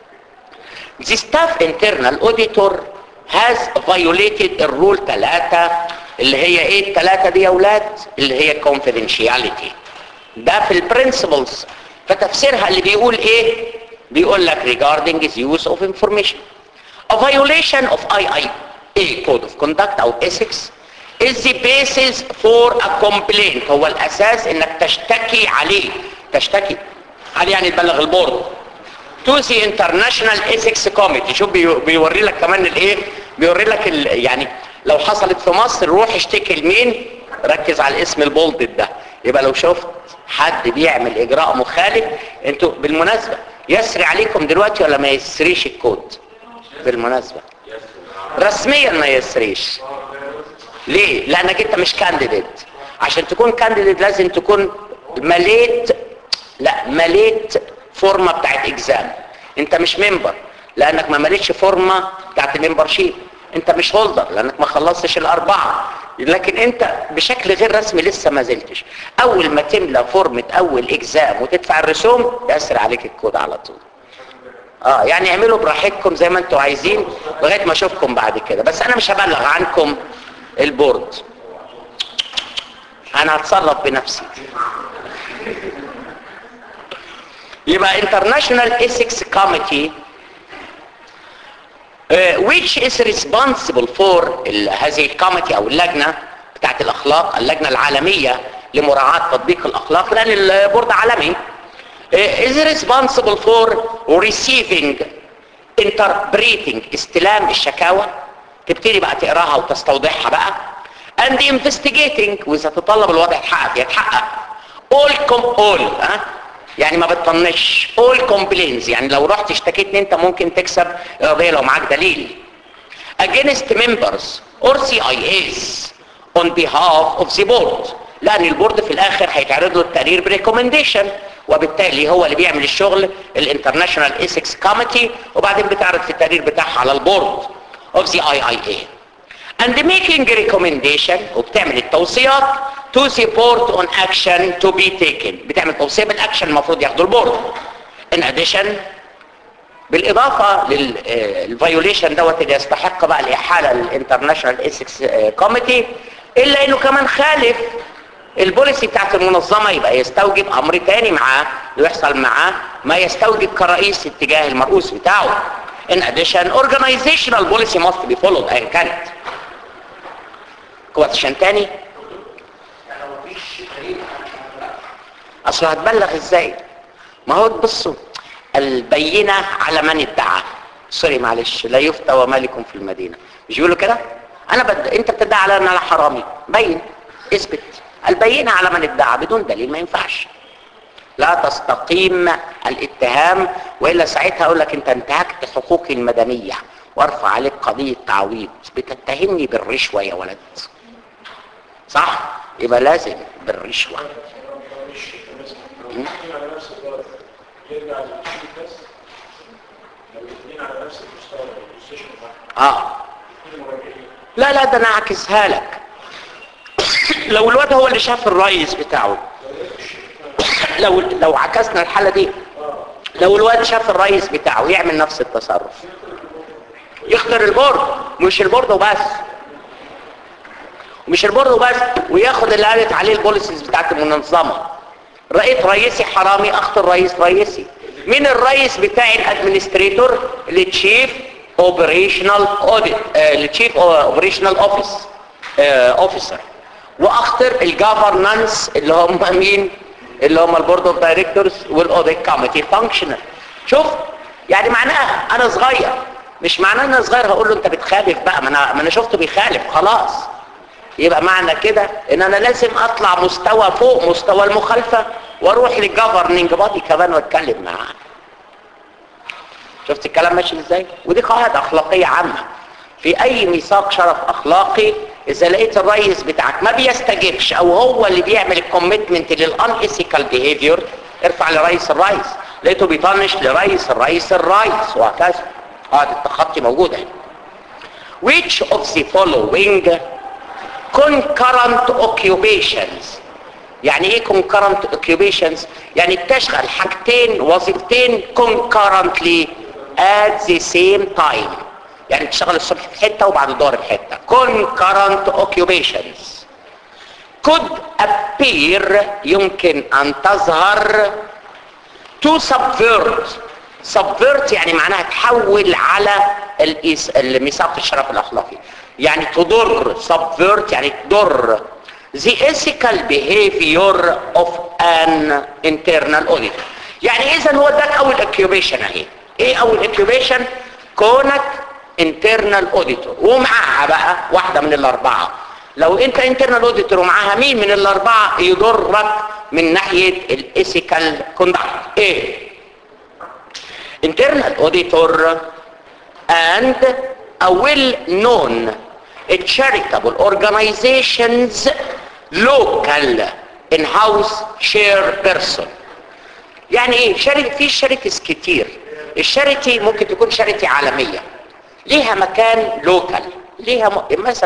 The staff internal auditor has violated الرول 3 اللي هي ايه الثلاثة دي يا اولاد اللي هي confidentiality ده في البرنسبلز فتفسيرها اللي بيقول ايه بيقول لك regarding the use of information a violation of IIA code of conduct او ethics is the basis for a complaint هو الاساس انك تشتكي عليه تشتكي عليه يعني تبلغ البورد to the international ethics committee شوف بيوري لك كمان الايه بيوري لك ال يعني لو حصلت في مصر روح اشتكي لمين ركز على الاسم البولد ده يبقى لو شفت حد بيعمل اجراء مخالف انتوا بالمناسبة يسري عليكم دلوقتي ولا ما يسريش الكود بالمناسبة رسميا ما يسريش ليه لانك انت مش كانديديت عشان تكون كانديديت لازم تكون مليت لا مليت فورمة بتاعت اكزام انت مش ممبر لانك ما مليتش فورمة بتاعت الممبر شيب انت مش هولدر لانك ما خلصتش الاربعة لكن انت بشكل غير رسمي لسه ما زلتش اول ما تملى فورمة اول اكزام وتدفع الرسوم يأثر عليك الكود على طول اه يعني اعملوا براحتكم زي ما انتوا عايزين لغايه ما اشوفكم بعد كده بس انا مش هبلغ عنكم البورد انا هتصرف بنفسي يبقى international ethics committee uh, which is responsible for ال- هذه الكوميتي او اللجنه بتاعت الاخلاق اللجنه العالميه لمراعاه تطبيق الاخلاق لان البورد عالمي uh, is responsible for receiving interpreting استلام الشكاوى تبتدي بقى تقراها وتستوضحها بقى and investigating واذا تطلب الوضع يتحقق يتحقق all com all ها يعني ما بتطنش all complaints يعني لو رحت اشتكيت انت ممكن تكسب قضيه لو معاك دليل against members or CIAs on behalf of the board لان البورد في الاخر هيتعرض له التقرير بريكومنديشن وبالتالي هو اللي بيعمل الشغل الانترناشونال ايثكس كوميتي وبعدين بتعرض في التقرير بتاعها على البورد of the IIA and making recommendation وبتعمل التوصيات to support on action to be taken بتعمل توصية بالاكشن المفروض ياخده البورد in addition بالاضافة للفيوليشن دوت اللي يستحق بقى الاحالة للانترناشونال ايثكس كوميتي الا انه كمان خالف البوليسي بتاعت المنظمة يبقى يستوجب امر تاني معاه ويحصل معاه ما يستوجب كرئيس اتجاه المرؤوس بتاعه in addition organizational policy must be followed ايا كانت كويشن تاني اصل هتبلغ ازاي ما هو بصوا البينة على من ادعى سوري معلش لا يفتى ومالكم في المدينة مش بيقولوا كده انا بد... انت بتدعي على ان انا حرامي بين اثبت البينة على من ادعى بدون دليل ما ينفعش لا تستقيم الاتهام والا ساعتها اقول لك انت انتهكت حقوقي المدنيه وارفع عليك قضيه تعويض بتتهمني بالرشوه يا ولد صح يبقى لازم بالرشوه على نفس الدرجة يرجع للشيء بس لو الاثنين على نفس المستوى البوزيشن واحد اه الاثنين مراجعين لا لا ده انا اعكسها لك لو الواد هو اللي شاف الرئيس بتاعه لو لو عكسنا الحاله دي لو الواد شاف الرئيس بتاعه يعمل نفس التصرف يختار البورد مش البورد وبس ومش البورد وبس وياخد اللي قالت عليه البوليسيز بتاعت المنظمه رأيت رئيسي حرامي اختار رئيس رئيسي مين الرئيس بتاع الادمنستريتور التشيف اوبريشنال اوديت التشيف اوبريشنال اوفيس اوفيسر واختار الجفرنانس اللي هم مين اللي هم البورد اوف دايركتورز والاوديت كوميتي فانكشنال شوف يعني معناها انا صغير مش معناه ان انا صغير هقول له انت بتخالف بقى ما انا ما انا شفته بيخالف خلاص يبقى معنى كده ان انا لازم اطلع مستوى فوق مستوى المخالفة واروح للجفرنينج بادي كمان واتكلم معاه شفت الكلام ماشي ازاي ودي قاعدة اخلاقية عامة في اي ميثاق شرف اخلاقي اذا لقيت الرئيس بتاعك ما بيستجبش او هو اللي بيعمل الكوميتمنت للان ايثيكال بيهيفير ارفع لرئيس الرئيس لقيته بيطنش لرئيس الرئيس الرئيس وهكذا قاعدة التخطي موجودة which of the following concurrent occupations يعني ايه concurrent occupations يعني بتشغل حاجتين وظيفتين concurrently at the same time يعني بتشتغل الصبح في حتة وبعد الظهر في حتة concurrent occupations could appear يمكن ان تظهر to subvert subvert يعني معناها تحول على الإس- الميثاق الشرف الاخلاقي يعني تضر subvert يعني تضر the ethical behavior of an internal auditor يعني اذا هو اداك اول occupation اهي ايه اول occupation كونك internal auditor ومعاها بقى واحدة من الاربعة لو انت internal auditor ومعاها مين من الاربعة يضرك من ناحية الاسيكال conduct ايه internal auditor and a well-known charitable organizations local in-house share person يعني ايه شارك في شركس كتير الشركة ممكن تكون شركة عالمية ليها مكان لوكال ليها م... مثلا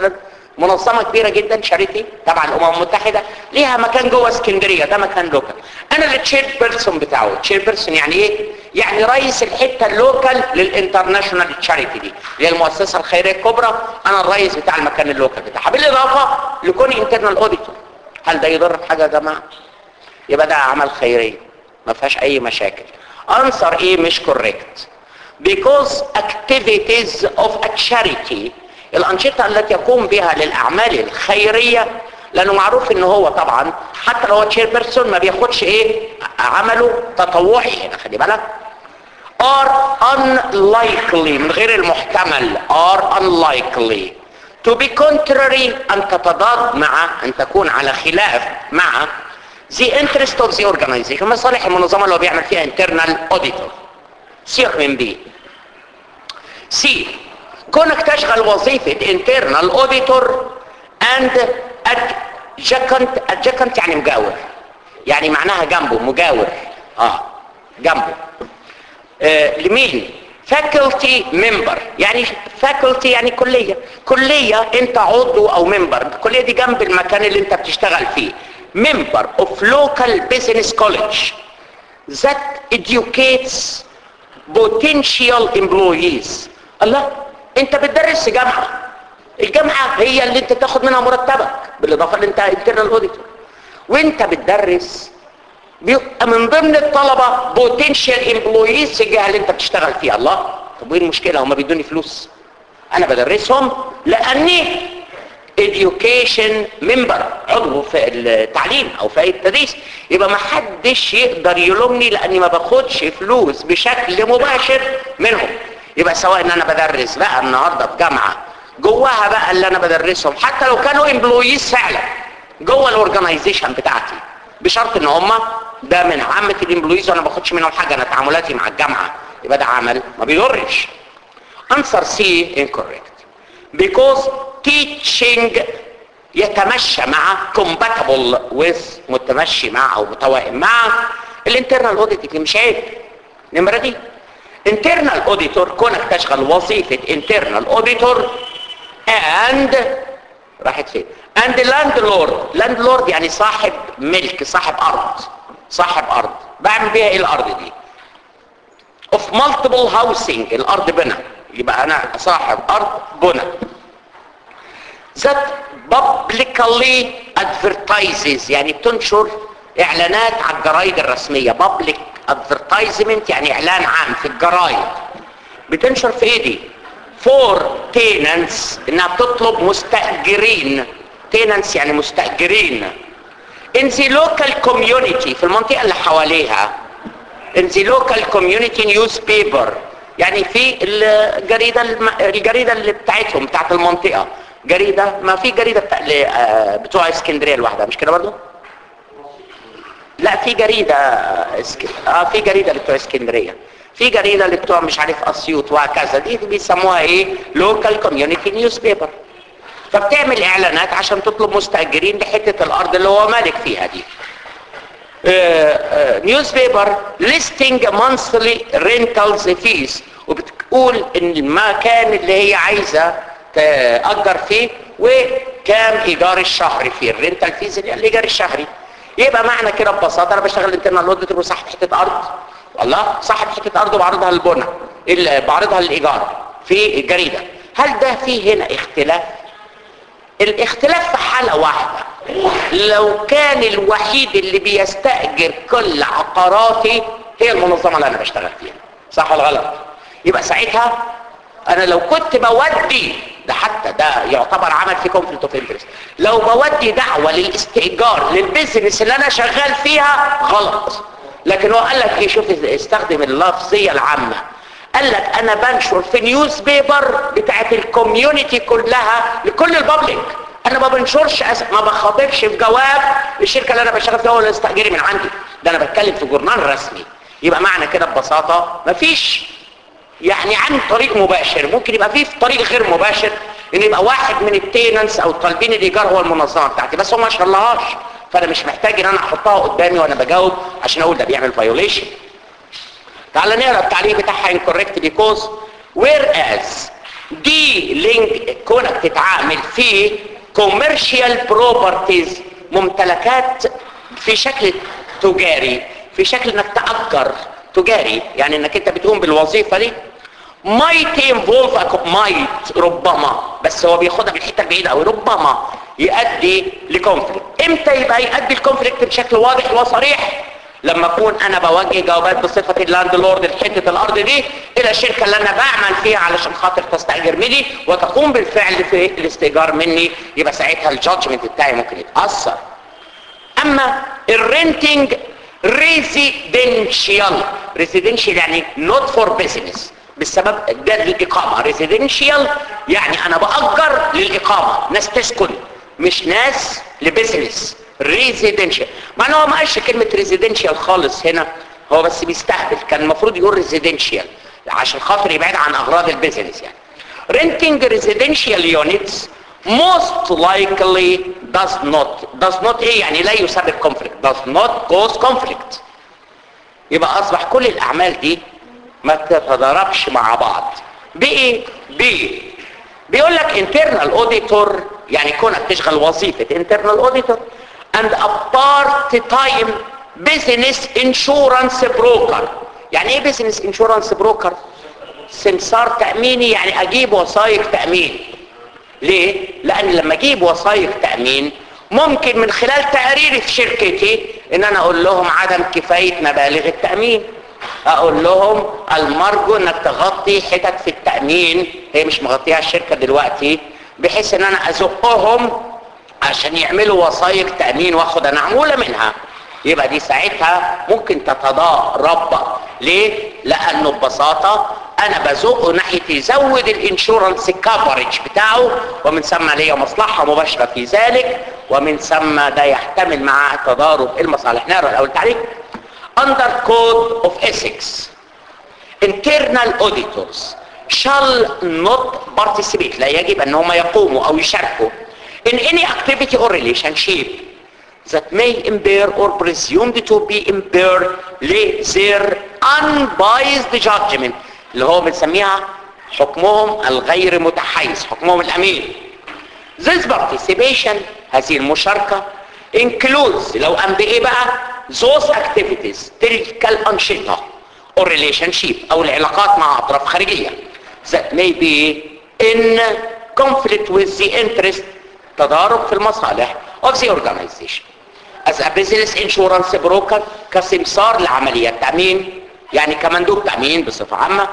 منظمة كبيرة جدا شاريتي تبع الامم المتحدة ليها مكان جوه اسكندرية ده مكان لوكال انا اللي تشير بيرسون بتاعه تشير بيرسون يعني ايه يعني رئيس الحتة اللوكال للانترناشونال تشاريتي دي اللي هي المؤسسة الخيرية الكبرى انا الرئيس بتاع المكان اللوكال بتاعها بالاضافة لكوني انترنال اوديتور هل ده يضر في حاجة يا جماعة يبقى ده عمل خيري ما فيهاش اي مشاكل انصر ايه مش كوريكت because activities of a charity الانشطه التي يقوم بها للاعمال الخيريه لانه معروف ان هو طبعا حتى لو هو تشير بيرسون ما بياخدش ايه عمله تطوعي هنا خلي بالك are unlikely من غير المحتمل are unlikely to be contrary ان تتضاد مع ان تكون على خلاف مع the interest of the organization مصالح المنظمه اللي هو بيعمل فيها internal auditor سيبك من بي سي كونك تشغل وظيفة internal auditor and adjacent adjacent يعني مجاور يعني معناها جنبه مجاور اه جنبه آه لمين faculty member يعني faculty يعني كلية كلية انت عضو او member الكلية دي جنب المكان اللي انت بتشتغل فيه member of local business college that educates potential employees الله انت بتدرس في جامعة الجامعة هي اللي انت تاخد منها مرتبك بالاضافة اللي انت internal auditor وانت بتدرس بيبقى من ضمن الطلبة potential employees في الجهة اللي انت بتشتغل فيها الله طب وايه المشكلة هما بيدوني فلوس انا بدرسهم لاني education member عضو في التعليم او في التدريس يبقى ما حدش يقدر يلومني لاني ما باخدش فلوس بشكل مباشر منهم يبقى سواء ان انا بدرس بقى النهارده في جامعه جواها بقى اللي انا بدرسهم حتى لو كانوا امبلويز فعلا جوه الاورجنايزيشن بتاعتي بشرط ان هم ده من عامه الامبلويز وانا ما باخدش منهم حاجه انا تعاملاتي مع الجامعه يبقى ده عمل ما بيضرش answer C incorrect because teaching يتمشى مع compatible with متمشي مع او متوائم مع الانترنال اوديت مش عيب نمره دي internal auditor كونك تشغل وظيفة internal auditor and راحت فين and landlord landlord يعني صاحب ملك صاحب ارض صاحب ارض بعمل بيها ايه الارض دي of multiple housing الارض بنا يبقى انا صاحب ارض بنا that publicly advertises يعني بتنشر اعلانات على الجرايد الرسمية public advertisement يعني اعلان عام في الجرايد بتنشر في ايه دي for tenants انها بتطلب مستأجرين tenants يعني مستأجرين in the local community في المنطقة اللي حواليها in the local community newspaper يعني في الجريدة الم... الجريدة اللي بتاعتهم بتاعت المنطقة جريدة ما في جريدة بتاع... بتوع اسكندرية لوحدها مش كده برضه لا في جريدة اسك... اه في جريدة بتوع اسكندرية في جريدة اللي بتوع مش عارف اسيوط وهكذا دي بيسموها ايه لوكال كوميونيتي نيوز بيبر فبتعمل اعلانات عشان تطلب مستاجرين لحتة الارض اللي هو مالك فيها دي نيوز بيبر ليستنج مانثلي رينتالز فيز وبتقول ان المكان اللي هي عايزه تأجر فيه وكام ايجار الشهري فيه الرينتال فيز اللي هي الايجار الشهري يبقى معنى كده ببساطه انا بشتغل انترنال اوديتور وصاحب حته ارض والله صاحب حته ارض وبعرضها للبنى بعرضها للايجار في الجريده هل ده فيه هنا اختلاف الاختلاف في حاله واحده لو كان الوحيد اللي بيستاجر كل عقاراتي هي المنظمه اللي انا بشتغل فيها صح ولا غلط يبقى ساعتها انا لو كنت بودي ده حتى ده يعتبر عمل في كونفليكت اوف انترست لو بودي دعوه للاستئجار للبيزنس اللي انا شغال فيها غلط لكن هو قال لك ايه شوف استخدم اللفظيه العامه قال لك انا بنشر في نيوز بيبر بتاعت الكوميونتي كلها لكل البابليك انا ما بنشرش أس... ما بخاطبش في جواب الشركه اللي انا بشتغل فيها ولا استاجري من عندي ده انا بتكلم في جورنال رسمي يبقى معنى كده ببساطه مفيش يعني عن طريق مباشر ممكن يبقى فيه في طريق غير مباشر ان يبقى واحد من التيننس او طالبين الايجار هو المنظمه بتاعتي بس هو ما شرلهاش فانا مش محتاج ان انا احطها قدامي وانا بجاوب عشان اقول ده بيعمل فايوليشن تعال نقرا التعليق بتاعها incorrect because whereas dealing كونك تتعامل في commercial properties ممتلكات في شكل تجاري في شكل انك تأجر تجاري يعني انك انت بتقوم بالوظيفة دي might involve a co- might ربما بس هو بياخدها من الحته البعيده قوي ربما يؤدي لكونفليكت امتى يبقى يؤدي الكونفليكت بشكل واضح وصريح لما اكون انا بوجه جوابات بصفه اللاند لورد لحته الارض دي الى الشركه اللي انا بعمل فيها علشان خاطر تستاجر مني وتقوم بالفعل في الاستئجار مني يبقى ساعتها الجادجمنت بتاعي ممكن يتاثر اما الرينتنج ريزيدنشال ريزيدنشال يعني نوت فور بيزنس بالسبب ده للاقامه ريزيدنشال يعني انا باجر للاقامه ناس تسكن مش ناس لبيزنس ريزيدنشال مع ان هو ما قالش كلمه ريزيدنشال خالص هنا هو بس بيستهبل كان المفروض يقول ريزيدنشال عشان خاطر يبعد عن اغراض البيزنس يعني renting residential units most likely does not does not ايه يعني لا يسبب conflict does not cause conflict يبقى اصبح كل الاعمال دي ما تتضاربش مع بعض بايه ب بيقول لك internal auditor يعني كونك تشغل وظيفة internal auditor and a part time business insurance broker يعني ايه business insurance broker سمسار تأميني يعني اجيب وثائق تأمين ليه؟ لان لما اجيب وثائق تأمين ممكن من خلال تقريري في شركتي ان انا اقول لهم عدم كفاية مبالغ التأمين اقول لهم المرجو انك تغطي حتت في التأمين هي مش مغطيها الشركة دلوقتي بحيث ان انا ازقهم عشان يعملوا وثائق تأمين واخد انا عمولة منها يبقى دي ساعتها ممكن تتضارب ليه؟ لانه ببساطة انا بزقه ناحية يزود الانشورنس كفرج بتاعه ومن ثم ليا مصلحة مباشرة في ذلك ومن ثم ده يحتمل معاه تضارب المصالح نقرا الاول تعليق under code of ethics internal auditors shall not participate لا يجب ان هم يقوموا او يشاركوا in any activity or relationship that may impair or presumed to be impaired their unbiased judgment اللي هو بنسميها حكمهم الغير متحيز حكمهم الامين this participation هذه المشاركة includes لو قام بايه بقى those activities تلك الانشطة or relationship او العلاقات مع اطراف خارجية that may be in conflict with the interest تضارب في المصالح of the organization as a business insurance broker كسمسار لعمليات تأمين يعني كمندوب تأمين بصفة عامة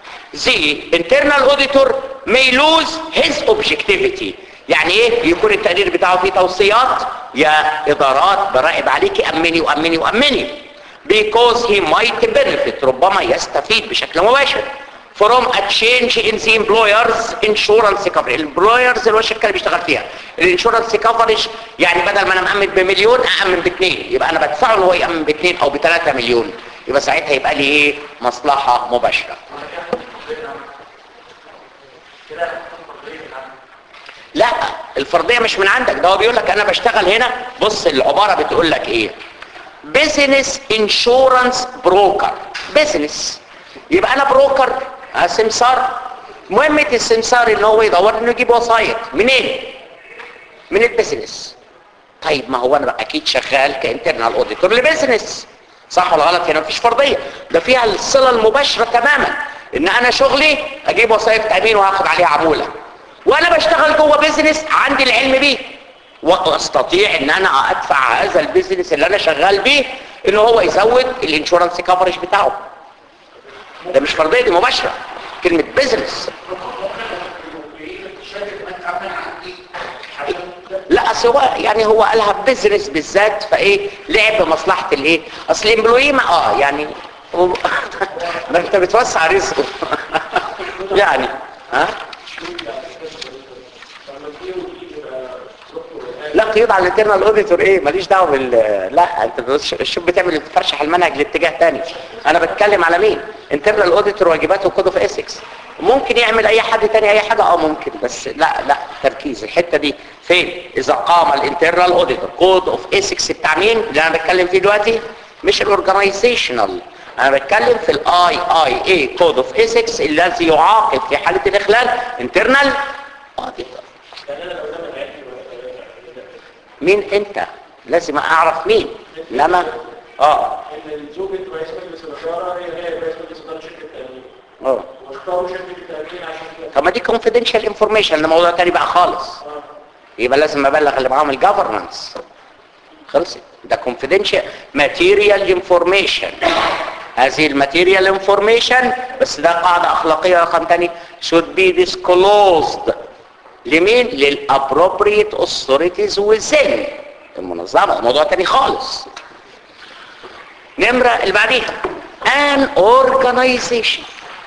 the internal auditor may lose his objectivity يعني ايه يكون التقدير بتاعه فيه توصيات يا ادارات براقب عليك امني وامني وامني because he might benefit ربما يستفيد بشكل مباشر from a change in the employer's insurance coverage الامبلويرز اللي هو الشركه اللي بيشتغل فيها الانشورنس كفرج يعني بدل ما انا مأمن بمليون أأمن باثنين يبقى انا بدفعه ان هو يأمن باثنين او بثلاثة مليون يبقى ساعتها يبقى لي ايه مصلحة مباشرة لا الفرضية مش من عندك ده هو بيقول لك انا بشتغل هنا بص العبارة بتقول لك ايه بيزنس انشورنس بروكر بيزنس يبقى انا بروكر سمسار مهمة السمسار ان هو يدور انه يجيب وسايط منين من البيزنس طيب ما هو انا بقى اكيد شغال كانترنال اوديتور لبيزنس صح ولا غلط هنا مفيش فرضيه ده فيها الصله المباشره تماما ان انا شغلي اجيب وثائق تامين وهاخد عليها عموله وانا بشتغل جوه بيزنس عندي العلم بيه واستطيع ان انا ادفع هذا البيزنس اللي انا شغال بيه ان هو يزود الانشورنس كفرج بتاعه ده مش فرضيه دي مباشره كلمه بيزنس لا اصل هو يعني هو قالها بيزنس بالذات فايه لعب بمصلحه الايه اصل الامبلوي ما اه يعني هو- ده انت بتوسع رزقه يعني ها لا قيود على الانترنال اوديتور ايه ماليش دعوه بال لا انت بص- شوف بتعمل تفرشح المنهج لاتجاه تاني انا بتكلم على مين انترنال اوديتور واجباته كود اوف اسكس ممكن يعمل اي حد تاني اي حاجه اه ممكن بس لا لا تركيز الحته دي فين اذا قام الانترنال اوديتور كود اوف اسكس بتاع مين اللي انا بتكلم فيه دلوقتي مش الاورجنايزيشنال انا بتكلم في الاي اي اي كود اوف اسكس الذي يعاقب في حاله الاخلال انترنال اوديتور يعني انا لو ده مبيعاتي مين انت لازم اعرف مين انما اه ان زوجة رئيس مجلس الاداره هي هي رئيس مجلس اداره شركه التامين اه واختاروا شركه التامين عشان كده طب ما دي confidential information ده موضوع تاني بقى خالص آه. يبقى لازم ابلغ اللي معاهم الجفرنس خلصت ده confidential material information هذه الماتيريال انفورميشن بس ده قاعدة اخلاقية رقم تاني should be disclosed لمين للappropriate authorities within المنظمة موضوع تاني خالص نمرة اللي بعديها an organization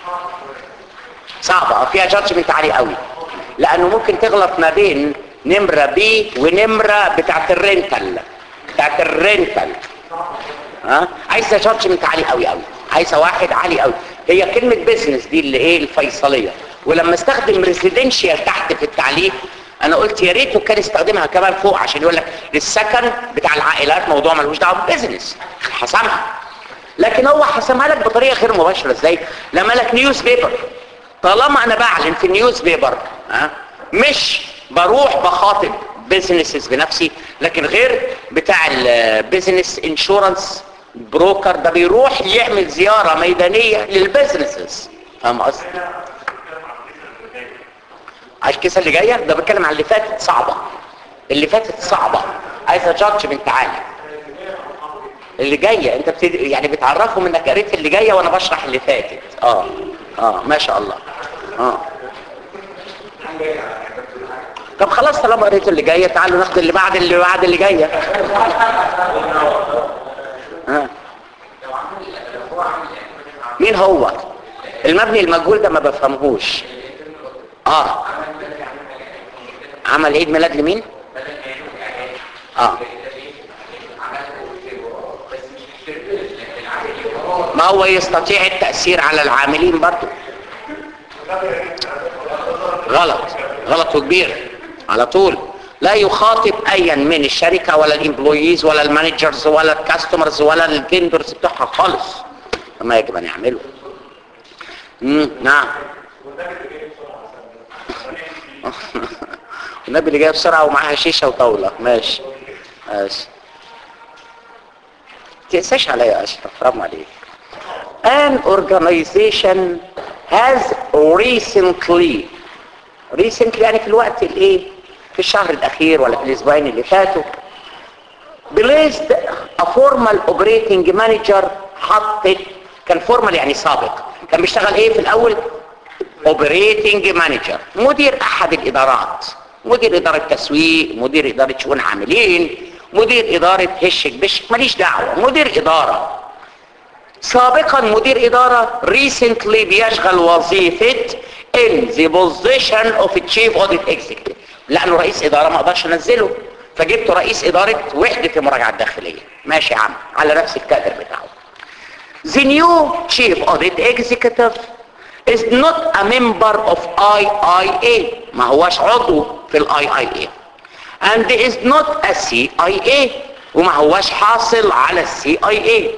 صعبة فيها جادجمنت عالي قوي لانه ممكن تغلط ما بين نمرة بي ونمرة بتاعت الرنتال بتاعت الرنتال ها عايزه جادجمنت عالي قوي قوي عايزه واحد عالي قوي هي كلمه بيزنس دي اللي ايه الفيصليه ولما استخدم ريزيدنشال تحت في التعليق انا قلت يا ريته كان يستخدمها كمان فوق عشان يقول لك للسكن بتاع العائلات موضوع ملوش دعوه بالبيزنس حسمها لكن هو حسمها لك بطريقه غير مباشره ازاي لما لك نيوز بيبر طالما انا بعلن في النيوز بيبر ها مش بروح بخاطب بيزنسز بنفسي لكن غير بتاع البيزنس انشورنس بروكر ده بيروح يعمل زيارة ميدانية للبيزنسز فاهم قصدي عايش الكيسة اللي جاية ده بتكلم عن اللي فاتت صعبة اللي فاتت صعبة عايزة جادجمنت عالي اللي جاية انت بتد... يعني بتعرفهم انك قريت اللي جاية وانا بشرح اللي فاتت اه اه ما شاء الله اه طب خلاص طالما قريت اللي جايه تعالوا ناخد اللي بعد اللي بعد اللي جايه ها. مين هو المبني المجهول ده ما بفهمهوش اه عمل عيد ميلاد لمين اه ما هو يستطيع التأثير على العاملين برضو غلط غلط كبير على طول لا يخاطب ايا من الشركة ولا الامبلويز ولا المانجرز ولا الكاستمرز ولا الفيندرز بتوعها خالص ما يجب ان يعمله مم. نعم النبي اللي جاي بسرعة ومعاها شيشة وطاولة ماشي ماشي تقساش عليا يا اشرف حرام عليك an organization has recently recently يعني في الوقت الايه في الشهر الاخير ولا في الاسبوعين اللي فاتوا placed a formal operating manager حطت كان formal يعني سابق كان بيشتغل ايه في الاول operating manager مدير احد الادارات مدير اداره تسويق مدير اداره شؤون عاملين مدير اداره هشك بشك ماليش دعوه مدير اداره سابقا مدير اداره recently بيشغل وظيفه in the position of chief audit executive لانه رئيس اداره ما اقدرش انزله فجبته رئيس اداره وحده المراجعه الداخليه ماشي يا عم على نفس الكادر بتاعه The new chief audit executive is not a member of IIA ما هواش عضو في ال IIA and is not a CIA وما هواش حاصل على ال CIA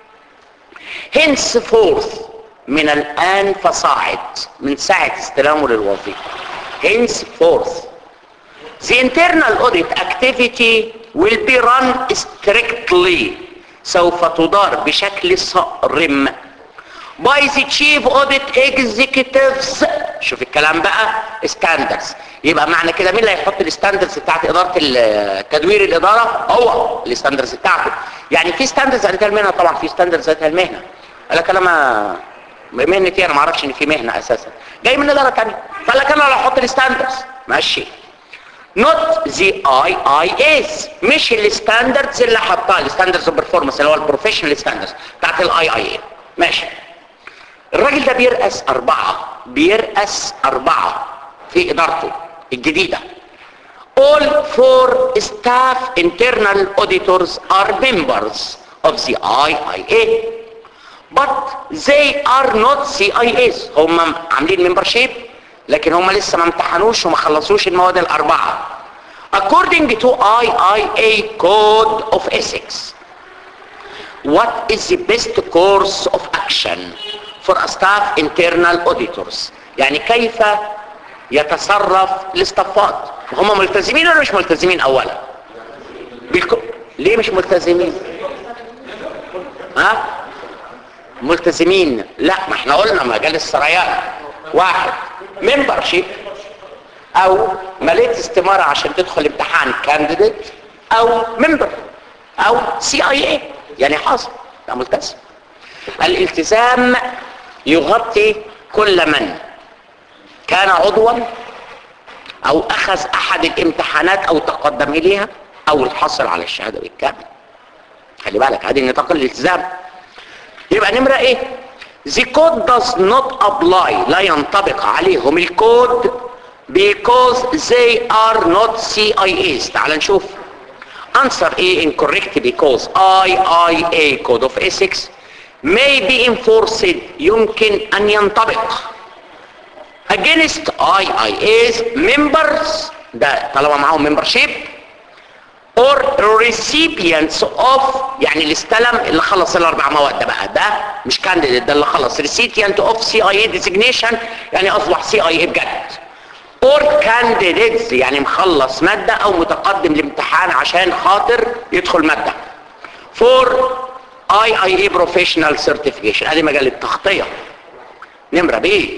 henceforth من الآن فصاعد من ساعة استلامه للوظيفة henceforth the internal audit activity will be run strictly سوف تدار بشكل صارم by the chief audit executives شوف الكلام بقى standards يبقى معنى كده مين اللي هيحط الستاندرز بتاعت اداره ال- تدوير الاداره هو الستاندرز بتاعته يعني في ستاندرز ذات المهنه طبعا في ستاندرز ذات المهنه قال لك انا ما مهنتي انا ما اعرفش ان في مهنه اساسا جاي من اداره ثانيه قال لك انا اللي هحط الستاندرز ماشي not the IIS مش الستاندردز اللي حطها الستاندردز اوف بيرفورمانس اللي هو البروفيشنال ستاندردز بتاعت الاي اي اي ماشي الراجل ده بيرأس أربعة بيرأس أربعة في إدارته الجديدة all four staff internal auditors are members of the IIA but they are not CIAs هم عاملين membership لكن هم لسه ما امتحنوش وما خلصوش المواد الأربعة according to IIA code of ethics what is the best course of action for a staff internal auditors يعني كيف يتصرف الاستفاد هم ملتزمين ولا مش ملتزمين اولا بالكو... ليه مش ملتزمين ها ملتزمين لا ما احنا قلنا مجال السريان واحد ممبرشيب او مليت استمارة عشان تدخل امتحان كانديديت او ممبر او سي اي اي يعني حاصل ده ملتزم الالتزام يغطي كل من كان عضوا او اخذ احد الامتحانات او تقدم اليها او الحصل على الشهاده بالكامل خلي بالك هذه نطاق الالتزام يبقى نمره ايه the code does not apply لا ينطبق عليهم الكود because they are not CIAs تعال نشوف answer A incorrect because IIA code of ethics may be enforced يمكن ان ينطبق against IIA's members ده طالما معاهم membership or recipients of يعني اللي استلم اللي خلص الاربع مواد ده بقى ده مش كانديديت ده اللي خلص recipient of CIA designation يعني اصبح CIA بجد or candidates يعني مخلص مادة او متقدم لامتحان عشان خاطر يدخل مادة for IIA professional certification ادي مجال التغطية نمرة بيه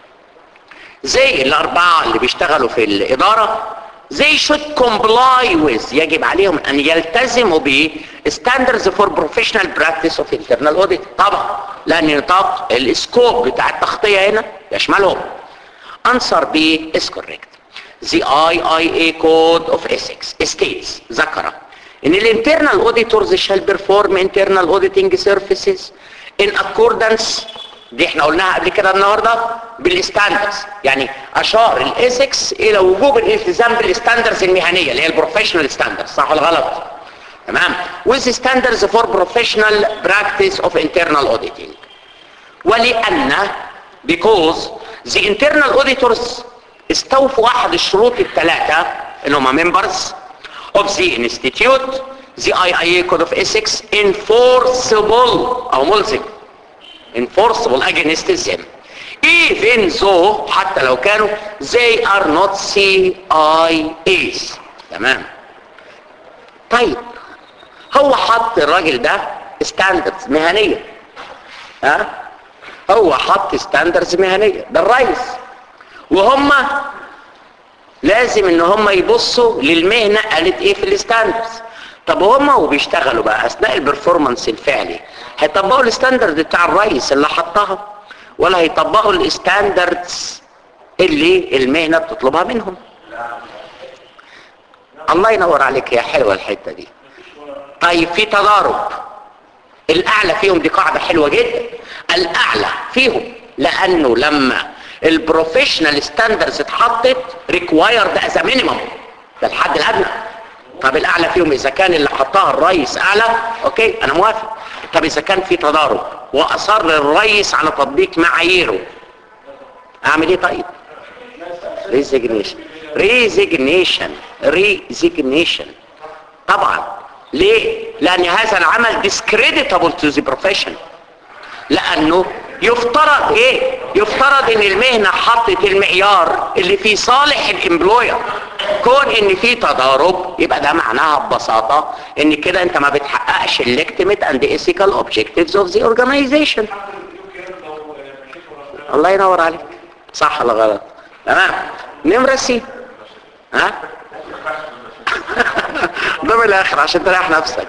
زي الاربعة اللي بيشتغلوا في الادارة they should comply with يجب عليهم ان يلتزموا ب standards for professional practice of internal audit طبعا لان نطاق السكوب بتاع التغطية هنا يشملهم answer B is correct the IIA code of ethics states ذكر ان الانترنال auditors shall perform internal auditing services in accordance دي احنا قلناها قبل كده النهارده بالستاندرز يعني اشار الايثكس الى وجوب الالتزام بالستاندرز المهنيه اللي هي البروفيشنال ستاندرز صح ولا غلط تمام with standards for professional practice of internal auditing ولان because the internal auditors استوفوا احد الشروط الثلاثه اللي هم members of the institute the IIA code of ethics enforceable او ملزم enforceable against them even though حتى لو كانوا they are not CIAs تمام طيب هو حط الراجل ده ستاندردز مهنية ها هو حط ستاندردز مهنية ده الرئيس وهم لازم ان هم يبصوا للمهنة قالت ايه في الستاندردز طب هم وبيشتغلوا بقى اثناء البرفورمانس الفعلي هيطبقوا الستاندرد بتاع الرئيس اللي حطها ولا هيطبقوا الستاندردز اللي المهنة بتطلبها منهم الله ينور عليك يا حلوة الحتة دي طيب في تضارب الاعلى فيهم دي قاعدة حلوة جدا الاعلى فيهم لانه لما البروفيشنال ستاندردز اتحطت ريكوايرد از مينيمم ده الحد الادنى طب الاعلى فيهم اذا كان اللي حطها الرئيس اعلى اوكي انا موافق طب اذا كان في تضارب واصر الرئيس على تطبيق معاييره اعمل ايه طيب ريزيجنيشن ريزيجنيشن ريزيجنيشن طبعا ليه لان هذا العمل discreditable to the profession لانه يفترض ايه يفترض ان المهنة حطت المعيار اللي في صالح الامبلوير كون ان في تضارب يبقى ده معناها ببساطة ان كده انت ما بتحققش الليكتمت اند ethical objectives of the organization الله ينور عليك صح ولا غلط تمام نمرة سي ها ده من الاخر عشان تريح نفسك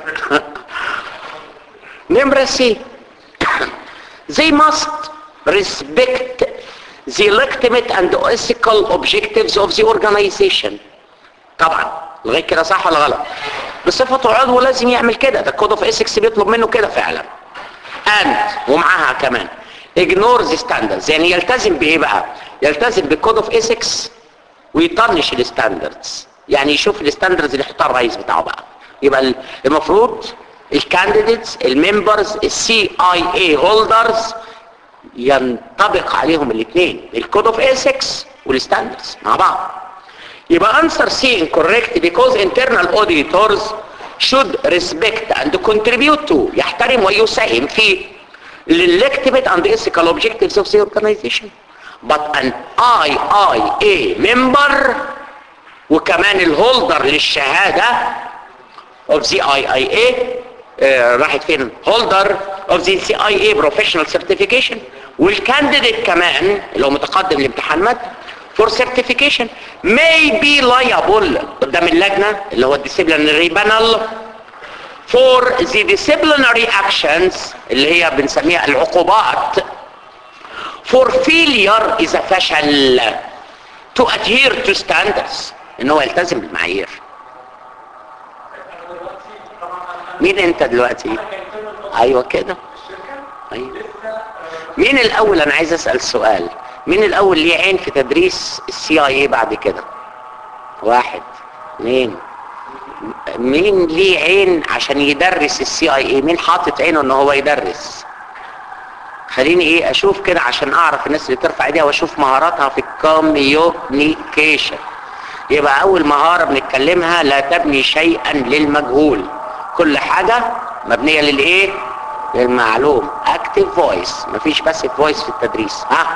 نمرة سي they must respect the legitimate and ethical objectives of the organization طبعا لغايه كده صح ولا غلط بصفته عضو لازم يعمل كده ده الكود اوف ايثكس بيطلب منه كده فعلا and ومعاها كمان ignore the standards يعني يلتزم بايه بقى يلتزم بالكود اوف ايثكس ويطنش الستاندردز يعني يشوف الستاندردز اللي يحطها الرئيس بتاعه بقى يبقى المفروض الكانديديتس الممبرز السي اي اي هولدرز ينطبق عليهم الاثنين الكود اوف ايثكس والستاندردز مع بعض يبقى answer C incorrect because internal auditors should respect and contribute to يحترم ويساهم في legitimate and ethical objectives of the organization but an IIA member وكمان الهولدر للشهادة of the IIA آه، راحت فين holder of the CIA professional certification والكانديديت كمان اللي هو متقدم لامتحان مادة for certification may be liable قدام اللجنة اللي هو disciplinary panel for the disciplinary actions اللي هي بنسميها العقوبات for failure إذا فشل to adhere to standards ان هو يلتزم بالمعايير مين انت دلوقتي ايوه كده ايوه مين الاول انا عايز اسال سؤال مين الاول ليه عين في تدريس السي اي اي بعد كده واحد اثنين مين ليه عين عشان يدرس السي اي اي مين حاطط عينه ان هو يدرس خليني ايه اشوف كده عشان اعرف الناس اللي ترفع ايديها واشوف مهاراتها في الكوميونيكيشن يبقى اول مهارة بنتكلمها لا تبني شيئا للمجهول كل حاجة مبنية للايه للمعلوم اكتف فويس مفيش بس فويس في التدريس ها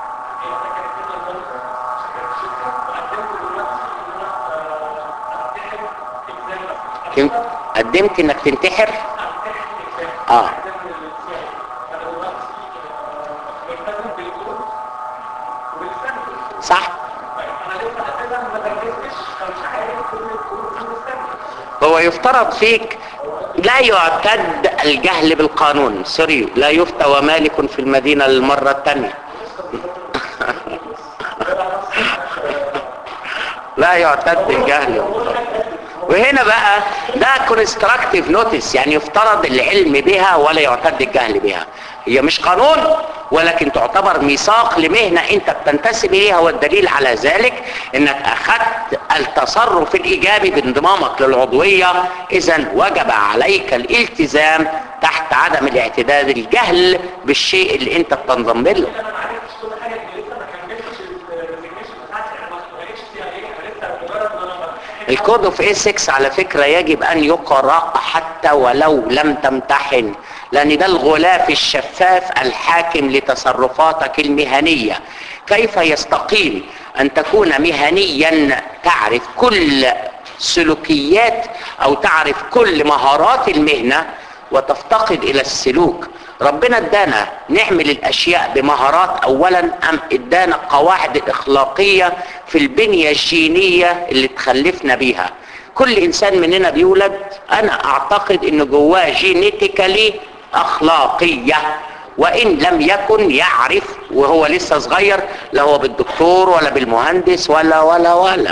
كم- قدمت انك تنتحر اه صح هو يفترض فيك لا يعتد الجهل بالقانون سوري لا يفتى ومالك في المدينة للمرة الثانية لا يعتد الجهل وهنا بقى ده كونستراكتيف نوتس يعني يفترض العلم بها ولا يعتد الجهل بها هي مش قانون ولكن تعتبر ميثاق لمهنة انت بتنتسب اليها والدليل على ذلك انك اخذت التصرف الايجابي بانضمامك للعضوية اذا وجب عليك الالتزام تحت عدم الاعتداد الجهل بالشيء اللي انت بتنضم له الكود اوف ايسكس على فكرة يجب ان يقرأ حتى ولو لم تمتحن لان ده الغلاف الشفاف الحاكم لتصرفاتك المهنية كيف يستقيم ان تكون مهنيا تعرف كل سلوكيات او تعرف كل مهارات المهنة وتفتقد الى السلوك ربنا ادانا نعمل الاشياء بمهارات اولا ام ادانا القواعد الاخلاقية في البنية الجينية اللي تخلفنا بيها كل انسان مننا بيولد انا اعتقد ان جواه جينيتيكالي اخلاقية وان لم يكن يعرف وهو لسه صغير لا هو بالدكتور ولا بالمهندس ولا ولا ولا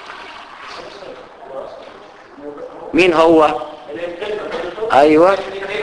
مين هو ايوه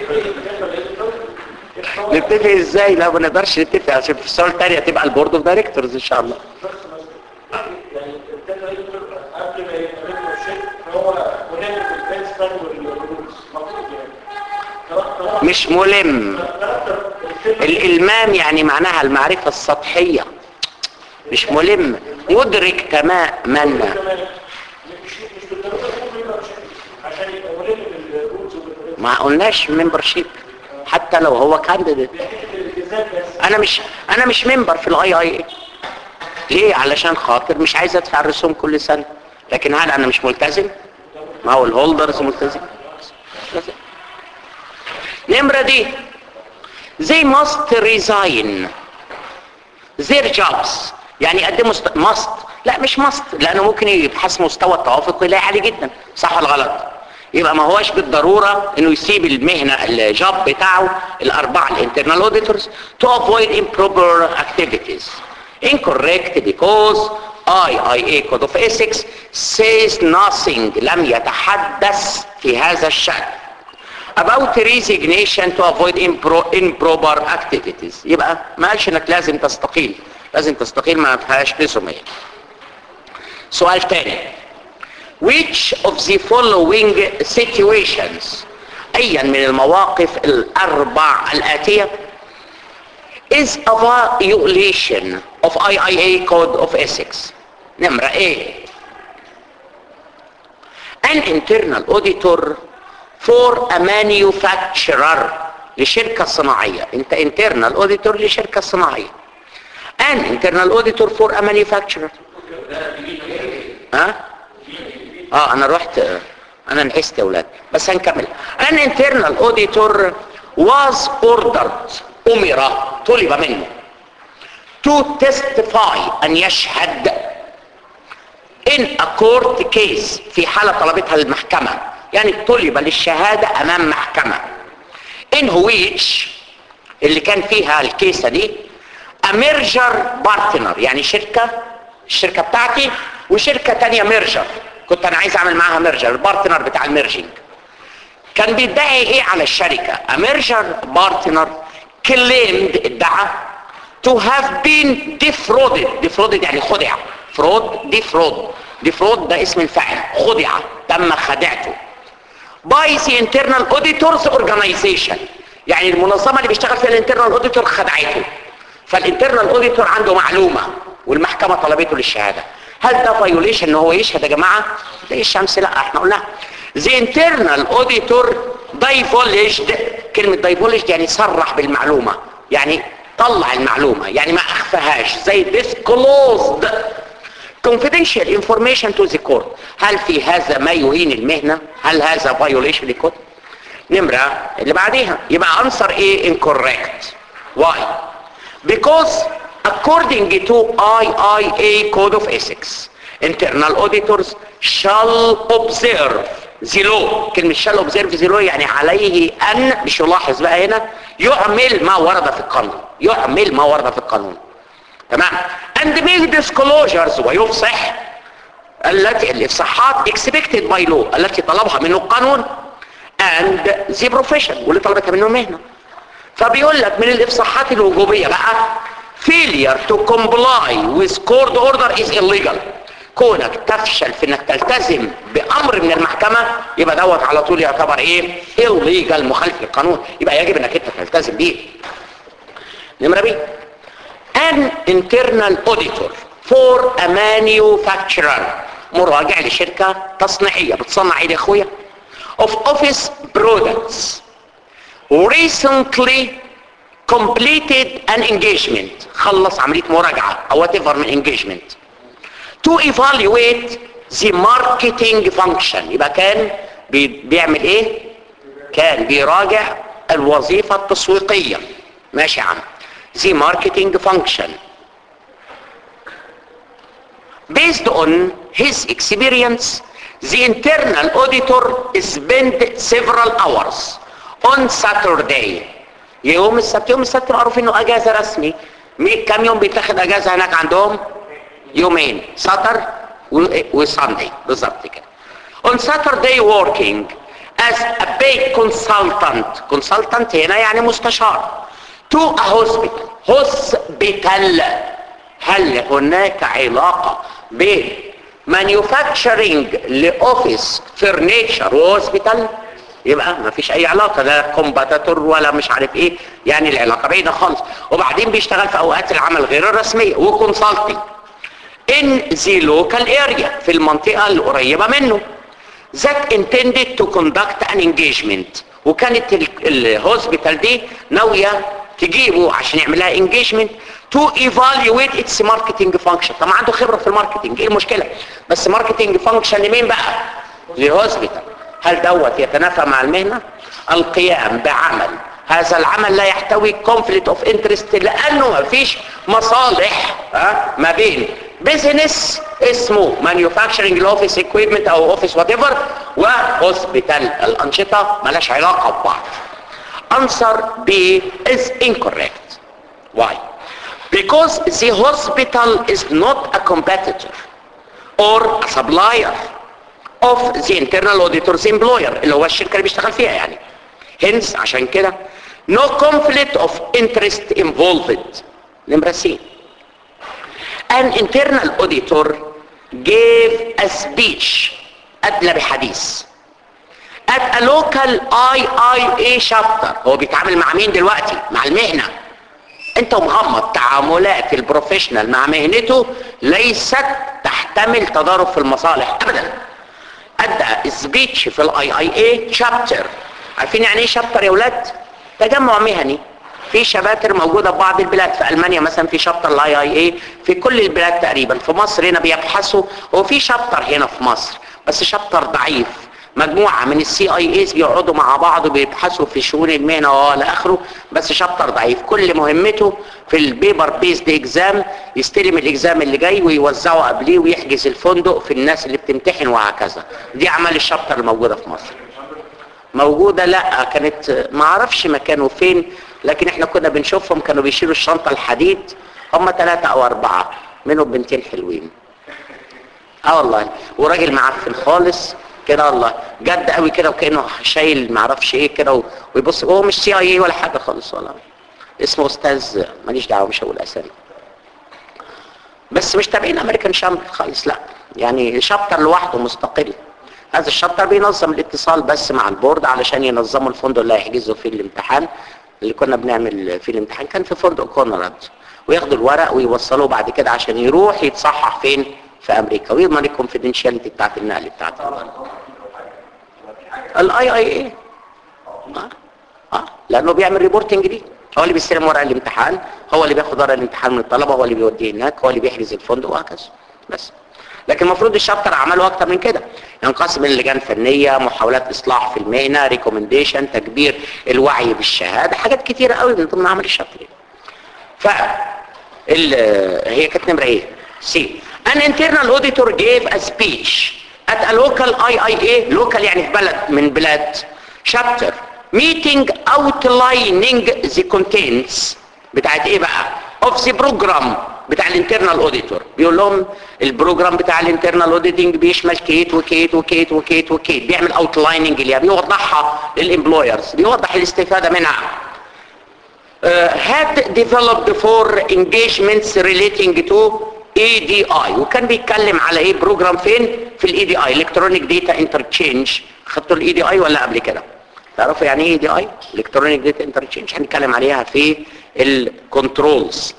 نتفق ازاي لا ما نقدرش نتفق عشان في السؤال الثانيه تبقى البورد اوف دايركتورز ان شاء الله يعني التاني يقدر قبل ما يقابلنا الشيء فهو ملم بالبيت ستايل والرولز مطلوب يعني مش ملم الالمام يعني معناها المعرفه السطحيه مش ملم مدرك تماما مش مش بالضروره يكون membership عشان يبقى ملم بالرولز وبالرولز ما قلناش ممبرشيب حتى لو هو كانديديت الالتزام بس انا مش انا مش ممبر في الاي اي ليه علشان خاطر مش عايز ادفع الرسوم كل سنه لكن هل انا مش ملتزم ما هو الهولدرز ملتزم ملتزم. نمرة دي they must resign their jobs يعني يقدموا است... must لا مش must لانه ممكن يبحث مستوى التوافق يلاقي عالي جدا صح ولا غلط يبقى ما هوش بالضرورة انه يسيب المهنة الجوب بتاعه الاربعة الانترنال auditors to avoid improper activities incorrect because IIA Code of Ethics says nothing لم يتحدث في هذا الشأن about resignation to avoid impro- improper activities يبقى ما قالش انك لازم تستقيل لازم تستقيل ما فيهاش رسومية سؤال تاني which of the following situations ايا من المواقف الاربع الاتية is a violation of IIA Code of Ethics نمرة A an internal auditor for a manufacturer لشركة صناعية انت internal auditor لشركة صناعية an internal auditor for a manufacturer ها اه انا رحت انا نحست يا ولاد بس هنكمل an internal auditor was ordered امر طلب منه to testify ان يشهد in a court case في حالة طلبتها المحكمة يعني طلب للشهادة امام محكمة in which اللي كان فيها الكيسة دي a merger partner يعني شركة الشركة بتاعتي وشركة تانية ميرجر كنت انا عايز اعمل معاها ميرجر البارتنر بتاع الميرجنج كان بيدعي ايه على الشركة a merger partner claimed ادعى to have been defrauded defrauded يعني خدع fraud defraud defraud ده اسم الفاعل خدع تم خدعته by the internal auditors organization يعني المنظمة اللي بيشتغل فيها الانترنال اوديتور خدعته فالانترنال اوديتور عنده معلومة والمحكمة طلبته للشهادة هل ده فايوليشن ان هو يشهد يا جماعة زي الشمس لا احنا قلنا the internal auditor divulged كلمة divulged يعني صرح بالمعلومة يعني طلع المعلومة يعني ما اخفاهاش زي disclosed confidential information to the court هل في هذا ما يهين المهنة هل هذا violation للكود نمرة اللي بعديها يبقى answer A incorrect why because according to IIA code of ethics internal auditors shall observe the law كلمة shall observe the law يعني عليه أن مش يلاحظ بقى هنا يعمل ما ورد في القانون يعمل ما ورد في القانون تمام and make disclosures ويفصح التي الافصاحات expected by law التي طلبها منه القانون and the profession واللي طلبتها منه المهنة فبيقول لك من الافصاحات الوجوبية بقى failure to comply with court order is illegal كونك تفشل في انك تلتزم بامر من المحكمة يبقى دوت على طول يعتبر ايه illegal مخالف للقانون يبقى يجب انك انت تلتزم بيه نمرة بي an internal auditor for a manufacturer مراجع لشركة تصنيعية بتصنع ايه يا اخويا of office products recently completed an engagement خلص عملية مراجعة او whatever من engagement to evaluate the marketing function يبقى كان بي بيعمل ايه كان بيراجع الوظيفة التسويقية ماشي يا عم the marketing function based on his experience the internal auditor spent several hours on Saturday يوم السبت يوم السبت معروف انه اجازة رسمي مي- كم يوم بيتاخد اجازة هناك عندهم يومين ساتر وساندي بالظبط كده on Saturday working as a paid consultant consultant هنا يعني مستشار to a hospital hospital هل هناك علاقة بين manufacturing لأوفيس فرنيتشر وهوسبيتال يبقى ما فيش اي علاقة ده كومباتاتور ولا مش عارف ايه يعني العلاقة بعيدة خالص وبعدين بيشتغل في اوقات العمل غير الرسمية وكونسلتنج in the local area في المنطقة القريبة منه that intended to conduct an engagement وكانت الهوسبيتال دي ناوية تجيبه عشان يعملها engagement to evaluate its marketing function طبعا عنده خبرة في الماركتينج ايه المشكلة بس marketing function لمين بقى لهوسبيتال هل دوت يتنافى مع المهنة القيام بعمل هذا العمل لا يحتوي conflict of interest لانه ما فيش مصالح ها ما بين بيزنس اسمه manufacturing الاوفيس equipment او اوفيس وات ايفر وهوسبيتال الانشطه مالهاش علاقه ببعض answer B is incorrect why because the hospital is not a competitor or a supplier of the internal auditor's employer اللي هو الشركه اللي بيشتغل فيها يعني hence عشان كده no conflict of interest involved نمرة C an internal auditor gave a speech أدلى بحديث at a local IIA chapter هو بيتعامل مع مين دلوقتي مع المهنة انت ومغمض تعاملات البروفيشنال مع مهنته ليست تحتمل تضارب في المصالح ابدا ادى سبيتش في الاي اي اي شابتر عارفين يعني ايه شابتر يا ولاد تجمع مهني في شباتر موجودة في بعض البلاد في ألمانيا مثلا في شابتر الاي اي اي في كل البلاد تقريبا في مصر هنا بيبحثوا وفي شابتر هنا في مصر بس شابتر ضعيف مجموعة من السي اي ايز بيقعدوا مع بعض وبيبحثوا في شؤون المهنة والى اخره بس شابتر ضعيف كل مهمته في البيبر بيست اكزام يستلم الاكزام اللي جاي ويوزعه قبليه ويحجز الفندق في الناس اللي بتمتحن وهكذا دي اعمال الشابتر الموجودة في مصر موجودة لا كانت ما اعرفش مكانه فين لكن احنا كنا بنشوفهم كانوا بيشيلوا الشنطة الحديد هم ثلاثة او اربعة منهم بنتين حلوين اه والله وراجل معفن خالص كده والله جد قوي كده وكانه شايل معرفش ايه كده و- ويبص هو مش سي اي ولا حاجه خالص والله اسمه استاذ ماليش دعوه مش هقول اسامي بس مش تابعين امريكان شامبر خالص لا يعني شابتر لوحده مستقل هذا الشابتر بينظم الاتصال بس مع البورد علشان ينظموا الفندق اللي هيحجزوا فيه الامتحان اللي كنا بنعمل فيه الامتحان كان في فندق كونراد وياخدوا الورق ويوصلوه بعد كده عشان يروح يتصحح فين في امريكا ويضمن الكونفيدنشاليتي بتاعت النقل بتاعت الورق الاي اي اي اه اه لانه بيعمل ريبورتنج دي هو اللي بيستلم ورق الامتحان هو اللي بياخد ورق الامتحان من الطلبه هو اللي بيوديه هناك هو اللي بيحجز الفندق وهكذا بس لكن المفروض الشابتر عمله اكتر من كده ينقسم الى لجان فنيه محاولات اصلاح في المهنه ريكومنديشن تكبير الوعي بالشهاده حاجات كتيره قوي من ضمن عمل الشابتر ف ال- هي كانت نمره ايه سي an internal auditor gave a speech at a local IIA local يعني في بلد من بلاد chapter meeting outlining the contents بتاعت ايه بقى of the program بتاع الانترنال اوديتور بيقول لهم البروجرام بتاع الانترنال اوديتنج بيشمل كيت وكيت وكيت وكيت وكيت بيعمل اوتلايننج ليها بيوضحها للامبلويرز بيوضح الاستفاده منها uh, had developed for engagements relating to EDI وكان بيتكلم على ايه بروجرام فين في الاي دي اي الكترونيك داتا انترتشينج خدتوا الاي دي اي ولا قبل كده تعرفوا يعني ايه اي دي اي الكترونيك داتا انترتشينج هنتكلم عليها في الكنترولز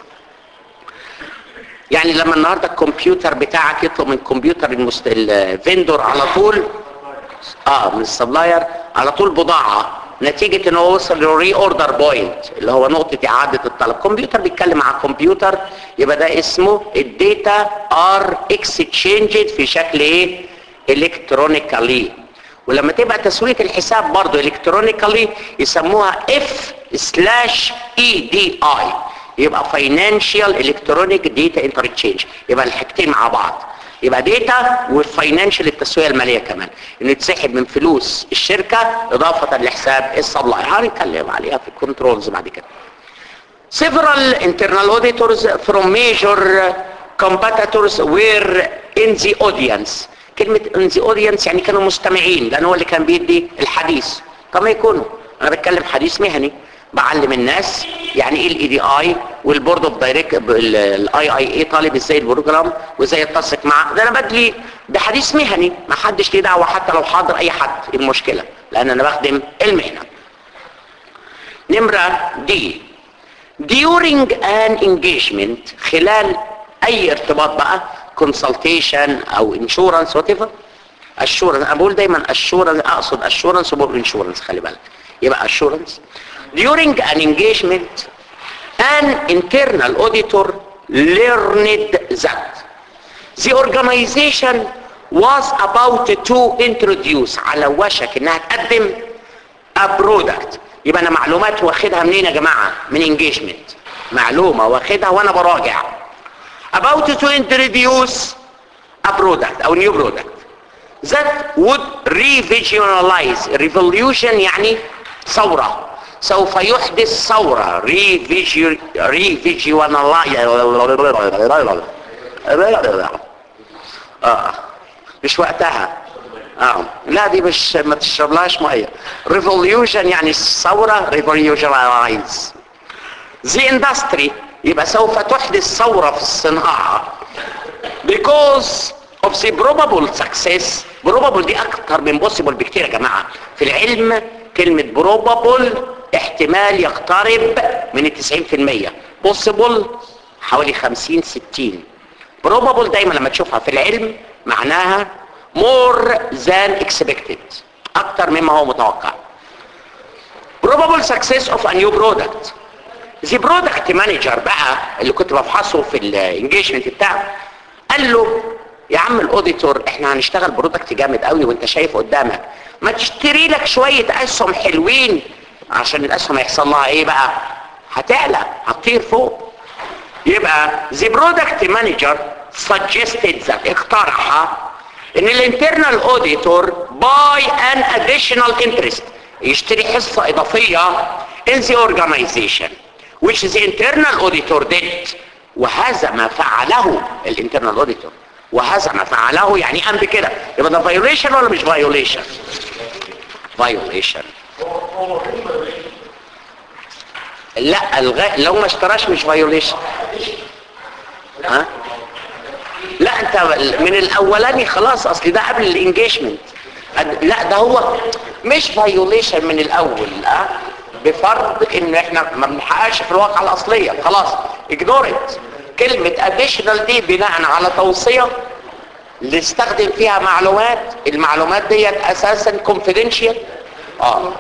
يعني لما النهارده الكمبيوتر بتاعك يطلب من الكمبيوتر المست... الفيندور على طول اه من السبلاير على طول بضاعه نتيجة ان هو وصل للري اوردر بوينت اللي هو نقطة اعادة الطلب كمبيوتر بيتكلم مع كمبيوتر يبقى ده اسمه الداتا ار اكستشينجد في شكل ايه الكترونيكالي ولما تبقى تسوية الحساب برضو الكترونيكالي يسموها اف سلاش اي دي اي يبقى فاينانشال الكترونيك داتا انترتشينج يبقى الحاجتين مع بعض يبقى داتا والفاينانشال التسويه الماليه كمان انه يتسحب من فلوس الشركه اضافه لحساب السبلاي هنتكلم عليها في الكنترولز بعد كده several internal auditors from major competitors were in the audience كلمة in the audience يعني كانوا مستمعين لأن هو اللي كان بيدي الحديث كما يكونوا أنا بتكلم حديث مهني بعلم الناس يعني ايه الاي دي اي والبورد اوف دايركت الاي اي اي طالب ازاي البروجرام وازاي يتسق مع ده انا بدلي ده حديث مهني ما حدش ليه دعوه حتى لو حاضر اي حد إيه المشكله لان انا بخدم المهنه نمره دي during an engagement خلال اي ارتباط بقى consultation او insurance whatever assurance انا بقول دايما assurance اقصد assurance وبقول insurance خلي بالك يبقى assurance during an engagement an internal auditor learned that the organization was about to introduce على وشك انها تقدم a product يبقى انا معلومات واخدها منين يا جماعة من engagement معلومة واخدها وانا براجع about to introduce a product او new product that would revisualize revolution يعني ثورة سوف يحدث ثورة revisualize اه مش وقتها اه لا دي مش ما تشربلهاش ميه revolution يعني الثورة revolutionize the industry يبقى سوف تحدث ثورة في الصناعة because of the probable success probable دي اكتر من possible بكتير يا جماعة في العلم كلمة probable احتمال يقترب من التسعين في المية possible حوالي خمسين ستين probable دايما لما تشوفها في العلم معناها more than expected اكتر مما هو متوقع probable success of a new product the product manager بقى اللي كنت بفحصه في الانجيجمنت بتاعه قال له يا عم الاوديتور احنا هنشتغل برودكت جامد قوي وانت شايف قدامك ما تشتري لك شويه اسهم حلوين عشان الاسهم هيحصل لها ايه بقى هتعلى هتطير فوق يبقى the product manager suggested that اقترح ان الانترنال اوديتور buy an additional interest يشتري حصة اضافية in the organization which the internal auditor did وهذا ما فعله الانترنال auditor وهذا ما فعله يعني قام بكده يبقى ده violation ولا مش violation violation لا الغاء لو ما اشتراش مش violation ها لا انت من الاولاني خلاص اصل ده قبل الانجيجمنت لا ده هو مش فايوليشن من الاول اه بفرض ان احنا ما بنحققش في الواقع الاصليه خلاص اجنورت كلمه اديشنال دي بناء على توصيه اللي استخدم فيها معلومات المعلومات ديت اساسا كونفيدنشال اه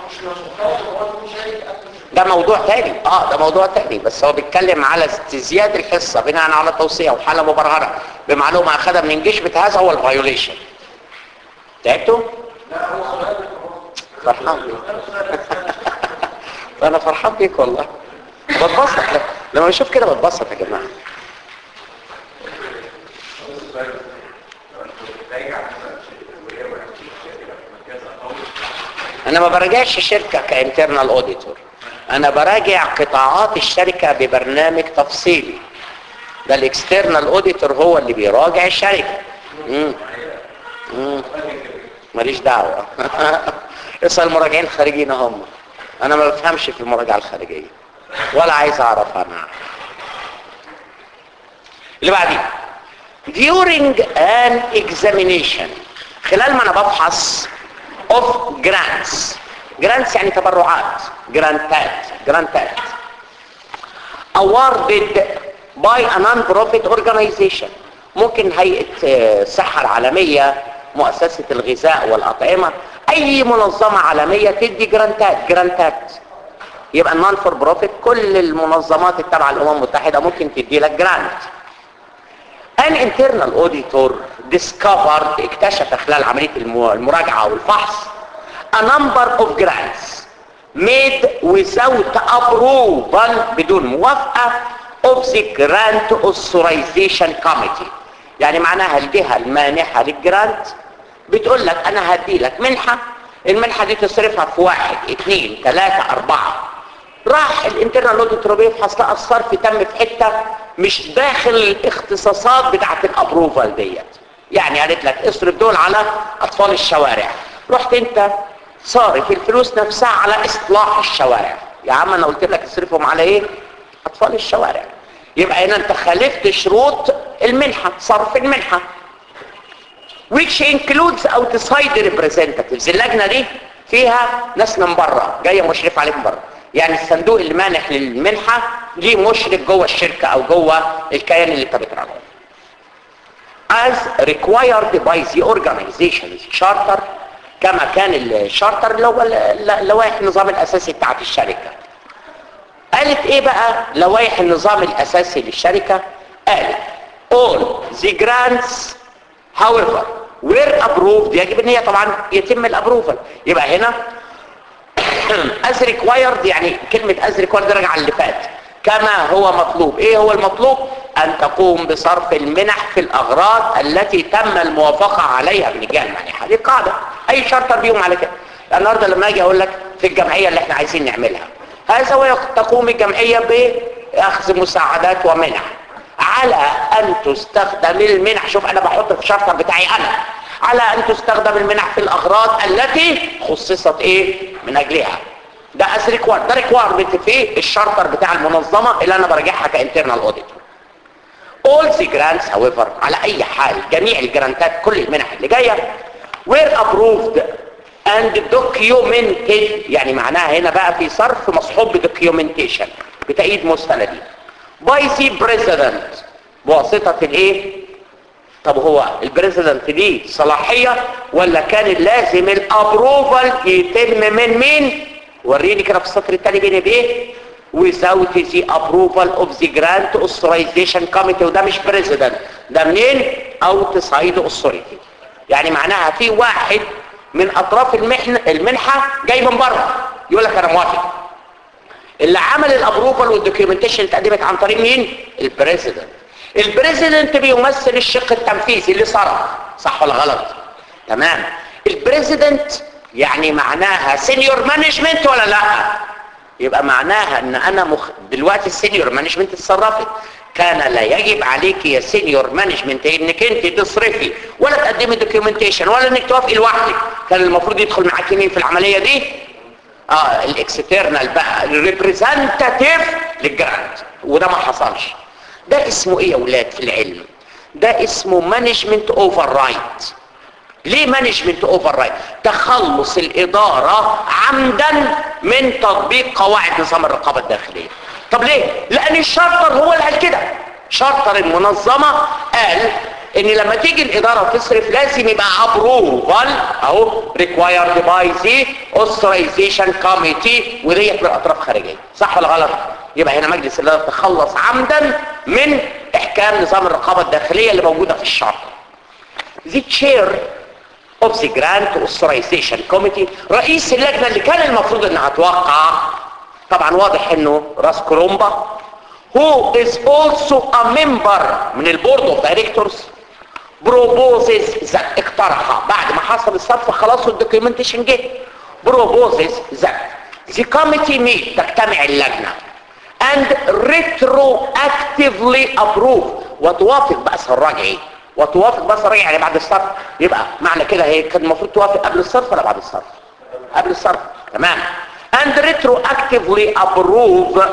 ده موضوع تاني اه ده موضوع تاني بس هو بيتكلم على استزياد الحصه بناء على توصيه وحاله مبرهنه بمعلومه اخذها من انجيجمنت هذا هو الفايوليشن تعبتوا؟ فرحان بيك انا فرحان بيك والله بتبسط لما بشوف كده بتبسط يا جماعه انا ما براجعش الشركه كانترنال اوديتور انا براجع قطاعات الشركه ببرنامج تفصيلي ده الاكسترنال اوديتور هو اللي بيراجع الشركه امم امم ماليش دعوه اسال المراجعين الخارجيين هم انا ما بفهمش في المراجعه الخارجيه ولا عايز اعرف انا اللي بعديه during an examination خلال ما انا بفحص of grants grants يعني تبرعات جرانتات جرانتات awarded by a non-profit organization ممكن هيئة الصحة العالمية مؤسسة الغذاء والأطعمة أي منظمة عالمية تدي جرانتات جرانتات يبقى النون فور بروفيت كل المنظمات التابعة للأمم المتحدة ممكن تدي لك جرانت an internal auditor discovered اكتشف خلال عملية المراجعة والفحص a number of grants made without approval بدون موافقة of the grant authorization committee يعني معناها الجهة المانحة للجرانت بتقول لك انا هدي لك منحة المنحة دي تصرفها في واحد اثنين ثلاثة اربعة راح الانترنال اوديتور بيفحص لقى الصرف تم في حتة مش داخل الاختصاصات بتاعت الابروفال ديت يعني قالت لك اصرف دول على اطفال الشوارع رحت انت صارف الفلوس نفسها على اصلاح الشوارع يا عم انا قلت لك اصرفهم على ايه اطفال الشوارع يبقى هنا انت خالفت شروط المنحة صرف المنحة which includes outside representatives اللجنة دي فيها ناس من بره جاية مشرف عليك من بره يعني الصندوق اللي مانح للمنحة ليه مشرف جوه الشركة او جوه الكيان اللي انت بتراجعه as required by the organization's charter كما كان الشارتر اللي هو لوائح النظام الاساسي بتاعت الشركة قالت ايه بقى لوائح النظام الاساسي للشركة قالت all the grants however were approved يجب ان هي طبعا يتم الابروفل يبقى هنا as required يعني كلمة as required راجعة اللي فات كما هو مطلوب ايه هو المطلوب ان تقوم بصرف المنح في الاغراض التي تم الموافقة عليها من الجهة المانحة دي قاعدة اي شرطر بيهم على كده النهارده لما اجي اقول لك في الجمعية اللي احنا عايزين نعملها هذا هو تقوم الجمعية باخذ مساعدات ومنح على ان تستخدم المنح شوف انا بحط في الشرطر بتاعي انا على ان تستخدم المنح في الاغراض التي خصصت ايه من اجلها ده از ريكوار ده ريكوارمنت في الشارتر بتاع المنظمه اللي انا براجعها كانترنال اوديتور all the grants however على اي حال جميع الجرانتات كل المنح اللي جايه were approved and documented يعني معناها هنا بقى في صرف مصحوب بدوكيومنتيشن بتأييد مستندي by the president بواسطه الايه طب هو البريزيدنت دي صلاحية ولا كان لازم الابروفال يتم من مين وريني كده في السطر الثاني بين بايه without the approval of the grant authorization committee وده مش president ده منين outside authority يعني معناها في واحد من اطراف المحن المنحة جاي من بره يقول لك انا موافق اللي عمل الابروفال والدوكيومنتيشن اتقدمت عن طريق مين البريزيدنت البريزيدنت بيمثل الشق التنفيذي اللي صرف صح ولا غلط تمام البريزيدنت يعني معناها سينيور مانجمنت ولا لا يبقى معناها ان انا مخ... دلوقتي السينيور مانجمنت اتصرفت كان لا يجب عليك يا سينيور مانجمنت انك انت تصرفي ولا تقدمي دوكيومنتيشن ولا انك توافقي لوحدك كان المفروض يدخل معاك مين في العمليه دي اه الاكسترنال بقى الريبريزنتاتيف للجراند وده ما حصلش ده اسمه ايه يا اولاد في العلم ده اسمه مانجمنت اوفر رايت ليه مانجمنت اوفر رايت تخلص الاداره عمدا من تطبيق قواعد نظام الرقابه الداخليه طب ليه لان الشارتر هو اللي قال كده شارتر المنظمه قال ان لما تيجي الاداره تصرف لازم يبقى ابروفال اهو ريكوايرد باي ذا اوثرايزيشن كوميتي وديت من اطراف خارجيه صح ولا غلط يبقى هنا مجلس الاداره تخلص عمدا من احكام نظام الرقابه الداخليه اللي موجوده في الشارتر the chair of the grant authorization committee رئيس اللجنه اللي كان المفروض انها توقع طبعا واضح انه راس كرومبا who is also a member من البورد اوف دايركتورز proposes that اقترح بعد ما حصل الصرف خلاص الدوكيومنتيشن جه proposes that the committee meet تجتمع اللجنه and retroactively approve وتوافق بأسها الرجعي وتوافق بأسها الرجعي يعني بعد الصرف يبقى معنى كده هي كان المفروض توافق قبل الصرف ولا بعد الصرف قبل الصرف تمام and retroactively approve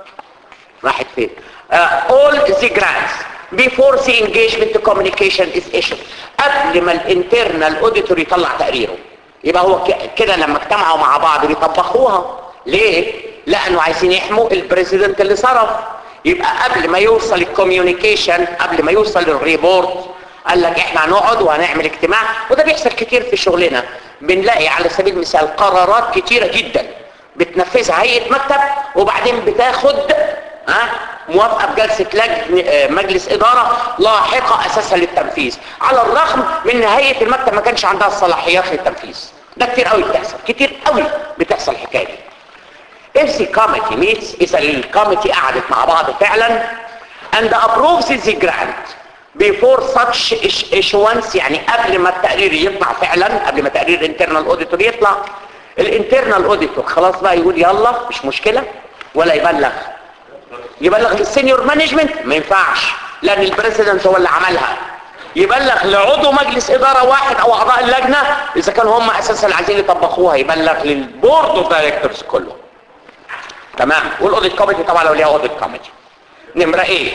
راحت فين uh, all the grants before the engagement communication is issued قبل ما الانترنال اوديتور يطلع تقريره يبقى هو ك- كده لما اجتمعوا مع بعض بيطبخوها ليه لانه عايزين يحموا البريزيدنت اللي صرف يبقى قبل ما يوصل الكوميونيكيشن قبل ما يوصل الريبورت قال لك احنا هنقعد وهنعمل اجتماع وده بيحصل كتير في شغلنا بنلاقي على سبيل المثال قرارات كتيرة جدا بتنفذها هيئة مكتب وبعدين بتاخد ها موافقة بجلسة لجن آه، مجلس إدارة لاحقة أساسا للتنفيذ على الرغم من ان هيئة المكتب ما كانش عندها الصلاحيات للتنفيذ ده كتير قوي بتحصل كتير قوي بتحصل الحكاية دي if the committee meets إذا الكوميتي قعدت مع بعض فعلا and approves the grant before such ish- issuance يعني قبل ما التقرير يطلع فعلا قبل ما تقرير internal auditor يطلع الانترنال auditor خلاص بقى يقول يلا مش مشكلة ولا يبلغ يبلغ للسينيور مانجمنت ما ينفعش لان البريزيدنت هو اللي عملها يبلغ لعضو مجلس اداره واحد او اعضاء اللجنه اذا كانوا هم اساسا اللي عايزين يطبقوها يبلغ للبورد اوف دايركتورز كله تمام والاوديت كوميتي طبعا لو ليها اوديت كوميتي نمره ايه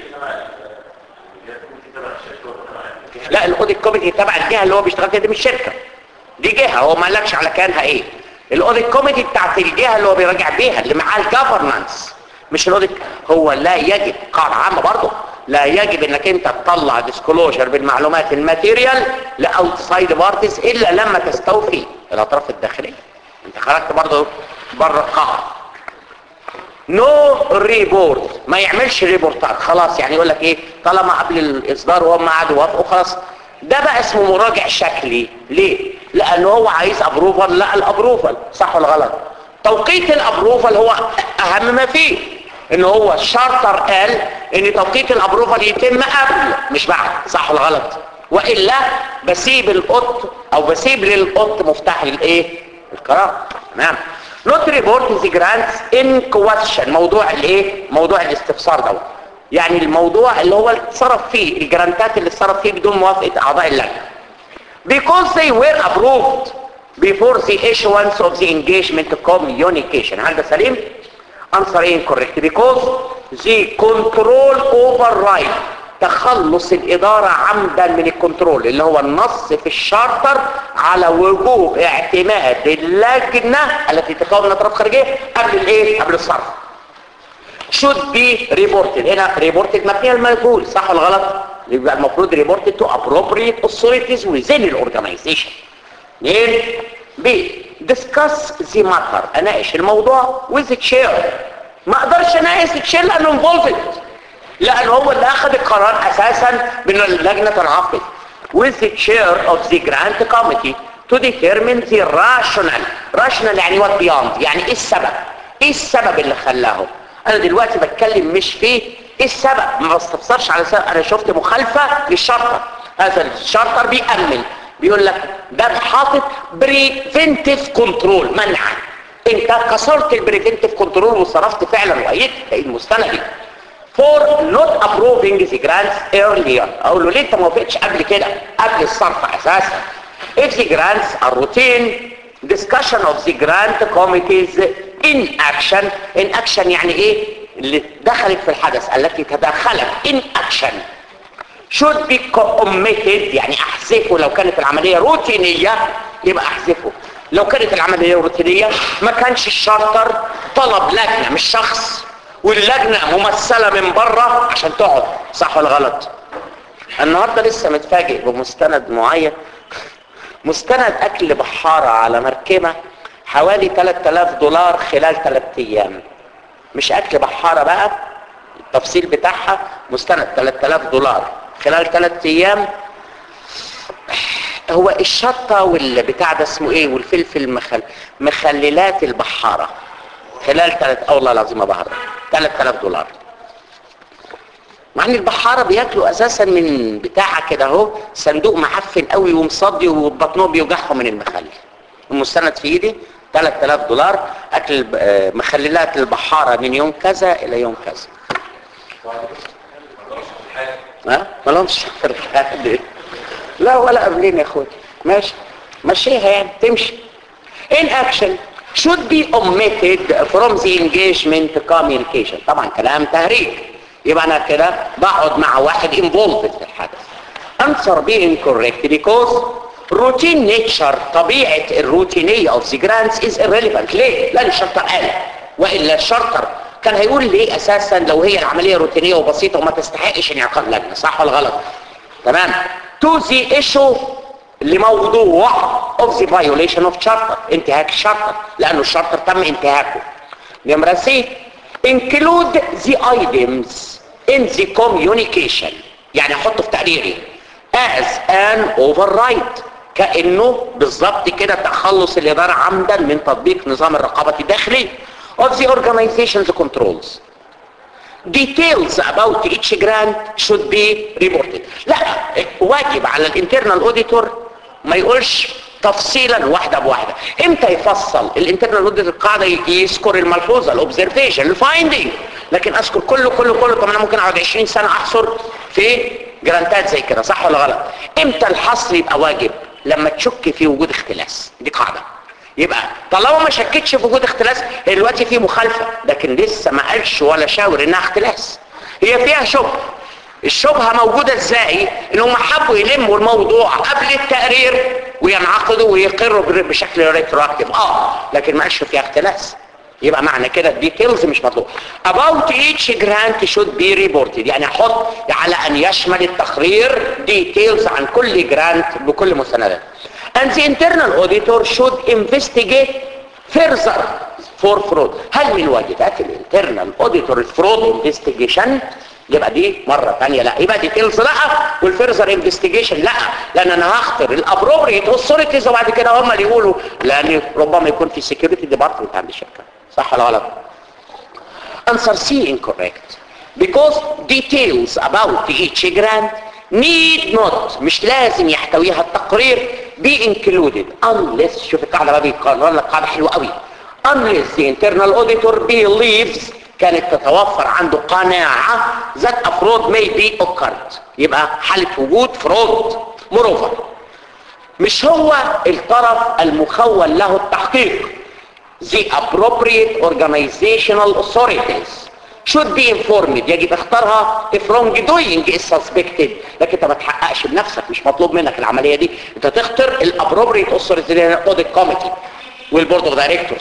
لا الاوديت كوميتي تبع الجهه اللي هو بيشتغل فيها دي مش شركه دي جهه هو ما قالكش على كانها ايه الاوديت كوميتي بتاعت الجهه اللي هو بيراجع بيها اللي معاه الجفرنانس مش الاوديت هو لا يجب قاعده عامه برضه لا يجب انك انت تطلع ديسكلوجر بالمعلومات الماتيريال لاوتسايد بارتيز الا لما تستوفي الاطراف الداخليه انت خرجت برضه بره القاعده نو ريبورت ما يعملش ريبورتات خلاص يعني يقول لك ايه طالما قبل الاصدار وهم قعدوا وافقوا خلاص ده بقى اسمه مراجع شكلي ليه لانه هو عايز ابروفال لا الابروفال صح ولا غلط توقيت الابروفال هو اهم ما فيه ان هو الشارتر قال ان توقيت الابروفال يتم قبل مش بعد صح ولا غلط والا بسيب القط او بسيب للقط مفتاح الايه القرار تمام نوت ريبورت ذا جرانتس ان كويشن موضوع الايه موضوع الاستفسار دوت يعني الموضوع اللي هو اللي اتصرف فيه الجرانتات اللي اتصرف فيه بدون موافقه اعضاء اللجنه because they were approved before the issuance of the engagement communication هل ده سليم؟ answer incorrect because the control override تخلص الإدارة عمدا من الكنترول اللي هو النص في الشارتر على وجوب اعتماد اللجنة التي تكون من أطراف خارجية قبل الإيه؟ قبل الصرف should be reported هنا reported مبنية المجهول صح ولا غلط؟ يبقى المفروض reported to appropriate authorities within the organization اثنين B discuss the matter اناقش الموضوع with the chair ما اقدرش اناقش تشيل لانه انفولفد لان هو اللي اخذ القرار اساسا من اللجنه تنعقد with the chair of the grant committee to determine the rational rational يعني what beyond يعني ايه السبب ايه السبب اللي خلاهم انا دلوقتي بتكلم مش في ايه السبب ما بستفسرش على سبب انا شفت مخالفه للشرطه هذا الشرطر بيأمن بيقول لك ده حاطط بريفنتيف كنترول منعا انت كسرت البريفنتيف كنترول وصرفت فعلا وايدت المستندي for not approving the grants earlier اقول له ليه انت ما وافقتش قبل كده قبل الصرف اساسا if the grants are routine discussion of the grant committees in action in action يعني ايه اللي دخلت في الحدث التي تدخلت in action should be omitted يعني احذفه لو كانت العملية روتينية يبقى احذفه لو كانت العملية روتينية ما كانش الشارتر طلب لجنة مش شخص واللجنة ممثلة من بره عشان تقعد صح ولا غلط النهاردة لسه متفاجئ بمستند معين مستند اكل بحارة على مركبة حوالي 3000 دولار خلال 3 ايام مش اكل بحارة بقى التفصيل بتاعها مستند 3000 دولار خلال 3 ايام هو الشطة والبتاع ده اسمه ايه والفلفل مخل مخللات البحارة خلال ثلاث والله العظيم ما بهرب 3000 دولار مع ان البحاره بياكلوا اساسا من بتاعه كده اهو صندوق معفن قوي ومصدي وبطنهم بيوجعهم من المخلل المستند في ايدي 3000 دولار اكل مخللات البحاره من يوم كذا الى يوم كذا ها ما لهمش في الحاجة لا ولا قبلين يا اخويا ماشي مشيها يعني تمشي in action should be omitted from the engagement communication طبعا كلام تهريج يبقى انا كده بقعد مع واحد involved في الحدث answer being correct because routine nature طبيعة الروتينية of the grants is irrelevant ليه؟ لأن الشرطر قال وإلا الشرطر كان هيقول ليه أساسا لو هي العملية روتينية وبسيطة وما تستحقش انعقاد لجنة صح ولا غلط؟ تمام to the issue لموضوع of the violation of charter انتهاك الشرطر لأنه الشرطر تم انتهاكه نمرة سي include the items in the communication يعني احطه في تقريري as an override كأنه بالظبط كده تخلص الإدارة عمدا من تطبيق نظام الرقابة الداخلي of the organization's controls details about each grant should be reported لا واجب على الانترنال اوديتور ما يقولش تفصيلا واحدة بواحدة امتى يفصل الانترنال اوديتور القاعدة يذكر الملحوظة الاوبزرفيشن الفايندينج لكن اذكر كله كله كله طب انا ممكن اقعد 20 سنة احصر في جرانتات زي كده صح ولا غلط امتى الحصر يبقى واجب لما تشك في وجود اختلاس دي قاعدة يبقى طالما ما شكتش في وجود اختلاس هي دلوقتي في مخالفة لكن لسه ما قالش ولا شاور انها اختلاس هي فيها شبهه الشبهة موجودة ازاي انهم حبوا يلموا الموضوع قبل التقرير وينعقدوا ويقروا بشكل ريترواكتيف اه لكن ما قالش فيها اختلاس يبقى معنى كده الديتيلز مش مطلوب about each grant should be reported يعني احط على ان يشمل التقرير details عن كل جرانت بكل مستندات and the internal auditor should investigate further for fraud هل من واجبات الانترنال auditor fraud investigation يبقى دي مرة تانية لا يبقى ديتيلز لا والفيرزر انفستيجيشن لا لان انا هختار الابروبريت والسوريتيز وبعد كده هم اللي يقولوا لان ربما يكون في سكيورتي ديبارتمنت عند الشركه صح ولا غلط answer C incorrect because details about each grant need not مش لازم يحتويها التقرير be included unless شوف القاعدة بقى بيقرر لك قاعدة حلوة قوي unless the internal auditor believes كانت تتوفر عنده قناعة that a fraud may be occurred يبقى حالة وجود فرود moreover مش هو الطرف المخول له التحقيق the appropriate organizational authorities should be informed يجب اختارها if wrongdoing is suspected لكن انت ما تحققش بنفسك مش مطلوب منك العملية دي انت تختار الابروبريت authority audit committee والبورد اوف دايركتورز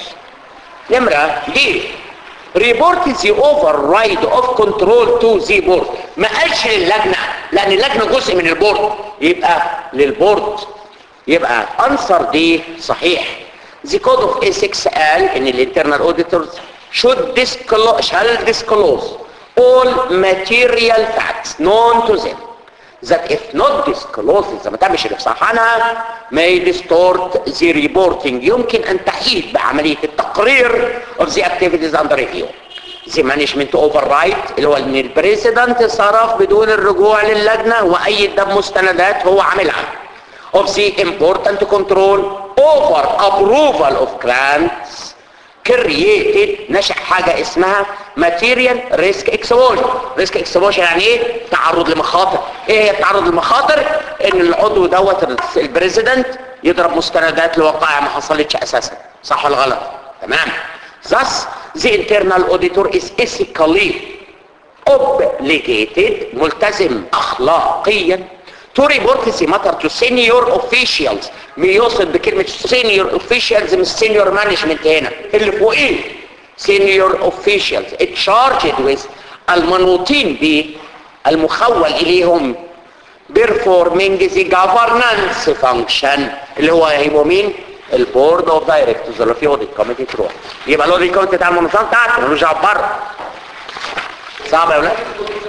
نمرة دي report the override of control to the board ما قالش للجنة لان اللجنة جزء من البورد يبقى للبورد يبقى answer دي صحيح the code of ethics قال ان الانترنال auditors should disclose shall disclose all material facts known to them that if not disclosed إذا ما تمش الإفصاح عنها may distort the reporting يمكن أن تحيد بعملية التقرير of the activities under review the management override اللي هو ان البريزيدنت صرف بدون الرجوع للجنة وأيد ده بمستندات هو عاملها of the important control over approval of grants created نشأ حاجة اسمها material risk exposure risk exposure يعني ايه تعرض لمخاطر ايه هي التعرض للمخاطر ان العضو دوت البريزيدنت يضرب مستندات لوقائع ما حصلتش اساسا صح ولا غلط تمام thus the internal auditor is ethically obligated ملتزم اخلاقيا to report the matter to senior officials بيوصل بكلمة senior officials مش senior management هنا اللي فوقيه senior officials charged with المنوطين بالمخول إليهم performing the governance function اللي هو هيبقوا مين؟ البورد اوف دايركتورز اللي فيه اوديت كوميتي تروح يبقى الاوديت كوميتي بتاع المنظمه بتاعته ملوش دعوه بره صعب يا ولاد؟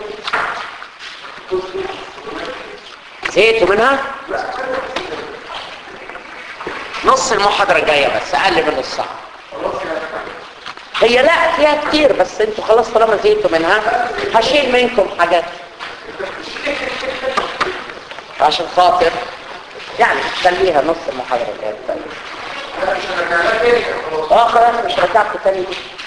زهقتوا منها؟ نص المحاضرة الجاية بس أقل من نص ساعة هي لا فيها كتير بس انتوا خلاص طالما زهقتوا منها هشيل منكم حاجات عشان خاطر يعني خليها نص المحاضرة الجاية طيب اه خلاص مش رجعت تاني دي